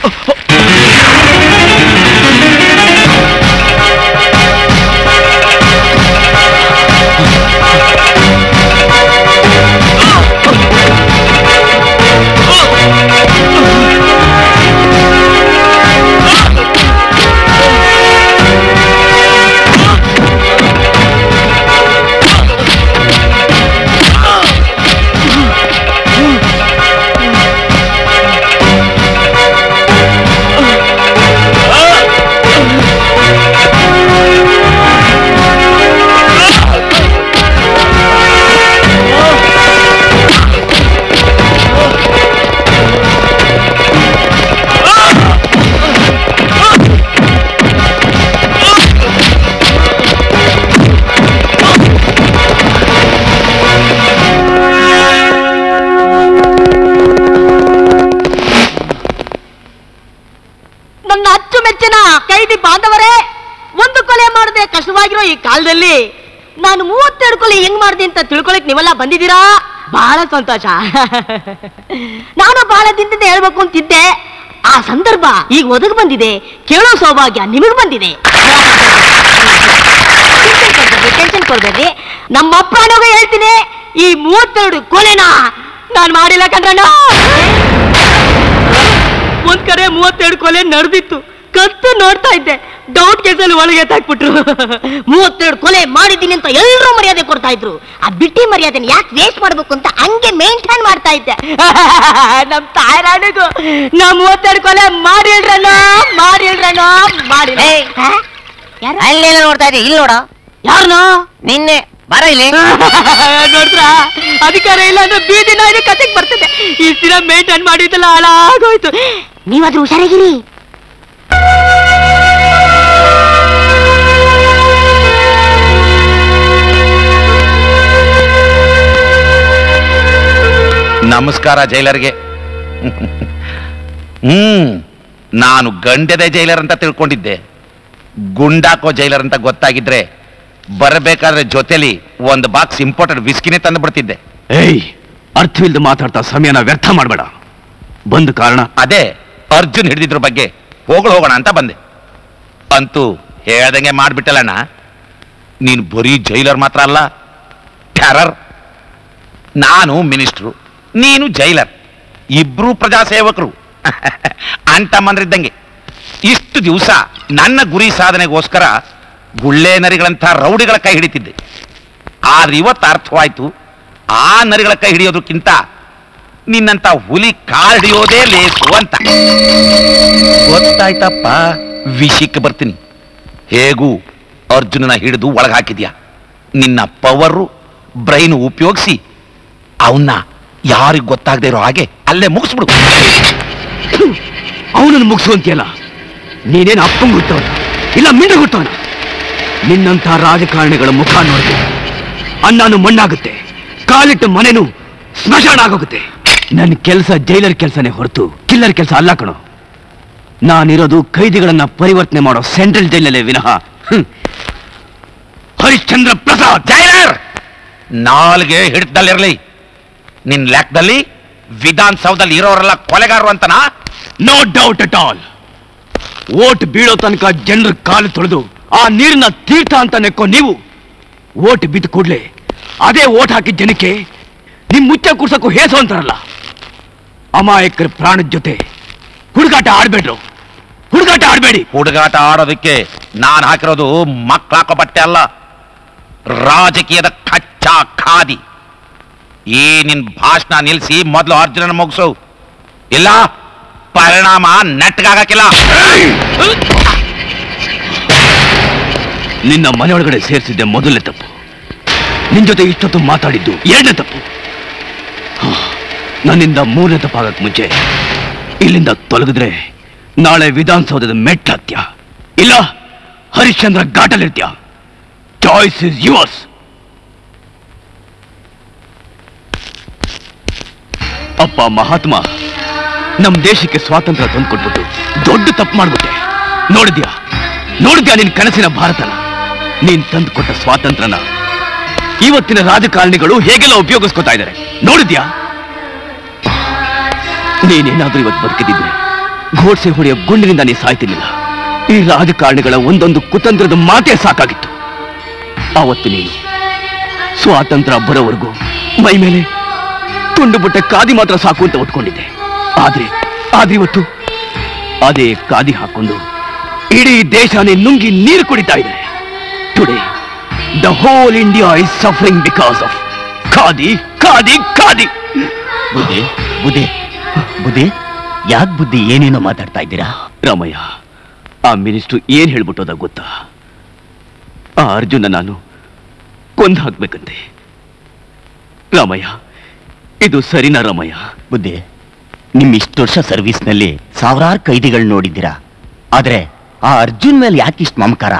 ನನ್ನ ಅಚ್ಚುಮೆಚ್ಚಿನ ಕೈದಿ ಬಾಂಧವರೇ ಒಂದು ಕೊಲೆ ಮಾಡದೆ ಕಷ್ಟವಾಗಿರೋ ಈ ಕಾಲದಲ್ಲಿ ನಾನು ಮೂವತ್ತೆರಡು ಕೊಲೆ ಹೆಂಗ್ ಮಾಡಿದೆ ಅಂತ ತಿಳ್ಕೊಳಕ್ ನೀವೆಲ್ಲ ಬಂದಿದ್ದೀರಾ ಬಹಳ ಸಂತೋಷ ನಾನು ಬಹಳ ದಿನದಿಂದ ಹೇಳ್ಬೇಕು ಅಂತಿದ್ದೆ ಆ ಸಂದರ್ಭ ಈಗ ಒದಗಿ ಬಂದಿದೆ ಕೇಳೋ ಸೌಭಾಗ್ಯ ನಿಮಗ್ ಬಂದಿದೆ ಟೆನ್ಷನ್ ಕೊಡ್ಬೇಡ್ರಿ ನಮ್ಮ ಅಪ್ಪನೋಗ ಹೇಳ್ತೀನಿ ಈ ಮೂವತ್ತೆರಡು ಕೊಲೆನ ನಾನ್ ಮಾಡಿಲ್ಲ ಕಣ್ರಣ್ಣ ಒಂದ್ ಕಡೆ ಮೂವತ್ತೆರಡು ಕೊಲೆ ನಡೆದಿತ್ತು ಕತ್ತು ನೋಡ್ತಾ ಇದ್ದೆ ಡೌಟ್ ಕೇಸಲ್ಲಿ ಒಳಗೆ ತಾಕ್ಬಿಟ್ರು ಮೂವತ್ತೆರಡು ಕೊಲೆ ಮಾಡಿದ್ದೀನಿ ಅಂತ ಎಲ್ಲರೂ ಮರ್ಯಾದೆ ಕೊಡ್ತಾ ಇದ್ರು ಆ ಬಿಟ್ಟಿ ಮರ್ಯಾದೆನ ಯಾಕೆ ವೇಸ್ಟ್ ಮಾಡ್ಬೇಕು ಅಂತ ಹಂಗೆ ಮೇಂಟೈನ್ ಮಾಡ್ತಾ ಇದ್ದೆ ನಮ್ ತಾಯ್ರಾಣಿಗೂ ನಾ ಮೂವತ್ತೆರಡು ಕೊಲೆ ಮಾಡಿಲ್ರಣ್ಣ ಮಾಡಿಲ್ರಣ್ಣ ಮಾಡಿ ಅಲ್ಲೆಲ್ಲ ನೋಡ್ತಾ ಇದ್ದೆ ಇಲ್ಲಿ ನೋಡ ಯಾರನ್ನ ನಿನ್ನೆ ಬರ ಇಲ್ಲಿ ನೋಡ್ರ ಅಧಿಕಾರ ಇಲ್ಲ ಅಂದ್ರೆ ಬೀದಿ ನಾಯಿನ ಕತೆಗೆ ಬರ್ತದೆ ಇಷ್ಟು ದಿನ ಮೇಂಟೈನ್ ಮಾಡಿದ್ದಲ್ಲ ಹಾಳಾಗೋಯ್ತು ನೀವಾದ್ರೂ ಹುಷಾರಾಗಿರಿ ನಮಸ್ಕಾರ ಜೈಲರ್ಗೆ ಹ್ಮ್ ನಾನು ಗಂಡದೆ ಜೈಲರ್ ಅಂತ ತಿಳ್ಕೊಂಡಿದ್ದೆ ಗುಂಡಾಕೋ ಜೈಲರ್ ಅಂತ ಗೊತ್ತಾಗಿದ್ರೆ ಬರಬೇಕಾದ್ರೆ ಜೊತೆಲಿ ಒಂದು ಬಾಕ್ಸ್ ಇಂಪೋರ್ಟೆಡ್ ವಿಸ್ಕಿನೇ ತಂದು ಬಿಡ್ತಿದ್ದೆ ಏಯ್ ಅರ್ಥವಿಲ್ದ ಮಾತಾಡ್ತಾ ಸಮಯನ ವ್ಯರ್ಥ ಮಾಡಬೇಡ ಬಂದ ಕಾರಣ ಅದೇ ಅರ್ಜುನ್ ಹಿಡಿದಿದ್ರ ಬಗ್ಗೆ ಹೋಗಳು ಹೋಗೋಣ ಅಂತ ಬಂದೆ ಅಂತೂ ಹೇಳ್ದಂಗೆ ಮಾಡ್ಬಿಟ್ಟಲ್ಲಣ್ಣ ನೀನು ಬರೀ ಜೈಲರ್ ಮಾತ್ರ ಅಲ್ಲ ಟೆರರ್ ನಾನು ಮಿನಿಸ್ಟ್ರು ನೀನು ಜೈಲರ್ ಇಬ್ರು ಪ್ರಜಾಸೇವಕರು ಅಂಟಮ್ಮಂದ್ರಿದ್ದಂಗೆ ಇಷ್ಟು ದಿವಸ ನನ್ನ ಗುರಿ ಸಾಧನೆಗೋಸ್ಕರ ಗುಳ್ಳೆ ನರಿಗಳಂಥ ರೌಡಿಗಳ ಕೈ ಹಿಡಿತಿದ್ದೆ ಆದ್ರೆ ಇವತ್ತು ಅರ್ಥವಾಯ್ತು ಆ ನರಿಗಳ ಕೈ ಹಿಡಿಯೋದಕ್ಕಿಂತ ನಿನ್ನಂತ ಹುಲಿ ಕಾಡಿಯೋದೇ ಲೇಸು ಅಂತ ಗೊತ್ತಾಯ್ತಪ್ಪ ವಿಷಯಕ್ಕೆ ಬರ್ತೀನಿ ಹೇಗೂ ಅರ್ಜುನನ ಹಿಡಿದು ಒಳಗೆ ಹಾಕಿದ್ಯಾ ನಿನ್ನ ಪವರು ಬ್ರೈನ್ ಉಪಯೋಗಿಸಿ ಅವನ್ನ ಯಾರಿಗ್ ಗೊತ್ತಾಗದೆ ಇರೋ ಹಾಗೆ ಅಲ್ಲೇ ಮುಗಿಸ್ಬಿಡು ಅವನನ್ನು ಮುಗಿಸುವಂತಿಯಲ್ಲ ನೀನೇನು ಅಪ್ಪಂಗ್ ಹುಟ್ಟವನ ಇಲ್ಲ ಮಿಂಡ ಹುಟ್ಟವನ ನಿನ್ನಂಥ ರಾಜಕಾರಣಿಗಳ ಮುಖ ನೋಡಿದೆ ಅನ್ನನು ಮಣ್ಣಾಗುತ್ತೆ ಕಾಲಿಟ್ಟು ಮನೆನು ಸ್ಮಶಾನ ಆಗೋಗುತ್ತೆ ನನ್ನ ಕೆಲಸ ಜೈಲರ್ ಕೆಲಸನೇ ಹೊರತು ಕಿಲ್ಲರ್ ಕೆಲಸ ಅಲ್ಲ ಕಣೋ ನಾನಿರೋದು ಕೈದಿಗಳನ್ನ ಪರಿವರ್ತನೆ ಮಾಡೋ ಸೆಂಟ್ರಲ್ ಜೈಲಲ್ಲೇ ವಿನಃ ಹ್ಮ್. ಹರಿಶ್ಚಂದ್ರ ಪ್ರಸಾದ್ ಜೈಲರ್ ನಾಲ್ಗೆ ಹಿಡಿತದಲ್ಲಿರ್ಲಿ ನಿನ್ ಲೆಕ್ಕದಲ್ಲಿ ವಿಧಾನಸೌಧದಲ್ಲಿ ಇರೋರೆಲ್ಲ ಕೊಲೆಗಾರರು ಅಂತನಾ no doubt at all vote ಬೀಳೋ ತನಕ ಜನರ ಕಾಲು ತೊಳೆದು ಆ ನೀರನ್ನ ತೀರ್ಥ ಅಂತ ನೆಕ್ಕೋ ನೀವು ಓಟ್ ಬಿದ್ದ ಕೂಡ್ಲೆ ಅದೇ ಓಟ್ ಹಾಕಿದ ಜನಕ್ಕೆ ನಿಮ್ ಮುಚ್ಚ ಕುಡ್ಸಕ್ಕೂ ಹೇಸು ಅಂತಾರಲ್ಲ ಅಮಾಯಕರ ಪ್ರಾಣದ ಜೊತೆ ಹುಡುಗಾಟ ಆಡ್ಬೇಡ್ರು ಹುಡುಗಾಟ ಆಡ್ಬೇಡಿ ಹುಡುಗಾಟ ಆಡೋದಕ್ಕೆ ನಾನ್ ಹಾಕಿರೋದು ಮಕ್ಕಳಾಕೋ ಬಟ್ಟೆ ಅಲ್ಲ ರಾಜಕೀಯದ ಕಚ್ಚಾ ಖಾದಿ ಈ ನಿನ್ ಭಾಷಣ ನಿಲ್ಸಿ ಮೊದಲು ಅರ್ಜುನನ ಮುಗಿಸು ಇಲ್ಲ ಪರಿಣಾಮ ನೆಟ್ಗಾಗಕ್ಕಿಲ್ಲ ನಿನ್ನ ಮನೆಯೊಳಗಡೆ ಸೇರಿಸಿದ್ದೆ ಮೊದಲನೇ ತಪ್ಪು ನಿನ್ ಜೊತೆ ಇಷ್ಟೊತ್ತು ಮಾತಾಡಿದ್ದು ಎರಡನೇ ತಪ್ಪು ಹಾ, ನನ್ನಿಂದ ಮೂರನೇ ತಪ್ಪಾಗಕ್ ಮುಂಚೆ ಇಲ್ಲಿಂದ ತೊಲಗಿದ್ರೆ ನಾಳೆ ವಿಧಾನಸೌಧದ ಮೆಟ್ಲತ್ಯ ಇಲ್ಲ ಹರಿಶ್ಚಂದ್ರ ಘಾಟಲಿರ್ತ್ಯ ಚಾಯ್ಸ್ ಇಸ್ ಯುವರ್ಸ್ ಅಪ್ಪ ಮಹಾತ್ಮ ನಮ್ ದೇಶಕ್ಕೆ ಸ್ವಾತಂತ್ರ್ಯ ತಂದ್ಕೊಟ್ಬಿಟ್ಟು ದೊಡ್ಡ ತಪ್ಪು ಮಾಡ್ಬಿಟ್ಟೆ ನೋಡಿದ್ಯಾ ನೋಡಿದ್ಯಾ ನಿನ್ ಕನಸಿನ ಭಾರತನ ನೀನ್ ತಂದುಕೊಟ್ಟ ಸ್ವಾತಂತ್ರ್ಯನ ಇವತ್ತಿನ ರಾಜಕಾರಣಿಗಳು ಹೇಗೆಲ್ಲ ಉಪಯೋಗಿಸ್ಕೊತಾ ಇದ್ದಾರೆ ನೋಡಿದ್ಯಾ ನೀನೇನಾದ್ರೂ ಇವತ್ತು ಬದುಕಿದ್ರೆ ಘೋಡ್ಸೆ ಹೊಡೆಯೋ ಗುಂಡಿನಿಂದ ನೀ ಸಾಯ್ತಿರ್ಲಿಲ್ಲ ಈ ರಾಜಕಾರಣಿಗಳ ಒಂದೊಂದು ಕುತಂತ್ರದ ಮಾತೇ ಸಾಕಾಗಿತ್ತು ಆವತ್ತು ನೀನು ಸ್ವಾತಂತ್ರ್ಯ ಬರೋವರೆಗೂ ಮೈ ಮೇಲೆ ತುಂಡು ಬುಟ್ಟ ಕಾದಿ ಮಾತ್ರ ಸಾಕು ಅಂತ ಉಟ್ಕೊಂಡಿದ್ದೆ ಆದ್ರೆ ಆದ್ರೆ ಇವತ್ತು ಅದೇ ಕಾದಿ ಹಾಕೊಂಡು ಇಡೀ ದೇಶನೇ ನುಂಗಿ ನೀರು ಕುಡಿತಾ ಇದೆ today the whole India is suffering because of khadi khadi khadi ಬುದ್ಧಿ ಬುದ್ಧಿ ಬುದ್ಧಿ ಯಾಕೆ ಬುದ್ಧಿ ಏನೇನೋ ಮಾತಾಡ್ತಾ ಇದ್ದೀರಾ ರಾಮಯ್ಯ ಆ ಮಿನಿಸ್ಟ್ರು ಏನ್ ಹೇಳ್ಬಿಟ್ಟೋದ ಗೊತ್ತಾ ಆ ಅರ್ಜುನ ನಾನು ಕೊಂದು ಹಾಕ್ಬೇಕಂತೆ ರಾಮಯ್ಯ ಇದು ಸರಿನಾ ರಾಮಯ್ಯ ಬುದ್ಧಿ ನಿಮ್ ಇಷ್ಟು ವರ್ಷ ಸರ್ವಿಸ್ನಲ್ಲಿ ಸಾವಿರಾರು ಕೈದಿಗಳು ನೋಡಿದ್ದೀರಾ ಆದ್ರೆ ಆ ಅರ್ಜುನ್ ಮೇಲೆ ಯಾಕೆ ಇಷ್ಟು ಮಮಕಾರ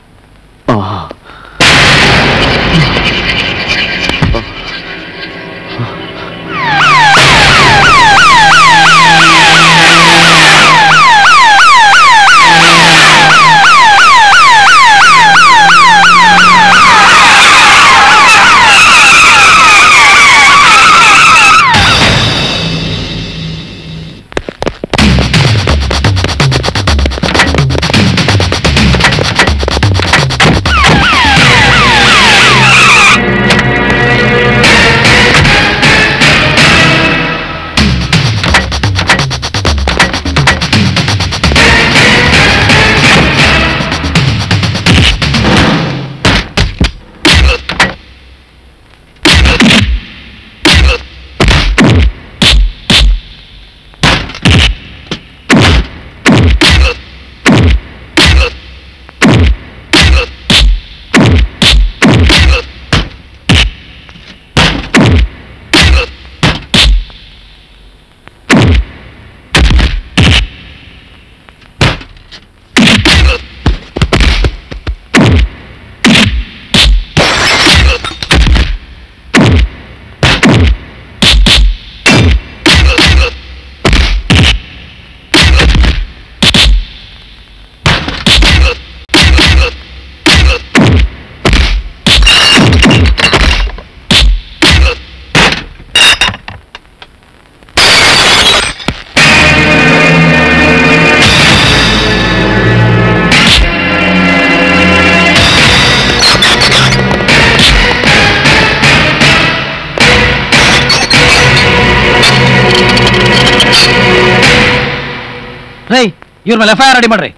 ರೈ ಇವ್ರ ಮೇಲೆ ಎಫ್ ಐ ಆರ್ ರೆಡಿ ಮಾಡ್ರಿ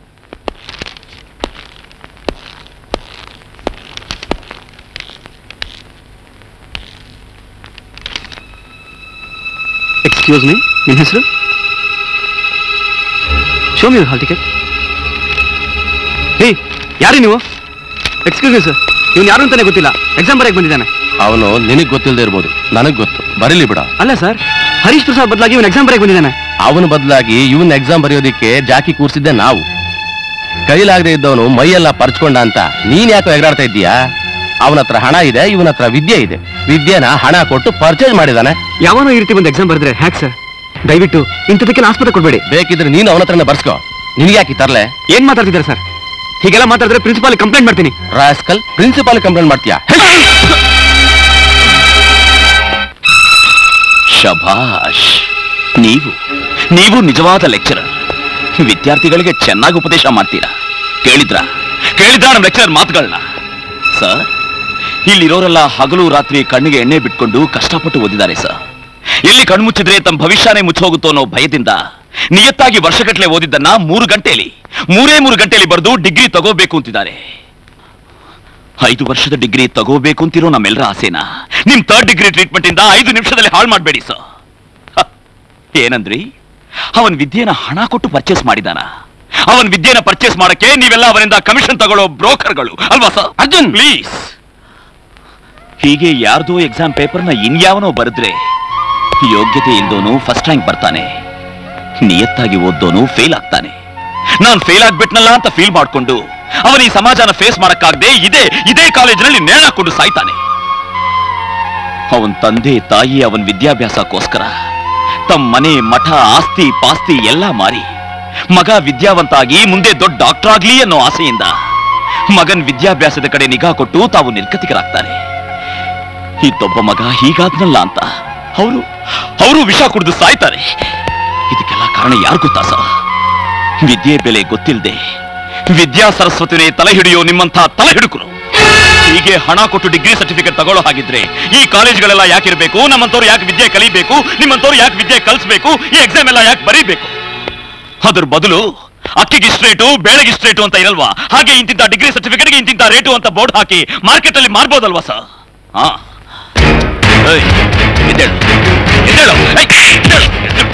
ಎಕ್ಸ್ಕ್ಯೂಸ್ ಮೀ ನಿಮ್ಮ ಹೆಸರು ಶೋ ಮಿ ಹಾಲ್ ಟಿಕೆಟ್ ಹೇ ಯಾರು ನೀವು ಎಕ್ಸ್ಕ್ಯೂಸ್ ಮೀ ಸರ್ ಇವ್ನು ಯಾರು ಅಂತಾನೆ ಗೊತ್ತಿಲ್ಲ ಎಕ್ಸಾಮ್ ಬರೆಯಕ್ಕೆ ಬಂದಿದ್ದಾನೆ ಅವನು ನಿನಗ್ ಗೊತ್ತಿಲ್ಲದೆ ಇರ್ಬೋದು ನನಗ್ ಗೊತ್ತು ಬರೀಲಿ ಬಿಡ ಅಲ್ಲ ಸರ್ ಹರೀಶ್ ಪ್ರಸಾದ್ ಬದಲಾಗಿ ಇವನು ಎಕ್ಸಾಮ್ ಬರೆಯಕ್ಕೆ ಬಂದಿದ್ದಾನೆ ಅವನ ಬದಲಾಗಿ ಇವನ್ ಎಕ್ಸಾಮ್ ಬರೆಯೋದಿಕ್ಕೆ ಜಾಕಿ ಕೂರ್ಸಿದ್ದೆ ನಾವು ಕೈಲಾಗದೆ ಇದ್ದವನು ಮೈಯೆಲ್ಲ ಪರ್ಚ್ಕೊಂಡ ಅಂತ ನೀನ್ ಯಾಕೋ ಎಗರಾಡ್ತಾ ಇದ್ದೀಯಾ ಅವನ ಹತ್ರ ಹಣ ಇದೆ ಇವನ ಹತ್ರ ವಿದ್ಯೆ ಇದೆ ವಿದ್ಯೆನ ಹಣ ಕೊಟ್ಟು ಪರ್ಚೇಸ್ ಮಾಡಿದಾನೆ ಯಾವನೋ ಈ ರೀತಿ ಬಂದು ಎಕ್ಸಾಮ್ ಬರೆದ್ರೆ ಹ್ಯಾಕ್ ಸರ್ ದಯವಿಟ್ಟು ಇಂಥದಕ್ಕೆಲ್ಲ ಆಸ್ಪತ್ರೆ ಕೊಡಬೇಡಿ ಬೇಕಿದ್ರೆ ನೀನು ಅವನ ಹತ್ರನೇ ಬರ್ಸ್ಕೋ ನಿನ್ಗೆ ಯಾಕೆ ತರ್ಲೆ ಏನ್ ಮಾತಾಡ್ತಿದ್ದಾರೆ ಸರ್ ಹೀಗೆಲ್ಲ ಮಾತಾಡಿದ್ರೆ ಪ್ರಿನ್ಸಿಪಾಲ್ ಕಂಪ್ಲೇಂಟ್ ಮಾಡ್ತೀನಿ ರಾಸ್ಕಲ್ ಪ್ರಿನ್ಸಿಪಾಲ್ ಕಂಪ್ಲೇಂಟ್ ಮಾಡ್ತೀಯಾ ಶಭಾಷ್ ನೀವು ನೀವು ನಿಜವಾದ ಲೆಕ್ಚರರ್ ವಿದ್ಯಾರ್ಥಿಗಳಿಗೆ ಚೆನ್ನಾಗಿ ಉಪದೇಶ ಮಾಡ್ತೀರಾ ಕೇಳಿದ್ರ ಕೇಳಿದ್ರ ನಮ್ಮ ಲೆಕ್ಚರರ್ ಮಾತುಗಳನ್ನ ಸರ್ ಇಲ್ಲಿರೋರೆಲ್ಲ ಹಗಲು ರಾತ್ರಿ ಕಣ್ಣಿಗೆ ಎಣ್ಣೆ ಬಿಟ್ಕೊಂಡು ಕಷ್ಟಪಟ್ಟು ಓದಿದ್ದಾರೆ ಸರ್ ಎಲ್ಲಿ ಕಣ್ಮುಚ್ಚಿದ್ರೆ ತಮ್ಮ ಭವಿಷ್ಯನೇ ಮುಚ್ಚೋಗುತ್ತೋ ಅನ್ನೋ ಭಯದಿಂದ ನಿಯತ್ತಾಗಿ ವರ್ಷಗಟ್ಟಲೆ ಓದಿದ್ದನ್ನ ಮೂರು ಗಂಟೆಯಲ್ಲಿ ಮೂರೇ ಮೂರು ಗಂಟೆಯಲ್ಲಿ ಬರೆದು ಡಿಗ್ರಿ ತಗೋಬೇಕು ಅಂತಿದ್ದಾರೆ ಐದು ವರ್ಷದ ಡಿಗ್ರಿ ತಗೋಬೇಕು ಅಂತಿರೋ ನಮ್ಮೆಲ್ಲರ ಆಸೆನಾ ನಿಮ್ ಥರ್ಡ್ ಡಿಗ್ರಿ ಟ್ರೀಟ್ಮೆಂಟ್ ಇಂದ ಐದು ನಿಮಿಷದಲ್ಲಿ ಹಾಳು ಮಾಡಬೇಡಿ ಸರ್ ಹ, ಏನಂದ್ರಿ ಅವನ್ ವಿದ್ಯೆನ ಹಣ ಕೊಟ್ಟು ಪರ್ಚೇಸ್ ಮಾಡಿದಾನ ಅವನ್ ವಿದ್ಯೆನ ಪರ್ಚೇಸ್ ಮಾಡಕ್ಕೆ ನೀವೆಲ್ಲ ಅವನಿಂದ ಕಮಿಷನ್ ತಗೊಳ್ಳೋ ಬ್ರೋಕರ್ಗಳು ಅಲ್ವಾ ಸರ್ ಅರ್ಜುನ್ ಪ್ಲೀಸ್ ಹೀಗೆ ಯಾರ್ದೋ ಎಕ್ಸಾಮ್ ಪೇಪರ್ನ ಇನ್ಯಾವನೋ ಬರೆದ್ರೆ ಯೋಗ್ಯತೆ ಇಲ್ದೋನು ಫಸ್ಟ್ ರ್ಯಾಂಕ್ ಬರ್ತಾನೆ ನಿಯತ್ತಾಗಿ ಓದ್ದೋನು ಫೇಲ್ ಆಗ್ತಾನೆ ನಾನ್ ಫೇಲ್ ಆಗ್ಬಿಟ್ನಲ್ಲ ಅಂತ ಫೀಲ್ ಮಾಡ್ಕೊಂಡು ಅವನ ಈ ಸಮಾಜನ ಫೇಸ್ ಮಾಡಕ್ಕಾಗದೆ ಇದೇ ಇದೇ ಕಾಲೇಜಿನಲ್ಲಿ ನೇಣಾಕೊಂಡು ಸಾಯ್ತಾನೆ ಅವನ್ ತಂದೆ ತಾಯಿ ಅವನ್ ವಿದ್ಯಾಭ್ಯಾಸಕ್ಕೋಸ್ಕರ ತಮ್ಮ ಮನೆ ಮಠ ಆಸ್ತಿ ಪಾಸ್ತಿ ಎಲ್ಲ ಮಾರಿ ಮಗ ವಿದ್ಯಾವಂತ ಆಗಿ ಮುಂದೆ ದೊಡ್ಡ ಡಾಕ್ಟರ್ ಆಗ್ಲಿ ಅನ್ನೋ ಆಸೆಯಿಂದ ಮಗನ್ ವಿದ್ಯಾಭ್ಯಾಸದ ಕಡೆ ನಿಗಾ ಕೊಟ್ಟು ತಾವು ನಿರ್ಗತಿಕರಾಗ್ತಾರೆ ಇದ್ದೊಬ್ಬ ಮಗ ಹೀಗಾದ್ನಲ್ಲ ಅಂತ ಅವರು ಅವರು ವಿಷ ಕುಡಿದು ಸಾಯ್ತಾರೆ ಇದಕ್ಕೆಲ್ಲ ಕಾರಣ ಯಾರು ಗೊತ್ತಾ ಸರ್ ವಿದ್ಯೆ ಬೆಲೆ ಗೊತ್ತಿಲ್ಲದೆ ವಿದ್ಯಾ ಸರಸ್ವತಿನೇ ತಲೆ ಹಿಡಿಯೋ ನಿಮ್ಮಂಥ ತಲೆ ಹಿಡುಕರು ಹೀಗೆ ಹಣ ಕೊಟ್ಟು ಡಿಗ್ರಿ ಸರ್ಟಿಫಿಕೇಟ್ ತಗೊಳ್ಳೋ ಹಾಗಿದ್ರೆ ಈ ಕಾಲೇಜ್ಗಳೆಲ್ಲ ಯಾಕಿರ್ಬೇಕು ನಮ್ಮಂತವ್ರು ಯಾಕೆ ವಿದ್ಯೆ ಕಲಿಬೇಕು ನಿಮ್ಮಂತವ್ರು ಯಾಕೆ ವಿದ್ಯೆ ಕಲಿಸ್ಬೇಕು ಈ ಎಕ್ಸಾಮ್ ಎಲ್ಲ ಯಾಕೆ ಬರೀಬೇಕು ಅದ್ರ ಬದಲು ಅಕ್ಕಿಗೆ ಇಷ್ಟು ರೇಟು ಬೇಳೆಗೆ ಇಷ್ಟು ರೇಟು ಅಂತ ಇರಲ್ವಾ ಹಾಗೆ ಇಂತಿಂತ ಡಿಗ್ರಿ ಸರ್ಟಿಫಿಕೇಟ್ಗೆ ಇಂತಿಂತ ರೇಟು ಅಂತ ಬೋರ್ಡ್ ಹಾಕಿ ಮಾರ್ಕೆಟ್ ಅಲ್ಲಿ ಮಾರ್ಬೋದಲ್ವಾ ಸರ್ ಹಾ ಏಯ್, ಎದ್ದೇಳು ಎದ್ದೇಳು ಏಯ್, ಎದ್ದೇಳು,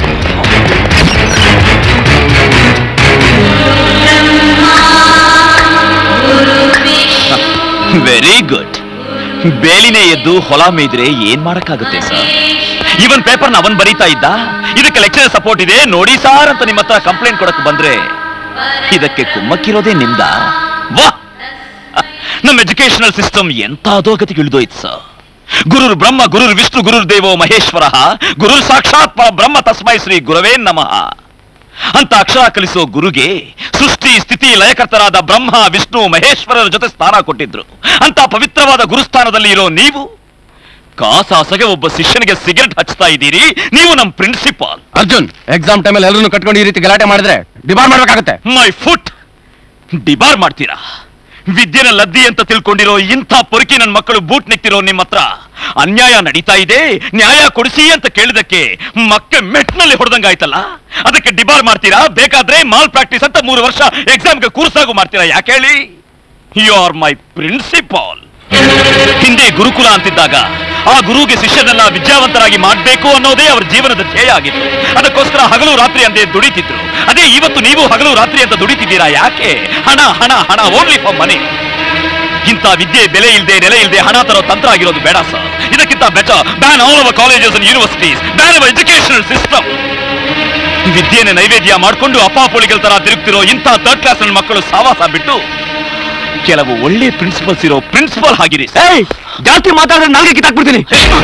ವೆರಿ ಗುಡ್ ಬೇಲಿನೇ ಎದ್ದು ಹೊಲ ಮೇಯ್ದ್ರೆ ಏನ್ ಮಾಡಕ್ಕಾಗುತ್ತೆ ಸರ್ ಇವನ್ ಪೇಪರ್ನ ಅವನ್ ಬರೀತಾ ಇದ್ದ ಇದಕ್ಕೆ ಲೆಕ್ಚರ್ ಸಪೋರ್ಟ್ ಇದೆ ನೋಡಿ ಸಾರ್ ಅಂತ ನಿಮ್ಮ ಹತ್ರ ಕಂಪ್ಲೇಂಟ್ ಕೊಡಕ್ ಬಂದ್ರೆ ಇದಕ್ಕೆ ಕುಮ್ಮಕ್ಕಿರೋದೇ ನಿಮ್ದ ವಾ ನಮ್ಮ ಎಜುಕೇಶನಲ್ ಸಿಸ್ಟಮ್ ಎಂತ ಅಧೋಗತಿಗೆ ಇಳಿದೋಯ್ತು ಸರ್ ಗುರುರ್ ಬ್ರಹ್ಮ ಗುರುರ್ ವಿಷ್ಣು ಗುರುರ್ ದೇವೋ ಮಹೇಶ್ವರ ಗುರುರ್ ಸಾಕ್ಷಾತ್ ಪರ ಬ್ರಹ್ಮ ತಸ್ಮೈ ಶ್ರೀ ಗುರವೇ ನಮಃ ಅಂತ ಅಕ್ಷರ ಕಲಿಸೋ ಗುರುಗೆ ಸೃಷ್ಟಿ ಸ್ಥಿತಿ ಲಯಕರ್ತರಾದ ಬ್ರಹ್ಮ ವಿಷ್ಣು ಮಹೇಶ್ವರರ ಜೊತೆ ಸ್ಥಾನ ಕೊಟ್ಟಿದ್ರು ಅಂತ ಪವಿತ್ರವಾದ ಗುರುಸ್ಥಾನದಲ್ಲಿ ಇರೋ ನೀವು ಕಾಸಾಸಗೆ ಒಬ್ಬ ಶಿಷ್ಯನಿಗೆ ಸಿಗರೆಟ್ ಹಚ್ತಾ ಇದ್ದೀರಿ ನೀವು ನಮ್ ಪ್ರಿನ್ಸಿಪಾಲ್ ಅರ್ಜುನ್ ಎಕ್ಸಾಮ್ ಟೈಮಲ್ಲಿ ಎಲ್ಲರನ್ನು ಕಟ್ಕೊಂಡು ಈ ರೀತಿ ಗಲಾಟೆ ಮಾಡಿದ್ರೆ ಡಿಬಾರ್ ಮಾಡ್ಬೇಕಾಗತ್ತೆ ಮೈ ಫುಟ್ ಡಿಬಾರ್ ಮಾಡ್ತೀರಾ ವಿದ್ಯೆನ ಲದ್ದಿ ಅಂತ ತಿಳ್ಕೊಂಡಿರೋ ಇಂಥ ಪೊರುಕಿ ನನ್ನ ಮಕ್ಕಳು ಬೂಟ್ ನೆಕ್ತಿರೋ ನಿಮ್ಮ ಹತ್ರ ಅನ್ಯಾಯ ನಡೀತಾ ಇದೆ ನ್ಯಾಯ ಕೊಡಿಸಿ ಅಂತ ಕೇಳಿದಕ್ಕೆ ಮಕ್ಕೆ ಮೆಟ್ನಲ್ಲಿ ಹೊಡೆದಂಗಾಯ್ತಲ್ಲ ಅದಕ್ಕೆ ಡಿಬಾರ್ ಮಾಡ್ತೀರಾ ಬೇಕಾದ್ರೆ ಮಾಲ್ ಪ್ರಾಕ್ಟೀಸ್ ಅಂತ ಮೂರು ವರ್ಷ ಎಕ್ಸಾಮ್ಗೆ ಕೂರ್ಸಾಗು ಮಾಡ್ತೀರಾ ಯಾಕೆ ಹೇಳಿ ಯು ಆರ್ ಮೈ ಪ್ರಿನ್ಸಿಪಾಲ್ ಹಿಂದೆ ಗುರುಕುಲ ಅಂತಿದ್ದಾಗ ಆ ಗುರುಗೆ ಶಿಷ್ಯನೆಲ್ಲ ವಿದ್ಯಾವಂತರಾಗಿ ಮಾಡಬೇಕು ಅನ್ನೋದೇ ಅವರ ಜೀವನದ ಧ್ಯೇಯ ಆಗಿತ್ತು ಅದಕ್ಕೋಸ್ಕರ ಹಗಲು ರಾತ್ರಿ ಅಂದೇ ದುಡಿತಿದ್ರು ಅದೇ ಇವತ್ತು ನೀವು ಹಗಲು ರಾತ್ರಿ ಅಂತ ದುಡಿತಿದ್ದೀರಾ ಯಾಕೆ ಹಣ ಹಣ ಹಣ ಓನ್ಲಿ ಫಾರ್ ಮನಿ ಇಂಥ ವಿದ್ಯೆ ಬೆಲೆ ಇಲ್ಲದೆ ನೆಲೆ ಇಲ್ಲದೆ ಹಣ ತರೋ ತಂತ್ರ ಆಗಿರೋದು ಬೇಡ ಸರ್ ಇದಕ್ಕಿಂತ better ban all our colleges and universities ban our educational system ವಿದ್ಯೆನ ನೈವೇದ್ಯ ಮಾಡ್ಕೊಂಡು ಅಪ್ಪಾಪುಳಿಗಳ ತರ ತಿರುಗ್ತಿರೋ ಇಂಥ ಥರ್ಡ್ ಕ್ಲಾಸ್ ನನ್ನ ಮಕ್ಕಳು ಸಾವಾಸ ಬಿಟ್ಟು ಕೆಲವು ಒಳ್ಳೆ ಪ್ರಿನ್ಸಿಪಲ್ಸ್ ಇರೋ ಪ್ರಿನ್ಸಿಪಲ್ ಆಗಿರಿ ಜಾಸ್ತಿ ಮಾತಾಡಿದ್ರೆ ನನಗೆ ಕಿತ್ತಾಕ್ಬಿಡ್ತೀನಿ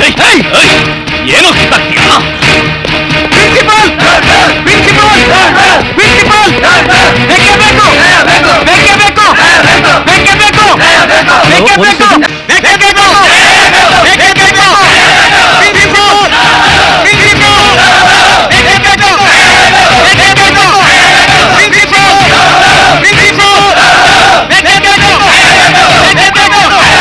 ಏನೋ ಕಿತ್ತಾಕ್ತೀಯಾ ಪ್ರಿನ್ಸಿಪಾಲ್ ಪ್ರಿನ್ಸಿಪಾಲ್ ಪ್ರಿನ್ಸಿಪಾಲ್ ಬೇಕೇ ಬೇಕು ಬೇಕೇ ಬೇಕು ಬೇಕೇ ಬೇಕು ಬೇಕೇ ಬೇಕು ಬೇಕೇ ಬೇಕು ಬೇಕೇ ಬೇಕು ಪ್ರಿನ್ಸಿಪಾಲ್ ಪ್ರಿನ್ಸಿಪಾಲ್ ಬೇಕೇ ಬೇಕು ಬೇಕೇ ಬೇಕು ಪ್ರಿನ್ಸಿಪಾಲ್ ಪ್ರಿನ್ಸಿಪಾಲ್ ಬೇಕೇ ಬೇಕು ಬೇಕೇ ಬೇಕು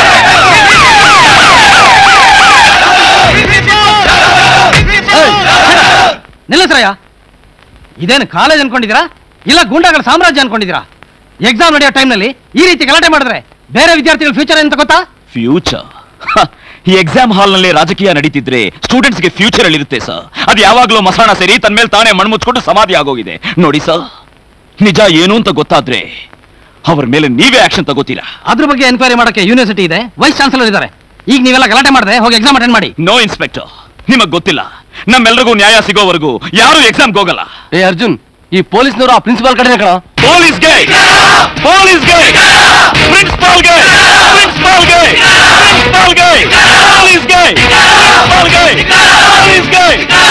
ನಿಲ್ಲಿಸ್ರಯ್ಯ ಇದೇನು ಕಾಲೇಜ್ ಅನ್ಕೊಂಡಿದ್ದೀರಾ ಇಲ್ಲ ಗೂಂಡಾಗಳ ಸಾಮ್ರಾಜ್ಯ ಅನ್ಕೊಂಡಿದ್ದೀರಾ ಎಕ್ಸಾಮ್ ನಡೆಯೋ ಟೈಮ್ನಲ್ಲಿ ಈ ರೀತಿ ಗಲಾಟೆ ಮಾಡಿದ್ರೆ ಬೇರೆ ವಿದ್ಯಾರ್ಥಿಗಳ ಫ್ಯೂಚರ್ ಅಂತ ಗೊತ್ತಾ ಫ್ಯೂಚರ್ ಈ ಎಕ್ಸಾಮ್ ಹಾಲ್ ನಲ್ಲಿ ರಾಜಕೀಯ ನಡೀತಿದ್ರೆ ಸ್ಟೂಡೆಂಟ್ಸ್ ಗೆ ಫ್ಯೂಚರ್ ಇರುತ್ತೆ ಸರ್ ಅದು ಯಾವಾಗ್ಲೂ ಮಸಾಣ ಸೇರಿ ತನ್ನ ಮೇಲೆ ತಾನೇ ಮಣ್ಮುಚ್ಕೊಂಡು ಸಮಾಧಿ ಆಗೋಗಿದೆ ನೋಡಿ ಸರ್ ನಿಜ ಏನು ಅಂತ ಗೊತ್ತಾದ್ರೆ ಅವ್ರ ಮೇಲೆ ನೀವೇ ಆಕ್ಷನ್ ತಗೋತೀರಾ ಅದ್ರ ಬಗ್ಗೆ ಎನ್ಕ್ವೈರಿ ಮಾಡಕ್ಕೆ ಯೂನಿವರ್ಸಿಟಿ ಇದೆ ವೈಸ್ ಚಾನ್ಸಲರ್ ಇದ್ದಾರೆ ಈಗ ನೀವೆಲ್ಲ ಗಲಾಟೆ ಮಾಡಿದ್ರೆ ಹೋಗಿ ಎಕ್ಸಾಮ್ ಅಟೆಂಡ್ ಮಾಡಿ ನೋ ಇನ್ಸ್ಪೆಕ್ಟರ್ ನಿಮಗ್ ಗೊತ್ತಿಲ್ಲ ನಮ್ಮೆಲ್ರಿಗೂ ನ್ಯಾಯ ಸಿಗೋವರೆಗೂ ಯಾರು ಎಕ್ಸಾಮ್ಗೆ ಹೋಗಲ್ಲ ಏ ಅರ್ಜುನ್ ಈ ಪೊಲೀಸ್ನವರು ಆ ಪ್ರಿನ್ಸಿಪಾಲ್ ಕಡೆ ಕಣ ಪೊಲೀಸ್ಗೆ ಪೊಲೀಸ್ಗೆ ಪ್ರಿನ್ಸಿಪಾಲ್ಗೆ ಪ್ರಿನ್ಸಿಪಾಲ್ಗೆ ಪ್ರಿನ್ಸಿಪಾಲ್ಗೆ ಪೊಲೀಸ್ಗೆ ಪ್ರಿನ್ಸಿಪಾಲ್ಗೆ ಪೊಲೀಸ್ಗೆ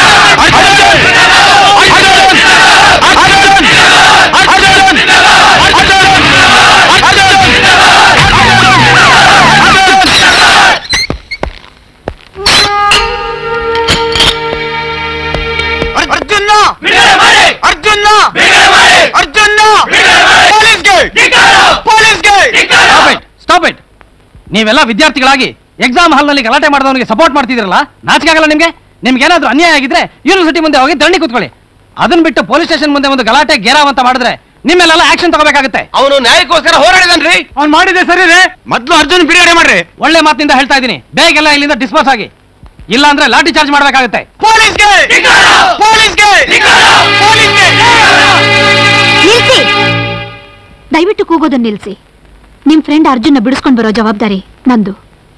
ಅರ್ಜುನ್ ಅರ್ಜುನ್ ಅರ್ಜುನ್ ಪೊಲೀಸ್ಗೆ ಪೊಲೀಸ್ಗೆ ಸ್ಟಾಪ್ ಇಟ್ ನೀವೆಲ್ಲ ವಿದ್ಯಾರ್ಥಿಗಳಾಗಿ ಎಕ್ಸಾಮ್ ಹಾಲ್ನಲ್ಲಿ ಗಲಾಟೆ ಮಾಡಿದವನಿಗೆ ಸಪೋರ್ಟ್ ಮಾಡ್ತಿದ್ರಲ್ಲ ನಾಚಿಕೆ ಆಗಲ್ಲ ನಿಮ್ಗೆ ನಿಮ್ಗೆ ಏನಾದ್ರೂ ಅನ್ಯಾಯ ಆಗಿದ್ರೆ ಯೂನಿವರ್ಸಿಟಿ ಮುಂದೆ ಹೋಗಿ ಧರಣಿ ಕೂತ್ಕೊಳ್ಳಿ ಅದನ್ನ ಬಿಟ್ಟು ಪೊಲೀಸ್ ಸ್ಟೇಷನ್ ಮುಂದೆ ಒಂದು ಗಲಾಟೆ ಗೇರಾವ್ ಅಂತ ಮಾಡಿದ್ರೆ ನಿಮ್ಮೆಲ್ಲ ಆಕ್ಷನ್ ತಗೋಬೇಕಾಗುತ್ತೆ ಅವನು ನ್ಯಾಯಕ್ಕೋಸ್ಕರ ಹೋರಾಡಿದನ್ರಿ ಅವ್ನು ಮಾಡಿದೆ ಸರಿ ರೀ ಮೊದ್ಲು ಅರ್ಜುನ್ ಬಿಡುಗಡೆ ಮಾಡ್ರಿ ಒಳ್ಳೆ ಮಾತಿನಿಂದ ಹೇಳ್ತಾ ಇದ್ದೀನಿ ಬೇಗೆಲ್ಲ ಇಲ್ಲಿಂದ ಡಿಸ್ಪೋಸ್ ಆಗಿ ಇಲ್ಲ ಅಂದ್ರೆ ಲಾಠಿ ಚಾರ್ಜ್ ಮಾಡ್ಬೇಕಾಗುತ್ತೆ ಪೊಲೀಸ್ಗೆ ಪೊಲೀಸ್ಗೆ ಪೊಲೀಸ್ಗೆ ನಿಲ್ಸಿ ದಯವಿಟ್ಟು ಕೂಗೋದನ್ನ ನಿಲ್ಸಿ ನಿಮ್ ಫ್ರೆಂಡ್ ಅರ್ಜುನ್ನ ಬಿಡಿಸ್ಕೊಂಡ್ ಬರೋ ಜವಾಬ್ದಾರಿ ನಂದು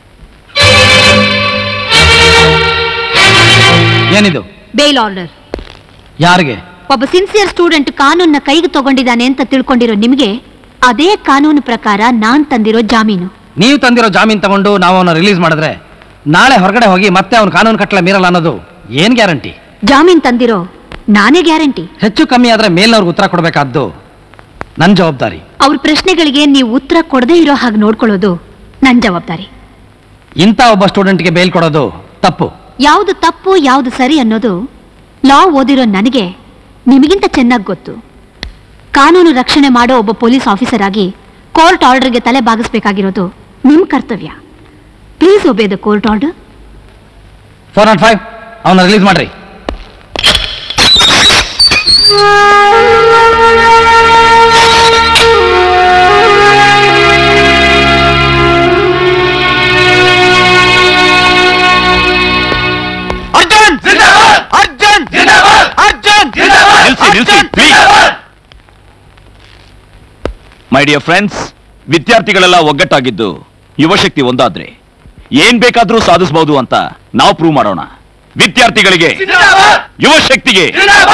ಏನಿದು ಬೇಲ್ ಆರ್ಡರ್ ಯಾರಿಗೆ ಒಬ್ಬ ಸಿನ್ಸಿಯರ್ ಸ್ಟೂಡೆಂಟ್ ಕಾನೂನ್ನ ಕೈಗೆ ತಗೊಂಡಿದ್ದಾನೆ ಅಂತ ತಿಳ್ಕೊಂಡಿರೋ ನಿಮ್ಗೆ ಅದೇ ಕಾನೂನು ಪ್ರಕಾರ ನಾನ್ ತಂದಿರೋ ಜಾಮೀನು ನೀವು ತಂದಿರೋ ಜಾಮೀನ್ ತಗೊಂಡು ನಾವು ಅವನ್ನ ರಿಲೀಸ್ ಮಾಡಿದ್ರೆ ನಾಳೆ ಹೊರಗಡೆ ಹೋಗಿ ಮತ್ತೆ ಅವ್ನು ಕಾನೂನು ಕಟ್ಟಲೆ ಮೀರಲ್ಲ ಅನ್ನೋದು ಏನ್ ಗ್ಯಾರಂಟಿ ಜಾಮೀನ್ ತಂದಿರೋ ನಾನೇ ಗ್ಯಾರಂಟಿ ಹೆಚ್ಚು ಕಮ್ಮಿ ಆದ್ರೆ ಮೇಲ್ನವ್ರಿಗೆ ಉತ್ತರ ಕೊಡಬೇಕಾದ್ದು ನನ್ನ ಜವಾಬ್ದಾರಿ ಅವ್ರ ಪ್ರಶ್ನೆಗಳಿಗೆ ನೀವು ಉತ್ತರ ಕೊಡದೇ ಇರೋ ಹಾಗೆ ನೋಡ್ಕೊಳ್ಳೋದು ನನ್ ಜವಾಬ್ದಾರಿ ಇಂಥ ಒಬ್ಬ ಸ್ಟೂಡೆಂಟ್ಗೆ ಬೇಲ್ ಕೊಡೋದು ತಪ್ಪು ಯಾವುದು ತಪ್ಪು ಯಾವುದು ಸರಿ ಅನ್ನೋದು ಲಾ ಓದಿರೋ ನನಗೆ ನಿಮಗಿಂತ ಚೆನ್ನಾಗಿ ಗೊತ್ತು ಕಾನೂನು ರಕ್ಷಣೆ ಮಾಡೋ ಒಬ್ಬ ಪೊಲೀಸ್ ಆಫೀಸರ್ ಆಗಿ ಕೋರ್ಟ್ ಆರ್ಡರ್ಗೆ ತಲೆ ಬಾಗಿಸ್ಬೇಕಾಗಿರೋದು ನಿಮ್ ಕರ್ತವ್ಯ please obey the court order four not five ಅವನ್ನ ರಿಲೀಸ್ ಮಾಡ್ರಿ ಅರ್ಜುನ್ ಅರ್ಜುನ್ ಅರ್ಜುನ್ ನಿಲ್ಸಿ ನಿಲ್ಸಿ ಪ್ಲೀಸ್ ಮೈ ಡಿಯರ್ ಫ್ರೆಂಡ್ಸ್ ವಿದ್ಯಾರ್ಥಿಗಳೆಲ್ಲ ಒಗ್ಗಟ್ಟಾಗಿದ್ದು ಯುವಶಕ್ತಿ ಒಂದಾದ್ರೆ ಏನ್ ಬೇಕಾದ್ರೂ ಸಾಧಿಸಬಹುದು ಅಂತ ನಾವು ಪ್ರೂವ್ ಮಾಡೋಣ ವಿದ್ಯಾರ್ಥಿಗಳಿಗೆ ಯುವಶಕ್ತಿಗೆ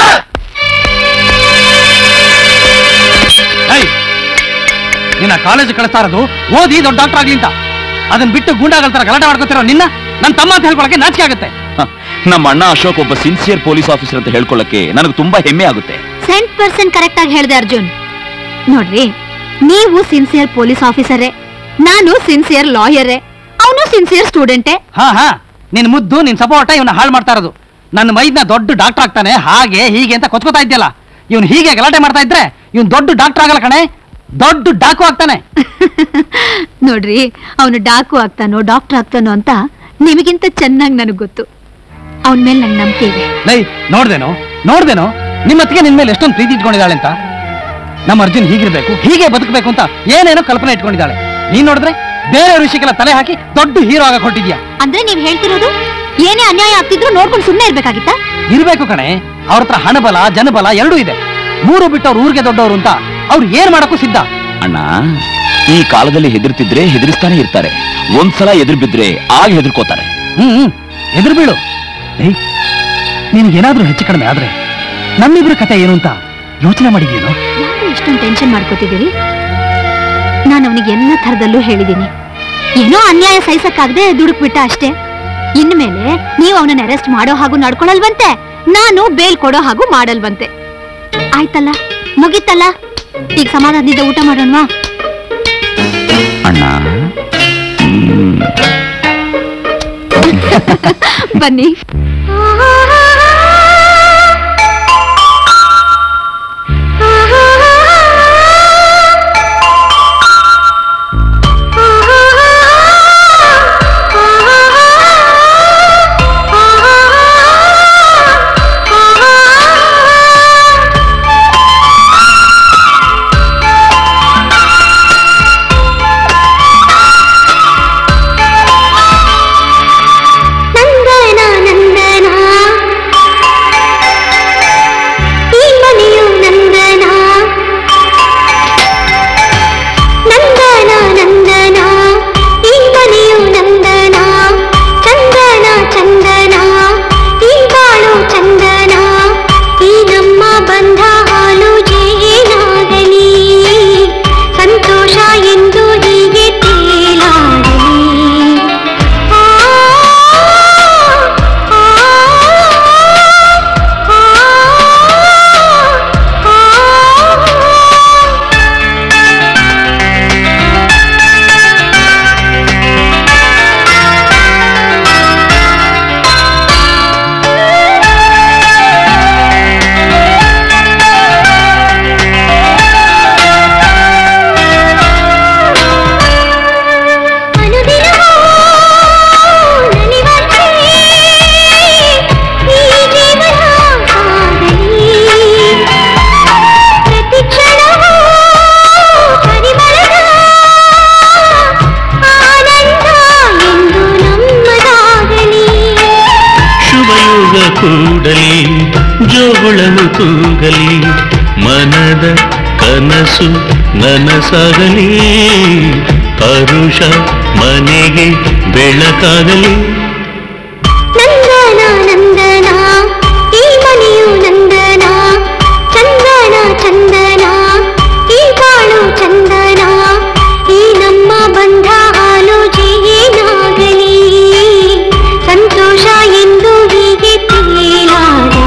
ಏಯ್! ನಿನ್ನ ಕಾಲೇಜ್ ಕಳಿಸ್ತಾ ಇರೋದು ಓದಿ ದೊಡ್ಡ ಡಾಕ್ಟರ್ ಆಗ್ಲಿ ಅಂತ ಅದನ್ನ ಬಿಟ್ಟು ಗೂಂಡಾಗಳ ತರ ಗಲಾಟೆ ಮಾಡ್ಕೊತಿರೋ ನಿನ್ನ ನನ್ನ ತಮ್ಮ ಅಂತ ಹೇಳ್ಕೊಳಕ್ಕೆ ನಾಚಿಕೆ ಆಗುತ್ತೆ ಹ, ನಮ್ಮ ಅಣ್ಣ ಅಶೋಕ್ ಒಬ್ಬ ಸಿನ್ಸಿಯರ್ ಪೊಲೀಸ್ ಆಫೀಸರ್ ಅಂತ ಹೇಳ್ಕೊಳ್ಳಕ್ಕೆ ನನಗೆ ತುಂಬಾ ಹೆಮ್ಮೆ ಆಗುತ್ತೆ ಸೆಂಟ್ ಪರ್ಸೆಂಟ್ ಕರೆಕ್ಟ್ ಆಗಿ ಹೇಳ್ದೆ ಅರ್ಜುನ್ ನೋಡ್ರಿ ನೀವು ಸಿನ್ಸಿಯರ್ ಪೊಲೀಸ್ ಆಫೀಸರೇ ನಾನು ಸಿನ್ಸಿಯರ್ ಲಾಯರೇ ಅವನು ಸಿನ್ಸಿಯರ್ ಸ್ಟೂಡೆಂಟೇ ಹಾ ಹಾ ನಿನ್ ಮುದ್ದು ನಿನ್ ಸಪೋರ್ಟ ಇವನ್ನ ಹಾಳು ಮಾಡ್ತಾ ಇರೋದು ನನ್ನ ಮೈದ್ನ ದೊಡ್ಡ ಡಾಕ್ಟರ್ ಆಗ್ತಾನೆ ಹಾಗೆ ಹೀಗೆ ಅಂತ ಕೊಚ್ಕೋತಾ ಇದ್ಯಲ್ಲ ಇವನ್ ಹೀಗೆ ಗಲಾಟೆ ಮಾಡ್ತಾ ಇದ್ರೆ ಇವನ್ ದೊಡ್ಡ ಡಾಕ್ಟರ್ ಆಗಲ್ಲ ಕಣೆ ದೊಡ್ಡ ಡಾಕು ಆಗ್ತಾನೆ ನೋಡ್ರಿ ಅವನು ಡಾಕು ಆಗ್ತಾನೋ ಡಾಕ್ಟರ್ ಆಗ್ತಾನೋ ಅಂತ ನಿಮಗಿಂತ ಚೆನ್ನಾಗಿ ನನಗೆ ಗೊತ್ತು ಅವನ ಮೇಲೆ ನಂಗೆ ನಂಬಿಕೆ ಇದೆ ಲೈ ನೋಡ್ದೇನೋ ನೋಡ್ದೇನೋ ನಿಮ್ಮ ಅತ್ತಿಗೆ ನಿನ್ ಮೇಲೆ ಎಷ್ಟೊಂದು ಪ್ರೀತಿ ಇಟ್ಕೊಂಡಿದ್ದಾಳೆ ಅಂತ ನಮ್ಮ ಅರ್ಜುನ್ ಹೀಗಿರ್ಬೇಕು ಹೀಗೆ ಬದುಕಬೇಕು ಅಂತ ಏನೇನೋ ಕಲ್ಪನೆ ಇಟ್ಕೊಂಡಿದ್ದಾಳೆ ನೀನ್ ನೋಡಿದ್ರೆ ಬೇರೆ ವಿಷಯಕ್ಕೆಲ್ಲ ತಲೆ ಹಾಕಿ ದೊಡ್ಡ ಹೀರೋ ಆಗಕ್ ಹೊಟ್ಟಿದ್ಯಾ ಅಂದ್ರೆ ನೀವ್ ಹೇಳ್ತಿರೋದು ಏನೇ ಅನ್ಯಾಯ ಆಗ್ತಿದ್ರು ನೋಡ್ಕೊಂಡು ಸುಮ್ಮನೆ ಇರ್ಬೇಕಾಗಿತ್ತಾ ಇರ್ಬೇಕು ಕಣೆ ಅವ್ರ ಹತ್ರ ಹಣಬಲ ಜನಬಲ ಎರಡೂ ಇದೆ ಮೂರು ಬಿಟ್ಟು ಅವ್ರ ಊರಿಗೆ ದೊಡ್ಡವರು ಅಂತ ಅವ್ರು ಏನ್ ಮಾಡಕ್ಕೂ ಸಿದ್ಧ ಅಣ್ಣ ಈ ಕಾಲದಲ್ಲಿ ಹೆದರ್ತಿದ್ರೆ ಹೆದರಿಸ್ತಾನೆ ಇರ್ತಾರೆ ಒಂದ್ಸಲ ಎದುರು ಬಿದ್ರೆ ಆಗ ಹೆದರ್ಕೋತಾರೆ ಹ್ಮ್ ಹ್ಮ್ ಎದುರು ಬೀಳು ಏಯ್ ನಿನ್ಗೇನಾದ್ರೂ ಹೆಚ್ಚು ಕಡಿಮೆ ಆದ್ರೆ ನಮ್ಮಿಬ್ರ ಕತೆ ಏನು ಅಂತ ಯೋಚನೆ ಮಾಡಿದ್ಯೇನೋ ಯಾಕೆ ಇಷ್ಟೊಂದು ಟೆನ್ಷನ್ ಮಾಡ್ಕೋತಿದ್ದೀರಿ ನಾನು ಅವನಿಗೆ ಎಲ್ಲ ಥರದಲ್ಲೂ ಹೇಳಿದ್ದೀನಿ ಏನೋ ಅನ್ಯಾಯ ಸಹಿಸಕ್ಕಾಗದೆ ದುಡುಕ್ಬಿಟ್ಟ ಅಷ್ಟೇ ಇನ್ಮೇಲೆ ನೀವು ಅವನನ್ನ ಅರೆಸ್ಟ್ ಮಾಡೋ ಹಾಗೂ ನಡ್ಕೊಳಲ್ವಂತೆ ನಾನು ಬೇಲ್ ಕೊಡೋ ಹಾಗೂ ಮಾಡಲ್ವಂತೆ ಆಯ್ತಲ್ಲ ಮುಗೀತಲ್ಲ ಈಗ ಸಮಾಧಾನದಿಂದ ಊಟ ಮಾಡೋಣವಾ ಅಣ್ಣ ಹ್ಮ್. ಬನ್ನಿ ನಂದನ ನಂದನ ಈ ಮನೆಯು ನಂದನ ನಂದನ ನಂದನ ಈ ಮನೆಯು ನಂದನ ಚಂದನ ಚಂದನ ಈ ಬಾಳು ಚಂದನ ಈ ನಮ್ಮ ಬಂಧ ಹಾಲು ಜೇನಾಗಲಿ ಸಂತೋಷ ಎಂದು ಹೀಗೆ ತೇಲಾಡಲಿ ಶುಭಯೋಗ ಕೂಡಲಿ ಜೋಗುಳನು ತೂಗಲಿ ಮನದ ಕನಸು ನನಸಾಗಲಿ ಹರುಷ ಮನೆಗೆ ಬೆಳಕಾಗಲಿ ನಂದನ ನಂದನ ಈ ಮನೆಯು ನಂದನ ಚಂದನ ಚಂದನ ಈ ಬಾಳು ಚಂದನ ಈ ನಮ್ಮ ಬಂಧ ಹಾಲು ಜೇನಾಗಲಿ ಸಂತೋಷ ಎಂದು ಹೀಗೆ ತೇಲಾಗಲಿ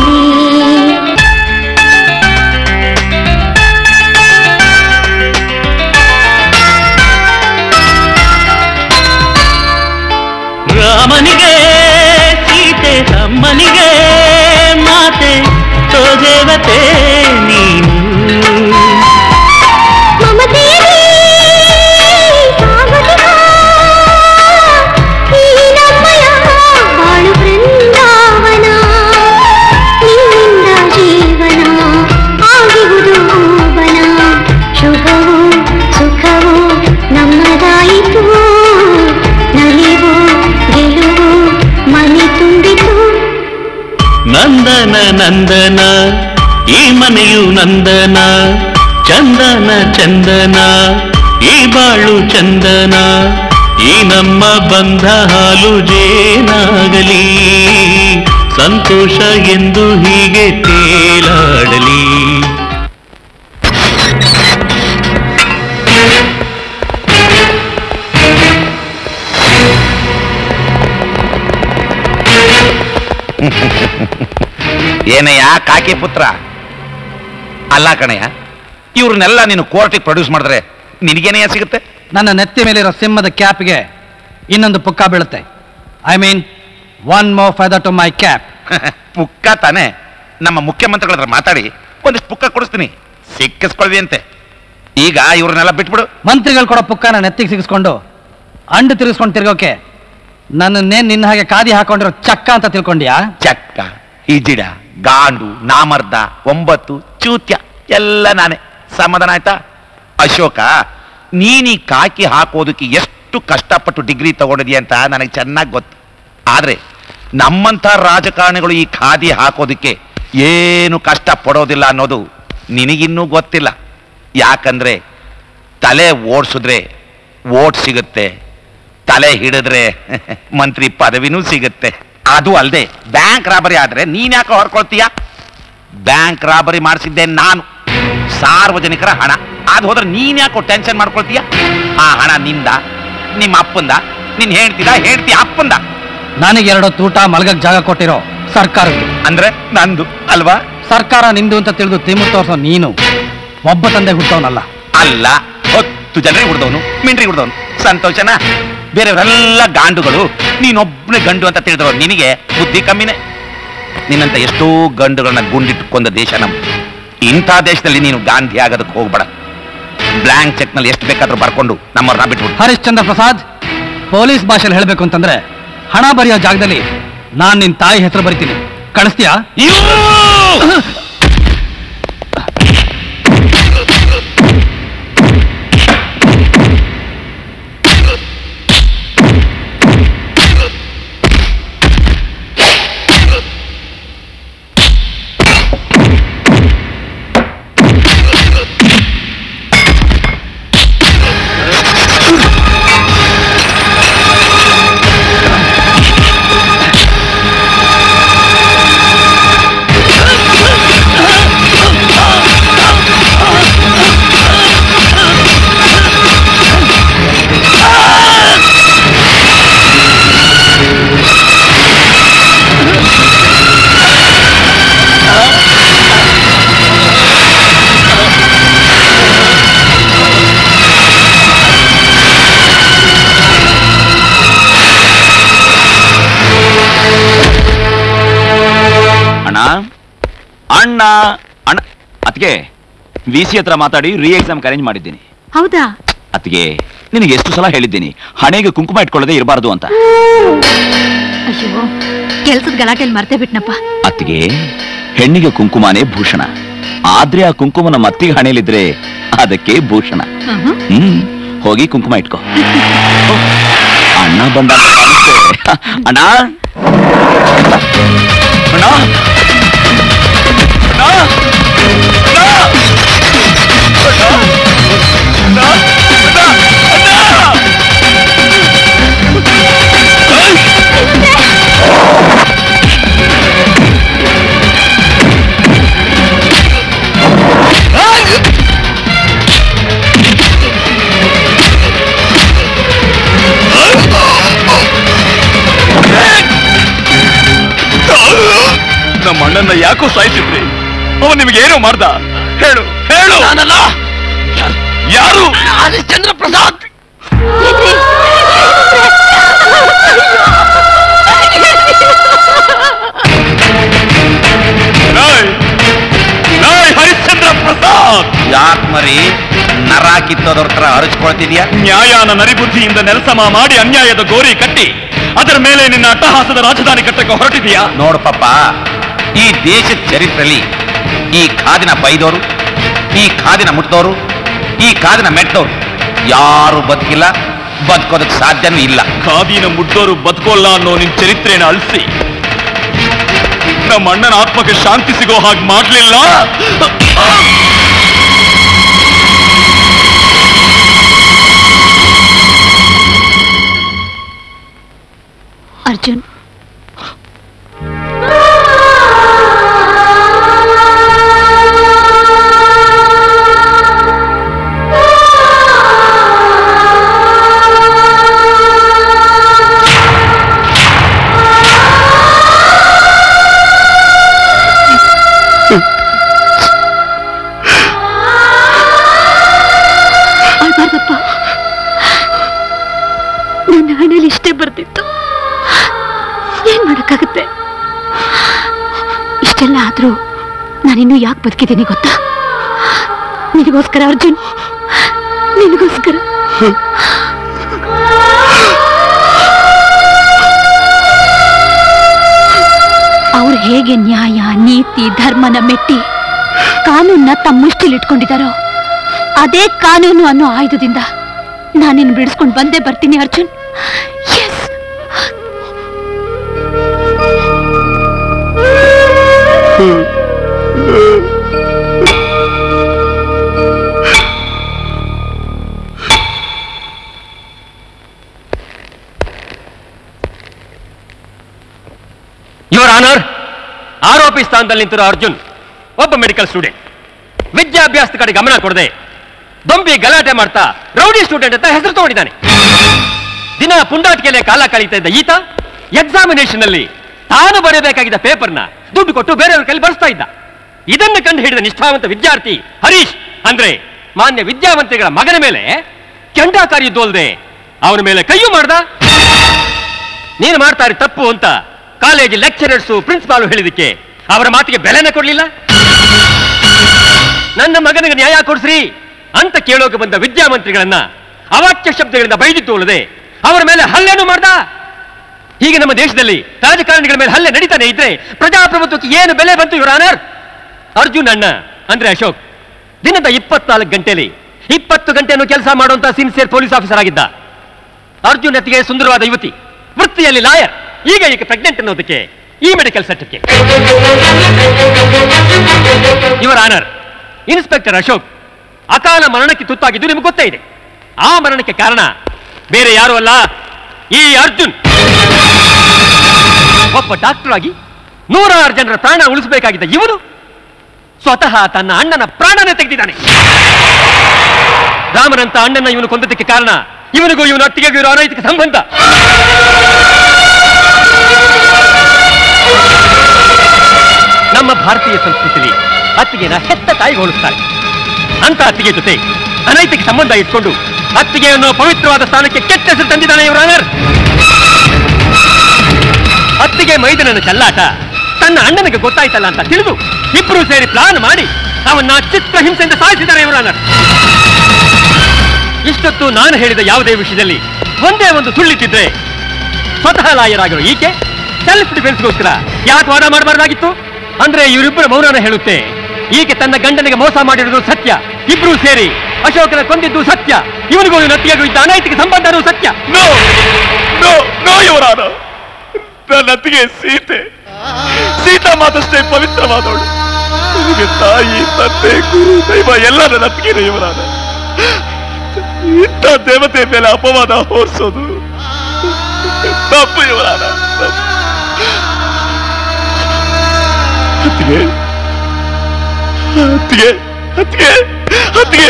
ರಾಮನಿಗೆ ಸೀತೆ ತಮ್ಮನಿಗೆ ಮಾತೆ ತೋ ದೇವತೆ ನೀನು ಮನೆಯು ನಂದನ ಚಂದನ ಚಂದನ ಈ ಬಾಳು ಚಂದನ ಈ ನಮ್ಮ ಬಂಧ ಹಾಲು ಜೇನಾಗಲಿ ಸಂತೋಷ ಎಂದು ಹೀಗೆ ತೇಲಾಡಲಿ ಏನಯ್ಯ ಕಾಕಿ ಪುತ್ರ ಅಲ್ಲ ಕಣಯ್ಯ ಇವ್ರನ್ನೆಲ್ಲ ನೀನು ಕೋರ್ಟಿಗೆ ಪ್ರೊಡ್ಯೂಸ್ ಮಾಡಿದ್ರೆ ನಿನಗೇನಯ್ಯ ಸಿಗುತ್ತೆ ನನ್ನ ನೆತ್ತಿ ಮೇಲಿರೋ ಸಿಂಹದ ಕ್ಯಾಪ್ಗೆ ಇನ್ನೊಂದು ಪುಕ್ಕ ಬೀಳುತ್ತೆ I mean one more feather to my cap ಪುಕ್ಕ ತಾನೆ ನಮ್ಮ ಮುಖ್ಯಮಂತ್ರಿಗಳ ಹತ್ರ ಮಾತಾಡಿ ಒಂದಿಷ್ಟು ಪುಕ್ಕ ಕೊಡಿಸ್ತೀನಿ ಸಿಕ್ಕಿಸ್ಕೊಳ್ವಿ ಅಂತೆ ಈಗ ಇವ್ರನ್ನೆಲ್ಲ ಬಿಟ್ಬಿಡು ಮಂತ್ರಿಗಳು ಕೊಡೋ ಪುಕ್ಕನ ನೆತ್ತಿಗೆ ಸಿಗಿಸ್ಕೊಂಡು ಅಂಡು ತಿರುಗಿಸ್ಕೊಂಡು ತಿರ್ಗೋಕೆ ನನ್ನನ್ನೇನ್ ನಿನ್ನ ಹಾಗೆ ಕಾದಿ ಹಾಕೊಂಡಿರೋ ಚಕ್ಕ ಅಂತ ತಿಳ್ಕೊಂಡ್ಯಾ ಚಕ್ಕ ಹಿಜಿಡ ಗಾಂಡು ನಾಮರ್ದ ಒಂಬತ್ತು ಚೂತ್ಯ ಎಲ್ಲ ನಾನೇ ಸಮಾಧಾನ ಆಯ್ತಾ ಅಶೋಕ ನೀನ್ ಈ ಕಾಕಿ ಹಾಕೋದಕ್ಕೆ ಎಷ್ಟು ಕಷ್ಟಪಟ್ಟು ಡಿಗ್ರಿ ತಗೊಂಡಿದ್ಯಾ ಅಂತ ನನಗೆ ಚೆನ್ನಾಗಿ ಗೊತ್ತು ಆದ್ರೆ ನಮ್ಮಂಥ ರಾಜಕಾರಣಿಗಳು ಈ ಖಾದಿ ಹಾಕೋದಕ್ಕೆ ಏನು ಕಷ್ಟ ಪಡೋದಿಲ್ಲ ಅನ್ನೋದು ನಿನಗಿನ್ನೂ ಗೊತ್ತಿಲ್ಲ ಯಾಕಂದ್ರೆ ತಲೆ ಓಡಿಸಿದ್ರೆ ಓಟ್ ಸಿಗುತ್ತೆ ತಲೆ ಹಿಡಿದ್ರೆ ಮಂತ್ರಿ ಪದವಿನೂ ಸಿಗುತ್ತೆ ಅದು ಅಲ್ಲದೆ ಬ್ಯಾಂಕ್ ರಾಬರಿ ಆದ್ರೆ ನೀನ್ ಯಾಕೆ ಹೊರ್ಕೊಳ್ತೀಯ ಬ್ಯಾಂಕ್ ರಾಬರಿ ಮಾಡಿಸಿದ್ದೆ ನಾನು ಸಾರ್ವಜನಿಕರ ಹಣ ಅದು ಹೋದ್ರೆ ನೀನ್ ಯಾಕೋ ಟೆನ್ಷನ್ ಮಾಡ್ಕೊಳ್ತೀಯ ಆ ಹಣ ನಿಂದ ನಿಮ್ಮ ಅಪ್ಪಂದ ನಿನ್ ಹೇಳ್ತಿದ ಹೇಳ್ತಿ ಅಪ್ಪಂದ ನನಗೆ ಎರಡು ತೂಟ ಮಲಗಕ್ ಜಾಗ ಕೊಟ್ಟಿರೋ ಸರ್ಕಾರದ್ದು ಅಂದ್ರೆ ನಂದು ಅಲ್ವಾ ಸರ್ಕಾರ ನಿಂದು ಅಂತ ತಿಳಿದು ತಿಮ್ಮು ತೋರ್ಸೋ ನೀನು ಒಬ್ಬ ತಂದೆ ಹುಟ್ಟವನಲ್ಲ ಅಲ್ಲ ಹೊತ್ತು ಜನರಿಗೆ ಹುಡ್ದವನು ಮಿಂಡ್ರಿ ಹುಡ್ದವನು ಸಂತೋಷನ ಬೇರೆಯವರೆಲ್ಲ ಗಾಂಡುಗಳು ನೀನೊಬ್ಬನೇ ಗಂಡು ಅಂತ ತಿಳಿದ್ರು ನಿನಗೆ ಬುದ್ಧಿ ಕಮ್ಮಿನೇ ನಿನ್ನಂತ ಎಷ್ಟೋ ಗಂಡುಗಳನ್ನ ಗುಂಡಿಟ್ಟುಕೊಂಡ ದೇಶ ನಮ್ದು ಇಂಥ ದೇಶದಲ್ಲಿ ನೀನು ಗಾಂಧಿ ಆಗೋದಕ್ಕೆ ಹೋಗ್ಬೇಡ ಬ್ಲಾಂಕ್ ಚೆಕ್ ನಲ್ಲಿ ಎಷ್ಟು ಬೇಕಾದ್ರೂ ಬರ್ಕೊಂಡು ನಮ್ಮವ್ರನ್ನ ಬಿಟ್ಬಿಡು ಹರಿಶ್ಚಂದ್ರ ಪ್ರಸಾದ್ ಪೊಲೀಸ್ ಭಾಷೆಯಲ್ಲಿ ಹೇಳ್ಬೇಕು ಅಂತಂದ್ರೆ ಹಣ ಬರೆಯೋ ಜಾಗದಲ್ಲಿ ನಾನ್ ನಿನ್ ತಾಯಿ ಹೆಸರು ಬರಿತೀನಿ ಕಳಿಸ್ತೀಯಾ ಅಣ್ಣ ಅಣ್ಣ ಅಣ್ಣ ಅದಕ್ಕೆ ವಿ ಸಿ ಹತ್ರ ಮಾತಾಡಿ ರೀ ಎಕ್ಸಾಮ್ ಅರೇಂಜ್ ಮಾಡಿದ್ದೀನಿ ಹೌದಾ ಅದಕ್ಕೆ ನಿನಗೆ ಎಷ್ಟು ಸಲ ಹೇಳಿದ್ದೀನಿ ಹಣೆಗೆ ಕುಂಕುಮ ಇಟ್ಕೊಳ್ಳದೆ ಇರಬಾರ್ದು ಅಂತ ಅಯ್ಯೋ ಕೆಲ್ಸದ ಗಲಾಟೆಯಲ್ಲಿ ಮರ್ತೇ ಬಿಟ್ನಪ್ಪ ಅತ್ತಿಗೆ ಹೆಣ್ಣಿಗೆ ಕುಂಕುಮನೇ ಭೂಷಣ ಆದ್ರೆ ಆ ಕುಂಕುಮ ನಮ್ಮ ಅತ್ತಿಗೆ ಹಣೆಯಲ್ಲಿದ್ರೆ ಅದಕ್ಕೆ ಭೂಷಣ ಹ್ಮ್. ಹ್ಮ್ ಹೋಗಿ ಕುಂಕುಮ ಇಟ್ಕೋ ಅಣ್ಣ ಬಂದ ಅಣ್ಣ ಅಣ್ಣ ನಮ್ಮ ಅಣ್ಣನ್ನ ಯಾಕೋ ಸಾಯಿಸಿದ್ರಿ ಅವನು ನಿಮಗೆ ಏನೋ ಮಾಡ್ದ ಹೇಳು ಹೇಳು ನಾನಲ್ಲ ಯಾರು ಹರಿಶ್ಚಂದ್ರ ಪ್ರಸಾದ್ ಹರಿಶ್ಚಂದ್ರ ಪ್ರಸಾದ್ ಯಾಕ್ ಮರಿ ನರ ಕಿತ್ತೋದವ್ರ ಹತ್ರ ಹರಿಸ್ಕೊಳ್ತಿದ್ಯಾ ನ್ಯಾಯನ ನರಿಬುದ್ಧಿಯಿಂದ ನೆಲಸಮ ಮಾಡಿ ಅನ್ಯಾಯದ ಗೋರಿ ಕಟ್ಟಿ ಅದರ ಮೇಲೆ ನಿನ್ನ ಅಟ್ಟಹಾಸದ ರಾಜಧಾನಿ ಕಟ್ಟಕ್ಕೆ ಹೊರಟಿದೆಯಾ ನೋಡು ಪಾಪ ಈ ದೇಶದ ಚರಿತ್ರೆಯಲ್ಲಿ ಈ ಖಾದಿನ ಬೈದೋರು ಈ ಖಾದಿನ ಮುಟ್ಟದವರು ಈ ಖಾದಿನ ಮೆಟ್ಟೋರು ಯಾರು ಬದುಕಿಲ್ಲ ಬದುಕೋದಕ್ಕೆ ಸಾಧ್ಯನೂ ಇಲ್ಲ ಖಾದಿನ ಮುಟ್ಟೋರು ಬದುಕೋಲ್ಲ ಅನ್ನೋ ನಿನ್ ಚರಿತ್ರೆನ ಅಳಿಸಿ ನಮ್ಮ ಅಣ್ಣನ ಆತ್ಮಕ್ಕೆ ಶಾಂತಿ ಸಿಗೋ ಹಾಗೆ ಮಾಡ್ಲಿಲ್ಲ ಅರ್ಜುನ್ ಅಳ್ಬಾರ್ದಪ್ಪ ನನ್ನ ಹಣೆಯಲ್ಲಿ ಇಷ್ಟೇ ಬರ್ತಿತ್ತು ಏನ್ ಮಾಡಕ್ಕಾಗತ್ತೆ ಇಷ್ಟೆಲ್ಲ ಆದ್ರೂ ನಾನಿನ್ನೂ ಯಾಕೆ ಬದುಕಿದ್ದೀನಿ ಗೊತ್ತಾ ನಿನಗೋಸ್ಕರ ಅರ್ಜುನ್ ನಿನಗೋಸ್ಕರ ಅವ್ರು ಹೇಗೆ ನ್ಯಾಯ ನೀತಿ ಧರ್ಮನ ಮೆಟ್ಟಿ ಕಾನೂನ್ನ ತಮ್ಮ ಮುಷ್ಟಿಲಿ ಇಟ್ಕೊಂಡಿದಾರೋ ಅದೇ ಕಾನೂನು ಅನ್ನೋ ಆಯುಧದಿಂದ ನಾನಿನ್ ಬಿಡಿಸ್ಕೊಂಡು ಬಂದೇ ಬರ್ತೀನಿ ಅರ್ಜುನ್ ಎಸ್ ಯುವರ್ ಆನರ್ ಆರೋಪಿ ಸ್ಥಾನದಲ್ಲಿ ನಿಂತಿರೋ ಅರ್ಜುನ್ ಒಬ್ಬ ಮೆಡಿಕಲ್ ಸ್ಟೂಡೆಂಟ್ ವಿದ್ಯಾಭ್ಯಾಸದ ಕಡೆ ಗಮನ ಕೊಡದೆ ದೊಂಬಿ ಗಲಾಟೆ ಮಾಡ್ತಾ ರೌಡಿ ಸ್ಟೂಡೆಂಟ್ ಅಂತ ಹೆಸರು ತಗೊಂಡಿದ್ದಾನೆ ದಿನ ಪುಂಡಾಟಿಕೆಯಲ್ಲೇ ಕಾಲ ಕಳೀತಾ ಇದ್ದ ಈತ ಎಕ್ಸಾಮಿನೇಷನ್ ಅಲ್ಲಿ ತಾನು ಬರೆಯಬೇಕಾಗಿದ್ದ ಪೇಪರ್ನ ದುಡ್ಡು ಕೊಟ್ಟು ಬೇರೆಯವ್ರ ಕೈಲಿ ಬರ್ಸ್ತಾ ಇದ್ದ ಇದನ್ನು ಕಂಡು ಹಿಡಿದ ನಿಷ್ಠಾವಂತ ವಿದ್ಯಾರ್ಥಿ ಹರೀಶ್ ಅಂದ್ರೆ ಮಾನ್ಯ ವಿದ್ಯಾವಂತಿಗಳ ಮಗನ ಮೇಲೆ ಕೆಂಡಾಕಾರಿ ಅಲ್ದೆ ಅವನ ಮೇಲೆ ಕೈಯೂ ಮಾಡ್ದ ನೀನು ಮಾಡ್ತಾ ಇರೋ ತಪ್ಪು ಅಂತ ಕಾಲೇಜ್ ಲೆಕ್ಚರರ್ಸು ಪ್ರಿನ್ಸಿಪಾಲು ಹೇಳಿದಕ್ಕೆ ಅವರ ಮಾತಿಗೆ ಬೆಲೆನ ಕೊಡ್ಲಿಲ್ಲ ನನ್ನ ಮಗನಿಗೆ ನ್ಯಾಯ ಕೊಡ್ಸ್ರಿ ಅಂತ ಕೇಳೋಕೆ ಬಂದ ವಿದ್ಯಾಮಂತ್ರಿಗಳನ್ನ ಅವಾಚ್ಯ ಶಬ್ದಗಳಿಂದ ಬೈದಿತ್ತು ಅಲ್ಲದೆ ಅವರ ಮೇಲೆ ಹಲ್ಲೆನೂ ಮಾಡ್ದ ಹೀಗೆ ನಮ್ಮ ದೇಶದಲ್ಲಿ ರಾಜಕಾರಣಿಗಳ ಮೇಲೆ ಹಲ್ಲೆ ನಡೀತಾನೆ ಇದ್ರೆ ಪ್ರಜಾಪ್ರಭುತ್ವಕ್ಕೆ ಏನು ಬೆಲೆ ಬಂತು ಇವರ ಆನರ್ ಅರ್ಜುನ್ ಅಣ್ಣ ಅಂದ್ರೆ ಅಶೋಕ್ ದಿನದ ಇಪ್ಪತ್ನಾಲ್ಕು ಗಂಟೆಲಿ ಇಪ್ಪತ್ತು ಗಂಟೆಯನ್ನು ಕೆಲಸ ಮಾಡುವಂತ ಸಿನ್ಸಿಯರ್ ಪೊಲೀಸ್ ಆಫೀಸರ್ ಆಗಿದ್ದ ಅರ್ಜುನ್ ಅತ್ತಿಗೆ ಸುಂದರವಾದ ಯುವತಿ ವೃತ್ತಿಯಲ್ಲಿ ಲಾಯರ್ ಈಗ ಈಗ ಪ್ರೆಗ್ನೆಂಟ್ ಅನ್ನೋದಕ್ಕೆ ಈ ಮೆಡಿಕಲ್ ಸರ್ಟಿಫಿಕೇಟ್ ಇವರ ಆನರ್ ಇನ್ಸ್ಪೆಕ್ಟರ್ ಅಶೋಕ್ ಅಕಾಲ ಮರಣಕ್ಕೆ ತುತ್ತಾಗಿದ್ದು ನಿಮ್ಗೆ ಗೊತ್ತೇ ಇದೆ ಆ ಮರಣಕ್ಕೆ ಕಾರಣ ಬೇರೆ ಯಾರು ಅಲ್ಲ ಈ ಅರ್ಜುನ್ ಒಬ್ಬ ಡಾಕ್ಟರ್ ಆಗಿ ನೂರಾರು ಜನರ ಪ್ರಾಣ ಉಳಿಸಬೇಕಾಗಿದ್ದ ಇವನು ಸ್ವತಃ ತನ್ನ ಅಣ್ಣನ ಪ್ರಾಣನೇ ತೆಗೆದಿದ್ದಾನೆ ರಾಮನಂತ ಅಣ್ಣನ ಇವನು ಕೊಂದದಕ್ಕೆ ಕಾರಣ ಇವನಿಗೂ ಇವನ ಅತ್ತಿಗೆಗೂ ಇರೋ ಅನೈತಿಕ ಸಂಬಂಧ ನಮ್ಮ ಭಾರತೀಯ ಸಂಸ್ಕೃತಿಯಲ್ಲಿ ಅತ್ತಿಗೆನ ಹೆತ್ತ ತಾಯಿಗೆ ಹೋಲಿಸ್ತಾರೆ ಅಂತ ಅತ್ತಿಗೆ ಜೊತೆ ಅನೈತಿಕ ಸಂಬಂಧ ಇಟ್ಕೊಂಡು ಅತ್ತಿಗೆ ಅನ್ನೋ ಪವಿತ್ರವಾದ ಸ್ಥಾನಕ್ಕೆ ಕೆಟ್ಟ ಹೆಸರು ತಂದಿದ್ದಾನೆ ಇವರ ಆನರ್ ಅತ್ತಿಗೆ ಮೈದನನ ಚೆಲ್ಲಾಟ ತನ್ನ ಅಣ್ಣನಿಗೆ ಗೊತ್ತಾಯ್ತಲ್ಲ ಅಂತ ತಿಳಿದು ಇಬ್ರು ಸೇರಿ ಪ್ಲಾನ್ ಮಾಡಿ ಅವನ್ನ ಚಿತ್ರ ಹಿಂಸೆಯಿಂದ ಸಾಯಿಸಿದ್ದಾರೆ ಇವರ ಆನರ್ ಇಷ್ಟೊತ್ತು ನಾನು ಹೇಳಿದ ಯಾವುದೇ ವಿಷಯದಲ್ಲಿ ಒಂದೇ ಒಂದು ಸುಳ್ಳಿಟ್ಟಿದ್ರೆ ಸ್ವತಃ ಲಾಯರಾಗಿರೋ ಈಕೆ ಸೆಲ್ಫ್ ಡಿಫೆನ್ಸ್ಗೋಸ್ಕರ ಯಾಕೆ ವಾದ ಮಾಡಬಾರ್ದಾಗಿತ್ತು ಅಂದ್ರೆ ಇವರಿಬ್ಬರ ಮೌನನ ಹೇಳುತ್ತೆ ಈಕೆ ತನ್ನ ಗಂಡನಿಗೆ ಮೋಸ ಮಾಡಿರೋದು ಸತ್ಯ ಇಬ್ರು ಸೇರಿ ಅಶೋಕನ ಕೊಂದಿದ್ದು ಸತ್ಯ ಇವನಿಗೂ ನತ್ತಿಗೆಗೂ ಇದ್ದ ಅನೈತಿಕ ಸಂಬಂಧನೂ ಸತ್ಯ ನೋ ನೋ ನೋ ಇವರಾನ ನನ್ನ ಅತ್ತಿಗೆ ಸೀತೆ ಸೀತಾ ಮಾತಷ್ಟೇ ಪವಿತ್ರವಾದವಳು ನನಗೆ ತಾಯಿ ತಂದೆ ಗುರು ದೈವ ಎಲ್ಲ ನನ್ನ ಅತ್ತಿಗೆನೇ ಇವರಾನ ಇಂಥ ದೇವತೆ ಮೇಲೆ ಅಪವಾದ ಹೊರಿಸೋದು ತಪ್ಪು ಇವರಾನ ತಪ್ಪು. ಅತ್ತಿಗೆ ಅತ್ತಿಗೆ ಅತ್ತಿಗೆ ಅತ್ತಿಗೆ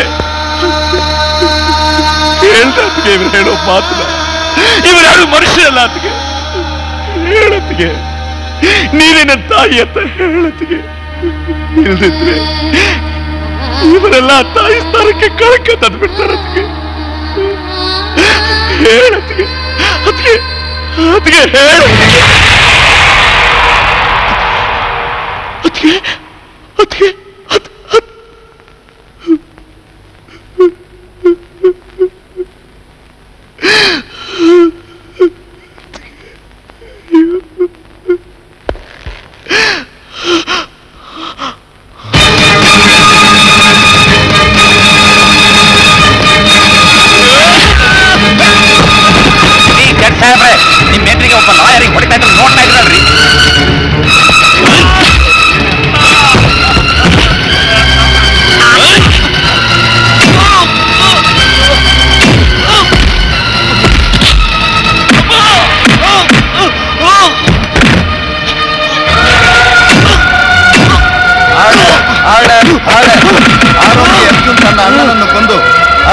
ಹೇಳ್ದ ಅತ್ತಿಗೆ ಇವ್ರು ಹೇಳೋ ಮಾತನ್ನ ಇವ್ರು ಯಾರು ಮನುಷ್ಯರಲ್ಲ ಅತ್ತಿಗೆ ಹೇಳತ್ತಿಗೆ ನೀನೇ ನನ್ನ ತಾಯಿ ಅಂತ ಹೇಳತ್ತಿಗೆ ಇಲ್ದಿದ್ರೆ ಇವರೆಲ್ಲ ಆ ತಾಯಿ ಸ್ಥಾನಕ್ಕೆ ಕಳಕ ತಂದು ಬಿಡ್ತಾರೆ ಅತ್ತಿಗೆ ಹೇಳತ್ತಿಗೆ ಅತ್ತಿಗೆ ಅತ್ತಿಗೆ ಹೇಳ ಅತ್ತಿಗೆ ಅತ್ತಿಗೆ ಅತ್- ಅತ್- ಈ ಜಡ್ ಸಾಹೇಬ್ರೆ ನಿಮ್ ಎದುರಿಗೆ ಒಬ್ಬ ಲಾಯರಿಗೆ ಹೊಡಿತಾ ಇದ್ರು ನೋಡ್ತಾ ಇದ್ರಲ್ರಿ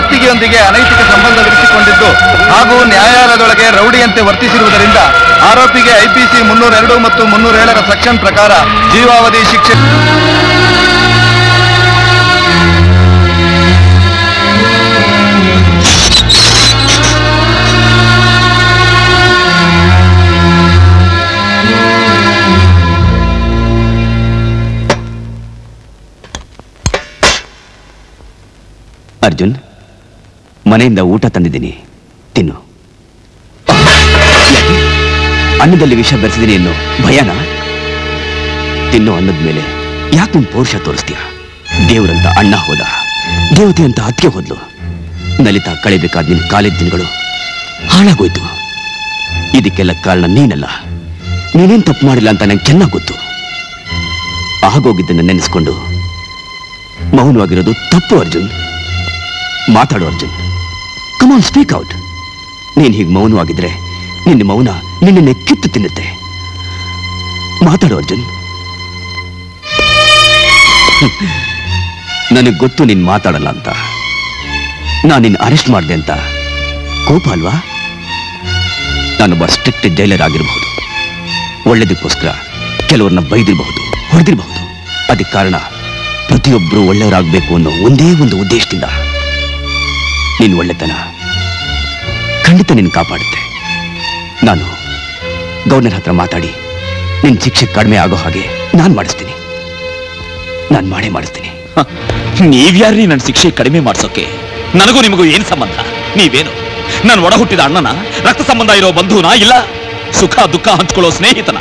ಅತ್ತಿಗೆಯೊಂದಿಗೆ ಅನೈತಿಕ ಸಂಬಂಧವಿರಿಸಿಕೊಂಡಿದ್ದು ಹಾಗೂ ನ್ಯಾಯಾಲಯದೊಳಗೆ ರೌಡಿಯಂತೆ ವರ್ತಿಸಿರುವುದರಿಂದ ಆರೋಪಿಗೆ ಐಪಿಸಿ ಮುನ್ನೂರ ಎರಡು ಮತ್ತು ಮುನ್ನೂರ ಏಳರ ಸೆಕ್ಷನ್ ಪ್ರಕಾರ ಜೀವಾವಧಿ ಶಿಕ್ಷೆ ಅರ್ಜುನ್ ಮನೆಯಿಂದ ಊಟ ತಂದಿದ್ದೀನಿ ತಿನ್ನು ಯಾಕೆ? ಅನ್ನದಲ್ಲಿ ವಿಷ ಬೆರೆಸಿದ್ದೀನಿ ಅನ್ನೋ ಭಯನಾ ತಿನ್ನು ಅನ್ನದ ಮೇಲೆ ಯಾಕೆ ನಿನ್ ಪೌರುಷ ತೋರಿಸ್ತೀಯ ದೇವ್ರಂತ ಅಣ್ಣ ಹೋದ ದೇವತೆ ಅಂತ ಅತ್ತಿಗೆ ಹೋದ್ಲು ನಲಿತಾ ಕಳಿಬೇಕಾದ ನಿನ್ ಕಾಲೇಜ್ ದಿನಗಳು ಹಾಳಾಗೋಯ್ತು ಇದಕ್ಕೆಲ್ಲ ಕಾರಣ ನೀನಲ್ಲ ನೀನೇನ್ ತಪ್ಪು ಮಾಡಿಲ್ಲ ಅಂತ ನಂಗೆ ಚೆನ್ನಾಗ್ ಗೊತ್ತು ಆಗೋಗಿದ್ದನ್ನ ನೆನೆಸ್ಕೊಂಡು ಮೌನವಾಗಿರೋದು ತಪ್ಪು ಅರ್ಜುನ್ ಮಾತಾಡು ಅರ್ಜುನ್ ಕಮಾನ್ ಸ್ಪೀಕ್ ಔಟ್ ನೀನ್ ಹೀಗೆ ಮೌನವಾಗಿದ್ರೆ ನಿನ್ನ ಮೌನ ನಿನ್ನನ್ನೇ ಕಿತ್ತು ತಿನ್ನುತ್ತೆ ಮಾತಾಡು ಅರ್ಜುನ್ ನನಗೆ ಗೊತ್ತು ನೀನ್ ಮಾತಾಡಲ್ಲ ಅಂತ ನಾನು ನಿನ್ನ ಅರೆಸ್ಟ್ ಮಾಡಿದೆ ಅಂತ ಕೋಪ ಅಲ್ವಾ ನಾನೊಬ್ಬ ಸ್ಟ್ರಿಕ್ಟ್ ಜೈಲರ್ ಆಗಿರಬಹುದು ಒಳ್ಳೇದಕ್ಕೋಸ್ಕರ ಕೆಲವ್ರನ್ನ ಬೈದಿರಬಹುದು ಹೊಡೆದಿರಬಹುದು ಅದಕ್ಕೆ ಕಾರಣ ಪ್ರತಿಯೊಬ್ಬರು ಒಳ್ಳೆಯವರಾಗಬೇಕು ಅನ್ನೋ ಒಂದೇ ಒಂದು ಉದ್ದೇಶದಿಂದ ನಿನ್ ಒಳ್ಳೆತನ ಖಂಡಿತ ನಿನ್ ಕಾಪಾಡುತ್ತೆ ನಾನು ಗವರ್ನರ್ ಹತ್ರ ಮಾತಾಡಿ ನಿನ್ ಶಿಕ್ಷೆ ಕಡಿಮೆ ಆಗೋ ಹಾಗೆ ನಾನ್ ಮಾಡಿಸ್ತೀನಿ ನಾನ್ ಮಾಡೇ ಮಾಡಿಸ್ತೀನಿ ನೀವ್ಯಾರ್ರಿ ನನ್ನ ಶಿಕ್ಷೆ ಕಡಿಮೆ ಮಾಡ್ಸೋಕೆ ನನಗೂ ನಿಮಗೂ ಏನ್ ಸಂಬಂಧ ನೀವೇನು ನಾನು ಒಡ ಹುಟ್ಟಿದ ಅಣ್ಣನ ರಕ್ತ ಸಂಬಂಧ ಇರೋ ಬಂಧುನ ಇಲ್ಲ ಸುಖ ದುಃಖ ಹಂಚ್ಕೊಳ್ಳೋ ಸ್ನೇಹಿತನ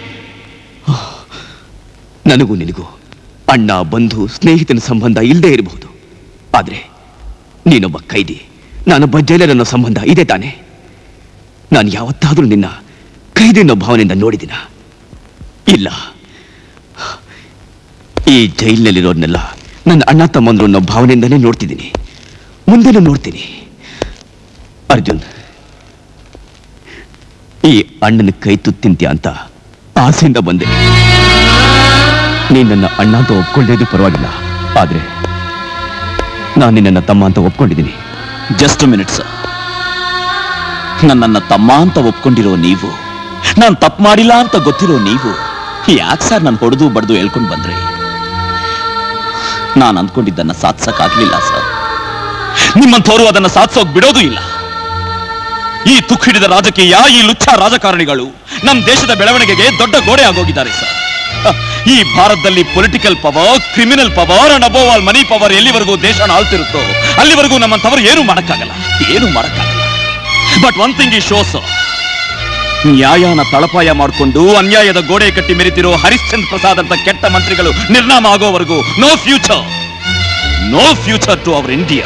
ನನಗೂ ನಿನಗೂ ಅಣ್ಣ ಬಂಧು ಸ್ನೇಹಿತನ ಸಂಬಂಧ ಇಲ್ಲದೆ ಇರಬಹುದು ಆದ್ರೆ ನೀನೊಬ್ಬ ಕೈದಿ ನಾನೊಬ್ಬ ಜೈಲರ್ ಅನ್ನೋ ಸಂಬಂಧ ಇದೆ ತಾನೆ ನಾನು ಯಾವತ್ತಾದ್ರೂ ನಿನ್ನ ಕೈದಿ ಅನ್ನೋ ಭಾವನೆಯಿಂದ ನೋಡಿದಿನ ಇಲ್ಲ ಈ ಜೈಲಿನಲ್ಲಿರೋರ್ನೆಲ್ಲ ನನ್ನ ಅಣ್ಣ ತಮ್ಮಂದ್ರು ಅನ್ನೋ ಭಾವನೆಯಿಂದನೇ ನೋಡ್ತಿದ್ದೀನಿ ಮುಂದೆನೂ ನೋಡ್ತೀನಿ ಅರ್ಜುನ್ ಈ ಅಣ್ಣನ ಕೈ ತುತ್ತಿಂತ್ಯ ಅಂತ ಆಸೆಯಿಂದ ಬಂದೆ ನೀನ್ ನನ್ನ ಅಣ್ಣ ಅಂತ ಒಪ್ಕೊಳ್ಳೇದು ಪರವಾಗಿಲ್ಲ ಆದ್ರೆ ನಾನು ನಿನ್ನ ತಮ್ಮ ಅಂತ ಒಪ್ಕೊಂಡಿದ್ದೀನಿ ಜಸ್ಟ್ ಮಿನಿಟ್ ಸರ್ ನನ್ನನ್ನ ತಮ್ಮ ಅಂತ ಒಪ್ಕೊಂಡಿರೋ ನೀವು ನಾನು ತಪ್ಪು ಮಾಡಿಲ್ಲ ಅಂತ ಗೊತ್ತಿರೋ ನೀವು ಯಾಕೆ ಸರ್ ನಾನು ಹೊಡೆದು ಬಡ್ದು ಹೇಳ್ಕೊಂಡು ಬಂದ್ರಿ ನಾನು ಅಂದ್ಕೊಂಡಿದ್ದನ್ನ ಸಾಧಿಸಕ್ಕಾಗ್ಲಿಲ್ಲ ಸರ್ ನಿಮ್ಮಂಥವ್ರು ಅದನ್ನ ಸಾಧಿಸೋಕ್ ಬಿಡೋದು ಇಲ್ಲ ಈ ತುಕ್ಕು ಹಿಡಿದ ರಾಜಕೀಯ ಈ ಲುಚ್ಚ ರಾಜಕಾರಣಿಗಳು ನಮ್ಮ ದೇಶದ ಬೆಳವಣಿಗೆಗೆ ದೊಡ್ಡ ಗೋಡೆ ಆಗೋಗಿದ್ದಾರೆ ಸರ್ ಹ, ಈ ಭಾರತದಲ್ಲಿ political power criminal power and above all money power ಎಲ್ಲಿವರೆಗೂ ದೇಶನ ಆಳ್ತಿರುತ್ತೋ ಅಲ್ಲಿವರೆಗೂ ನಮ್ಮಂಥವ್ರು ಏನು ಮಾಡಕ್ಕಾಗಲ್ಲ ಏನು ಮಾಡಕ್ಕಾಗಲ್ಲ ಬಟ್ ಒನ್ ಥಿಂಗ್ ಈ ಶೋಸ್ ನ್ಯಾಯನ ತಳಪಾಯ ಮಾಡಿಕೊಂಡು ಅನ್ಯಾಯದ ಗೋಡೆ ಕಟ್ಟಿ ಮೆರಿತಿರೋ ಹರಿಶ್ಚಂದ್ರ ಪ್ರಸಾದ್ ಅಂತ ಕೆಟ್ಟ ಮಂತ್ರಿಗಳು ನಿರ್ನಾಮ ಆಗೋವರೆಗೂ no future no future to our India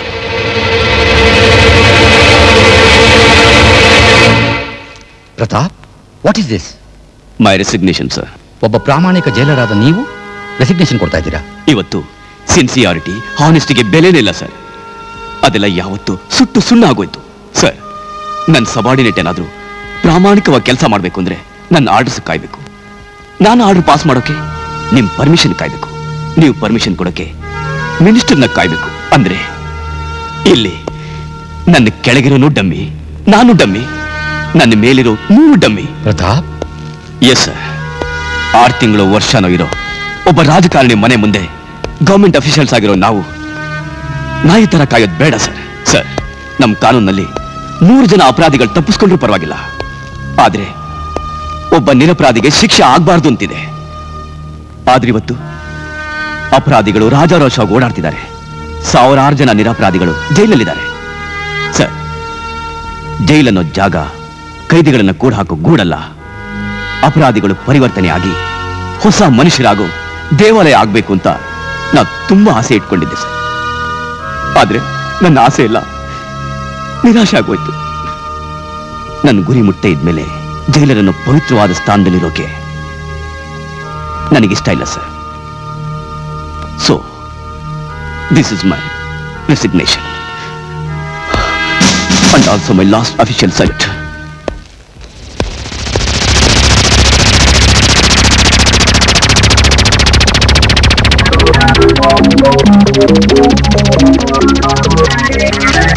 Pratap what is this my resignation sir ಒಬ್ಬ ಪ್ರಾಮಾಣಿಕ ಜೈಲರಾದ ನೀವು ರೆಸಿಗ್ನೇಷನ್ ಕೊಡ್ತಾ ಇದ್ದೀರಾ ಇವತ್ತು ಸಿನ್ಸಿಯಾರಿಟಿ ಹಾನೆಸ್ಟಿಗೆ ಬೆಲೆನಿಲ್ಲ ಸರ್ ಅದೆಲ್ಲ ಯಾವತ್ತು ಸುಟ್ಟು ಸುಣ್ಣ ಆಗೋಯ್ತು ಸರ್ ನನ್ನ ಸಬಾರ್ಡಿನೇಟ್ ಏನಾದ್ರೂ ಪ್ರಾಮಾಣಿಕವಾಗಿ ಕೆಲಸ ಮಾಡಬೇಕು ಅಂದ್ರೆ ನನ್ನ ಆರ್ಡರ್ಸ್ ಕಾಯ್ಬೇಕು ನಾನು ಆರ್ಡರ್ ಪಾಸ್ ಮಾಡೋಕೆ ನಿಮ್ ಪರ್ಮಿಷನ್ ಕಾಯ್ಬೇಕು ನೀವು ಪರ್ಮಿಷನ್ ಕೊಡೋಕೆ ಮಿನಿಸ್ಟರ್ನ ಕಾಯ್ಬೇಕು ಅಂದ್ರೆ ಇಲ್ಲಿ ನನ್ನ ಕೆಳಗಿರೋನು ಡಮ್ಮಿ ನಾನು ಡಮ್ಮಿ ನನ್ನ ಮೇಲಿರೋ ಮೂರು ಡಮ್ಮಿ ಪ್ರತಾಪ್ ಎಸ್ ಸರ್ ಆರು ತಿಂಗಳು ವರ್ಷನೋ ಇರೋ ಒಬ್ಬ ರಾಜಕಾರಣಿ ಮನೆ ಮುಂದೆ ಗವರ್ಮೆಂಟ್ ಅಫಿಷಿಯಲ್ಸ್ ಆಗಿರೋ ನಾವು ನಾಯಿ ತರ ಕಾಯೋದು ಬೇಡ ಸರ್ ಸರ್ ನಮ್ಮ ಕಾನೂನಲ್ಲಿ ನೂರು ಜನ ಅಪರಾಧಿಗಳು ತಪ್ಪಿಸ್ಕೊಂಡ್ರೂ ಪರವಾಗಿಲ್ಲ ಆದ್ರೆ ಒಬ್ಬ ನಿರಪರಾಧಿಗೆ ಶಿಕ್ಷೆ ಆಗ್ಬಾರ್ದು ಅಂತಿದೆ ಆದ್ರೆ ಇವತ್ತು ಅಪರಾಧಿಗಳು ರಾಜಾರೋಷವಾಗಿ ಓಡಾಡ್ತಿದ್ದಾರೆ ಸಾವಿರಾರು ಜನ ನಿರಪರಾಧಿಗಳು ಜೈಲಲ್ಲಿದ್ದಾರೆ ಸರ್ ಜೈಲನ್ನೋ ಜಾಗ ಕೈದಿಗಳನ್ನ ಕೂಡ ಹಾಕೋ ಗೂಡಲ್ಲ ಅಪರಾಧಿಗಳು ಪರಿವರ್ತನೆ ಆಗಿ ಹೊಸ ಮನುಷ್ಯರಾಗೋ ದೇವಾಲಯ ಆಗ್ಬೇಕು ಅಂತ ನಾ ತುಂಬಾ ಆಸೆ ಇಟ್ಕೊಂಡಿದ್ದೆ ಸರ್ ಆದ್ರೆ ನನ್ನ ಆಸೆ ಇಲ್ಲ ನಿರಾಶೆ ಆಗೋಯ್ತು ನನ್ನ ಗುರಿ ಮುಟ್ಟೆ ಇದ್ಮೇಲೆ ಜೈಲರನ್ನು ಪವಿತ್ರವಾದ ಸ್ಥಾನದಲ್ಲಿರೋಕೆ ನನಗಿಷ್ಟ ಇಲ್ಲ sir so this is my resignation and also my last official site Thank you.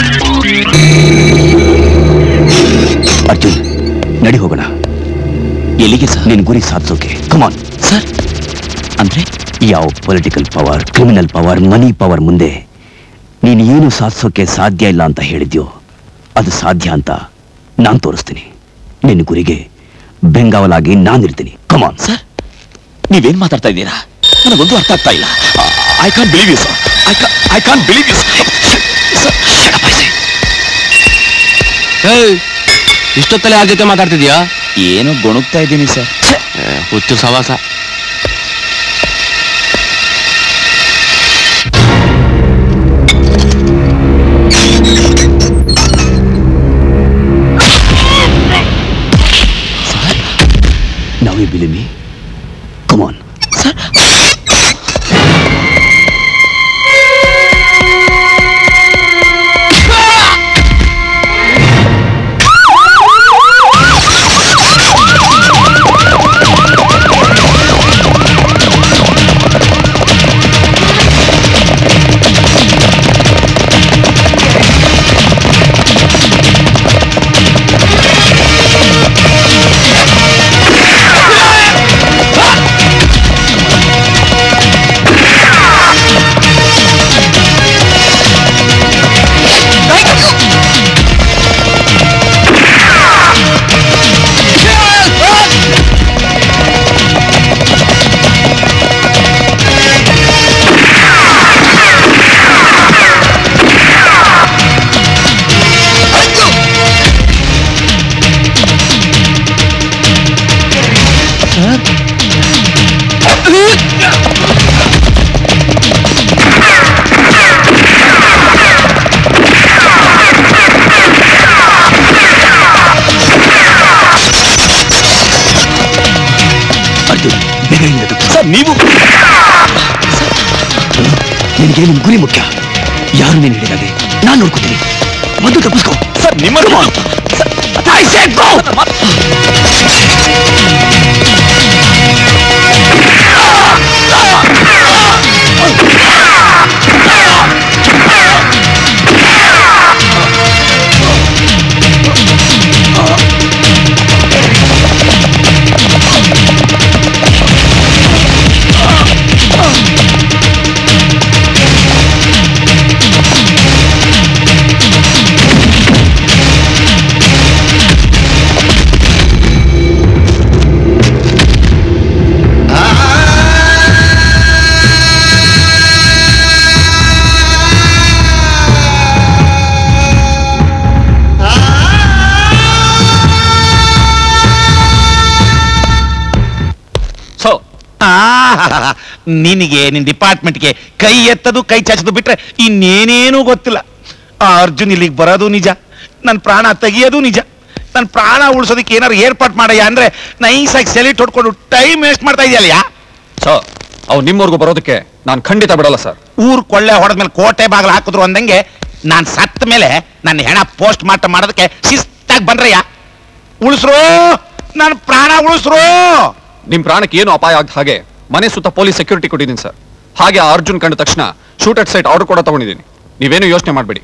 ನಿನ್ ಗುರಿ ಸಾಧಿಸೋಕೆ ಕಮಾನ್ ಸರ್ ಅಂದ್ರೆ ಯಾವ political power criminal power money power ಮುಂದೆ ನೀನು ಏನು ಸಾಧಿಸೋಕೆ ಸಾಧ್ಯ ಇಲ್ಲ ಅಂತ ಹೇಳಿದ್ಯೋ ಅದು ಸಾಧ್ಯ ಅಂತ ನಾನು ತೋರಿಸ್ತೀನಿ ನಿನ್ನ ಗುರಿಗೆ ಬೆಂಗಾವಲಾಗಿ ನಾನಿರ್ತೀನಿ ಕಮಾನ್ ಸರ್ ನೀವೇನ್ ಮಾತಾಡ್ತಾ ಇದ್ದೀರಾ ನನಗೊಂದು ಅರ್ಥ ಆಗ್ತಾ ಇಲ್ಲ I can believe you sir I can believe you ಇಷ್ಟೊತ್ತಲ್ಲೇ ಆ ಜೊತೆ ಮಾತಾಡ್ತಿದ್ಯಾ ಏನು ಗೊಣಗ್ತಾ ಇದ್ದೀನಿ ಸರ್ ಹುಚ್ಚು ಸವಾಸ Now you believe me? Come on. Arjun ಬೇಗ ಇಲ್ಲಿಂದ ತಪ್ಪು ಸರ್ ನೀವು ನಿನಗೆ ನಿನ್ ಗುರಿ ಮುಖ್ಯ ಯಾರು ನೀನು ಹಿಡಿದಾಗೆ ನಾನು ನೋಡ್ಕೋತೀನಿ ಮೊದಲು ತಪ್ಪಿಸ್ಕೋ ಸರ್ ನಿಮ್ಮ I said go! ಸೊ ನಿನಗೆ ನಿನ್ ಡಿಪಾರ್ಟ್ಮೆಂಟ್ಗೆ ಕೈ ಎತ್ತದು ಕೈ ಚಾಚೋದು ಬಿಟ್ರೆ ಇನ್ನೇನೇನೂ ಗೊತ್ತಿಲ್ಲ ಆ ಅರ್ಜುನ್ ಇಲ್ಲಿಗೆ ಬರೋದು ನಿಜ ನನ್ನ ಪ್ರಾಣ ತೆಗಿಯೋದು ನಿಜ ನನ್ನ ಪ್ರಾಣ ಉಳಿಸೋದಕ್ಕೆ ಏನಾರು ಏರ್ಪಾಟ್ ಮಾಡಯ್ಯ ಅಂದ್ರೆ ನೈಸಾಗಿ ಸೆಲಿಟ್ ಹೊಡ್ಕೊಂಡು ಟೈಮ್ ವೇಸ್ಟ್ ಮಾಡ್ತಾ ಇದೆಯಲ್ಲ ಸರ್ ಅವ್ ನಿಮ್ಮವರೆಗೂ ಬರೋದಕ್ಕೆ ನಾನು ಖಂಡಿತ ಬಿಡಲ್ಲ ಸರ್ ಊರ್ ಕೊಳ್ಳೆ ಹೊಡೆದ್ಮೇಲೆ ಕೋಟೆ ಬಾಗಿಲು ಹಾಕಿದ್ರು ಅಂದಂಗೆ ನಾನ್ ಸತ್ತ ಮೇಲೆ ನನ್ನ ಹೆಣ ಪೋಸ್ಟ್ ಮಾರ್ಟಮ್ ಮಾಡೋದಕ್ಕೆ ಶಿಸ್ತಾಗಿ ಬಂದ್ರಯ್ಯ ಉಳಿಸ್ರು ನನ್ನ ಪ್ರಾಣ ಉಳಿಸ್ರು ನಿಮ್ ಪ್ರಾಣಕ್ಕೆ ಏನು ಅಪಾಯ ಆಗದ ಹಾಗೆ ಮನೆ ಸುತ್ತ ಪೊಲೀಸ್ ಸೆಕ್ಯೂರಿಟಿ ಕೊಟ್ಟಿದ್ದೀನಿ ಸರ್ ಹಾಗೆ ಆ ಅರ್ಜುನ್ ಕಂಡ ತಕ್ಷಣ ಶೂಟ್ ಅಟ್ ಸೈಟ್ ಆರ್ಡರ್ ಕೂಡ ತಗೊಂಡಿದ್ದೀನಿ ನೀವೇನು ಯೋಚನೆ ಮಾಡಬೇಡಿ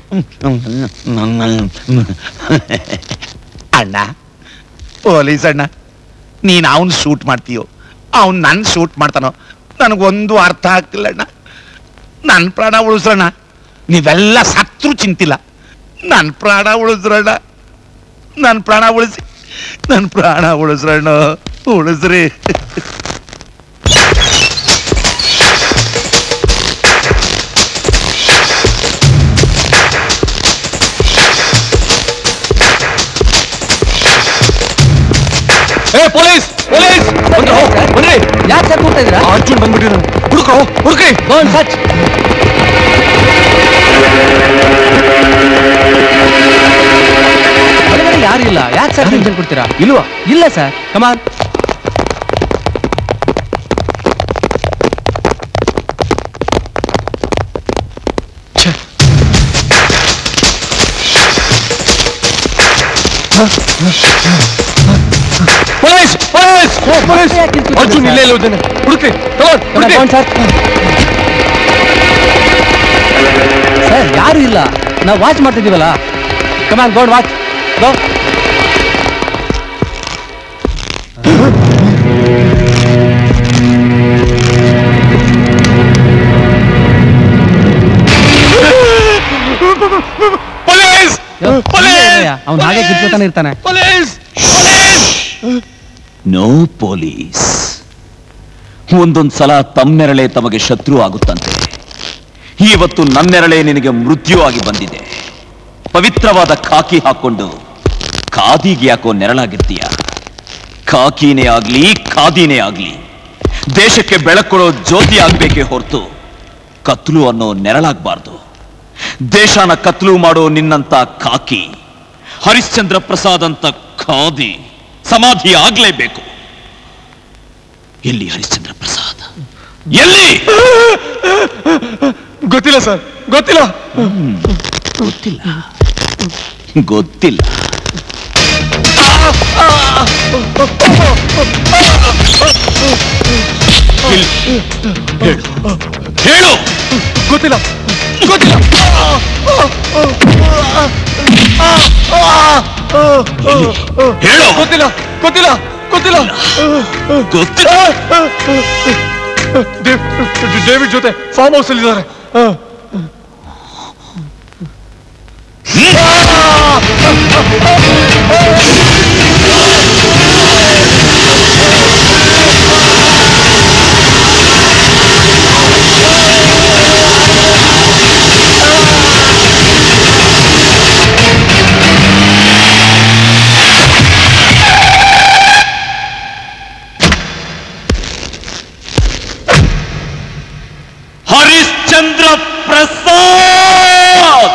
ಅಣ್ಣ ಪೊಲೀಸ್ ಅಣ್ಣ ನೀನ್ ಅವನ್ ಶೂಟ್ ಮಾಡ್ತೀಯೋ ಅವ್ನ್ ನನ್ ಶೂಟ್ ಮಾಡ್ತಾನೋ ನನಗೊಂದು ಅರ್ಥ ಆಗ್ತಿಲ್ಲ ಅಣ್ಣ ನನ್ನ ಪ್ರಾಣ ಉಳಿಸ್ರಣ್ಣ ನೀವೆಲ್ಲ ಸತ್ರು ಚಿಂತಿಲ್ಲ ನನ್ನ ಪ್ರಾಣ ಉಳಿಸ್ರಣ್ಣ ನನ್ನ ಪ್ರಾಣ ಉಳಿಸಿ ನನ್ನ ಪ್ರಾಣ ಉಳಿಸ್ರಣ್ಣ ಉಳಿಸ್ರಿ ಏ ಪೊಲೀಸ್ ಪೊಲೀಸ್ ಬಂದ್ರು ಬನ್ರಿ ಯಾಕೆ ಸರ್ ಕೂರ್ತಾ ಇದ್ದೀರಾ ಅರ್ಜುನ್ ಬಂದ್ಬಿಟ್ಟಿದ್ದಾನೆ ಹುಡುಕ್ರೋ ಹುಡುಕ್ರಿ ಸಚ್ ಯಾರು ಇಲ್ಲ ಯಾಕೆ ಸರ್ ಟೆನ್ಷನ್ ಕೊಡ್ತೀರಾ ಇಲ್ವಾ ಇಲ್ಲ sir come on police police police Arjun ಇಲ್ಲೇ ಇಲ್ಲ ಇದ್ದಾನೆ ಹುಡುಕ್ರಿ ತಗೊಂಡ್ ಸರ್ ಸರ್ ಯಾರು ಇಲ್ಲ ನಾವು ವಾಚ್ ಮಾಡ್ತಿದ್ದೀವಲ್ಲ ಕಮಾನ್ ಗೋಡ್ ವಾಚ್ ಗೋ ಅವ್ನು ಹಾಗೆ ಕಿತ್ಕೊತಾನೆ ಇರ್ತಾನೆ ನೋ ಪೊಲೀಸ್ ಒಂದೊಂದ್ ಸಲ ತಮ್ಮೆರಳೆ ತಮಗೆ ಶತ್ರು ಆಗುತ್ತಂತೆ ಇವತ್ತು ನನ್ನೆರಳೆ ನಿನಗೆ ಮೃತ್ಯು ಆಗಿ ಬಂದಿದೆ ಪವಿತ್ರವಾದ ಖಾಕಿ ಹಾಕೊಂಡು ಖಾದಿಗೆ ಯಾಕೋ ನೆರಳಾಗಿರ್ತೀಯ ಖಾಕಿನೇ ಆಗ್ಲಿ ಖಾದಿನೇ ಆಗ್ಲಿ ದೇಶಕ್ಕೆ ಬೆಳಕೊಡೋ ಜ್ಯೋತಿ ಆಗ್ಬೇಕೇ ಹೊರತು ಕತ್ಲು ಅನ್ನೋ ನೆರಳಾಗಬಾರ್ದು ದೇಶನ ಕತ್ಲು ಮಾಡೋ ನಿನ್ನಂತ ಖಾಕಿ ಹರಿಶ್ಚಂದ್ರ ಪ್ರಸಾದ್ ಅಂತ ಖಾದಿ ಸಮಾಧಿ ಆಗ್ಲೇಬೇಕು ಎಲ್ಲಿ ಹರಿಶ್ಚಂದ್ರ ಪ್ರಸಾದ್ ಎಲ್ಲಿ ಗೊತ್ತಿಲ್ಲ ಸರ್ ಗೊತ್ತಿಲ್ಲ ಗೊತ್ತಿಲ್ಲ ಗೊತ್ತಿಲ್ಲ ಇಲ್ಲಿ ಹೇಳು ಹೇಳು ಗೊತ್ತಿಲ್ಲ ಗೊತ್ತಿಲ್ಲ ಹೇಳು ಗೊತ್ತಿಲ್ಲ ಗೊತ್ತಿಲ್ಲ ಗೊತ್ತಿಲ್ಲ ಗೊತ್ತಿಲ್ಲ ಡೇವ್- ಡೇವಿಡ್ ಜೊತೆ ಫಾರ್ಮ್ ಹೌಸ್ ಅಲ್ಲಿ ಇದ್ದಾರೆ ಹರಿಶ್ಚಂದ್ರ ಪ್ರಸಾದ್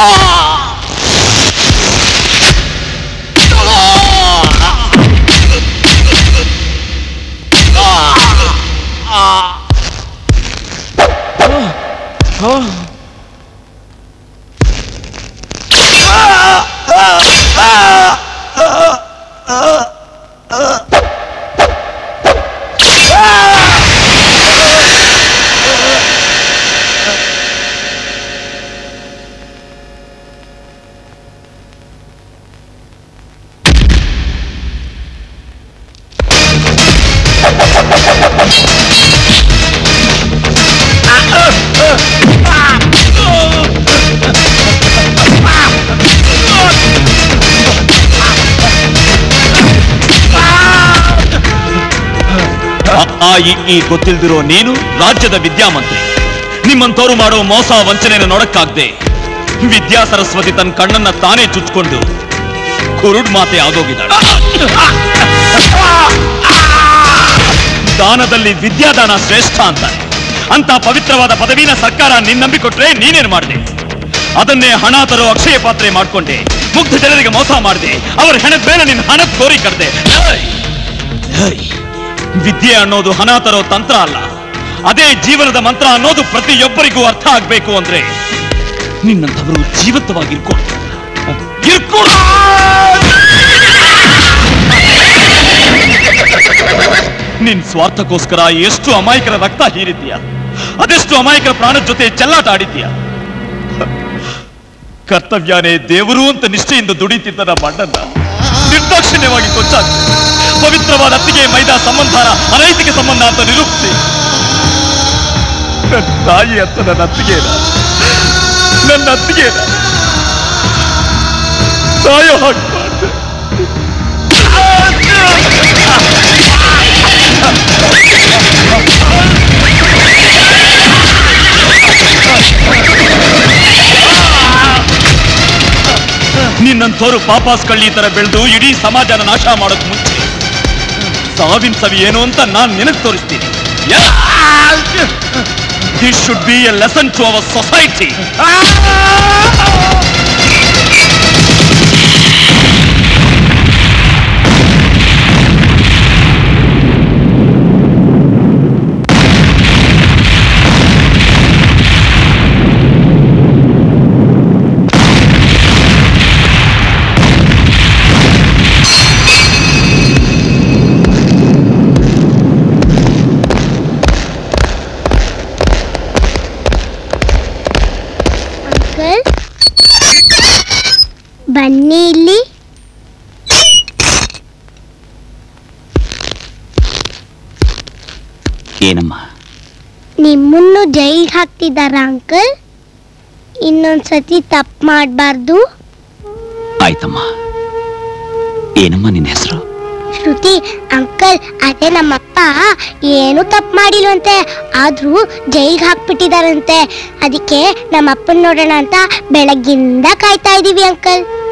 ಆ ಈ ಈ ಗೊತ್ತಿಲ್ದಿರೋ ನೀನು ರಾಜ್ಯದ ವಿದ್ಯಾಮಂತ್ರಿ ನಿಮ್ಮಂತೋರು ಮಾಡೋ ಮೋಸ ವಂಚನೆಯನ್ನು ನೋಡಕ್ಕಾಗ್ದೆ ವಿದ್ಯಾ ಸರಸ್ವತಿ ತನ್ನ ಕಣ್ಣನ್ನ ತಾನೇ ಚುಚ್ಕೊಂಡು ಕುರುಡ್ ಮಾತೆ ಆಗೋಗಿದ್ದಾಳೆ ದಾನದಲ್ಲಿ ವಿದ್ಯಾದಾನ ಶ್ರೇಷ್ಠ ಅಂತಾರೆ ಅಂತ ಪವಿತ್ರವಾದ ಪದವಿನ ಸರ್ಕಾರ ನಿನ್ ನಂಬಿಕೊಟ್ರೆ ನೀನೇನ್ ಮಾಡಿದೆ ಅದನ್ನೇ ಹಣ ತರೋ ಅಕ್ಷಯ ಪಾತ್ರೆ ಮಾಡ್ಕೊಂಡೆ ಮುಗ್ಧ ಜನರಿಗೆ ಮೋಸ ಮಾಡಿದೆ ಅವರ ಹೆಣದ ಮೇಲೆ ನಿನ್ನ ಹಣದ ಕೋರಿ ಕಡ್ದೆ ವಿದ್ಯೆ ಅನ್ನೋದು ಹಣ ತರೋ ತಂತ್ರ ಅಲ್ಲ ಅದೇ ಜೀವನದ ಮಂತ್ರ ಅನ್ನೋದು ಪ್ರತಿಯೊಬ್ಬರಿಗೂ ಅರ್ಥ ಆಗ್ಬೇಕು ಅಂದ್ರೆ ನಿನ್ನಂಥವರು ಜೀವಂತವಾಗಿರ್ಕೊಂಡು ಇರ್ಕೊಂಡು ನಿನ್ ಸ್ವಾರ್ಥಕ್ಕೋಸ್ಕರ ಎಷ್ಟು ಅಮಾಯಕರ ರಕ್ತ ಹೀರಿದ್ಯಾ ಅದೆಷ್ಟು ಅಮಾಯಕರ ಪ್ರಾಣದ ಜೊತೆ ಚೆಲ್ಲಾಟ ಆಡಿದ್ಯಾ ಕರ್ತವ್ಯನೇ ದೇವರು ಅಂತ ನಿಷ್ಠೆಯಿಂದ ದುಡಿತಿದ್ದ ನಮ್ಮ ಅಣ್ಣನ್ನ ನಿರ್ದಾಕ್ಷಿಣ್ಯವಾಗಿ ಕೊಚ್ಚಾಕ್ತೆ ಪವಿತ್ರವಾದ ಅತ್ತಿಗೆ ಮೈದಾ ಸಂಬಂಧನ ಅನೈತಿಕ ಸಂಬಂಧ ಅಂತ ನಿರೂಪಿಸಿ ನನ್ನ ತಾಯಿ ಅಂತ ನನ್ನ ಅತ್ತಿಗೆನ ನನ್ನ ಅತ್ತಿಗೆನ ಸಾಯೋ ಹಾಗೆ ಮಾಡ್ದೆ. ನಿನ್ನಂಥವ್ರು ಪಾಪಾಸ್ ಕಳ್ಳಿ ತರ ಬೆಳೆದು ಇಡೀ ಸಮಾಜನ ನಾಶ ಮಾಡೋಕ್ ಮುಂಚೆ ಸಾವಿನ ಸವಿ ಏನು ಅಂತ ನಾನ್ ನಿನಗ್ ತೋರಿಸ್ತೀನಿ this should be a lesson to our society uncle ಬನ್ನಿ ಇಲ್ಲಿ ಏನಮ್ಮ ನಿಮ್ಮನ್ನು ಜೈಲ್ಗೆ ಹಾಕ್ತಿದಾರ ಅಂಕಲ್ ಇನ್ನೊಂದ್ಸತಿ ತಪ್ಪು ಮಾಡಬಾರ್ದು ಆಯ್ತಮ್ಮ ಏನಮ್ಮ ನಿನ್ನ ಹೆಸರು ಶ್ರುತಿ ಅಂಕಲ್ ಅದೇ ನಮ್ಮಪ್ಪ ಏನು ತಪ್ಪು ಮಾಡಿಲ್ವಂತೆ ಆದ್ರೂ ಜೈಲ್ಗೆ ಹಾಕ್ಬಿಟ್ಟಿದಾರಂತೆ ಅದಕ್ಕೆ ನಮ್ಮಪ್ಪನ್ ನೋಡೋಣ ಅಂತ ಬೆಳಗ್ಗಿಂದ ಕಾಯ್ತಾ ಇದೀವಿ ಅಂಕಲ್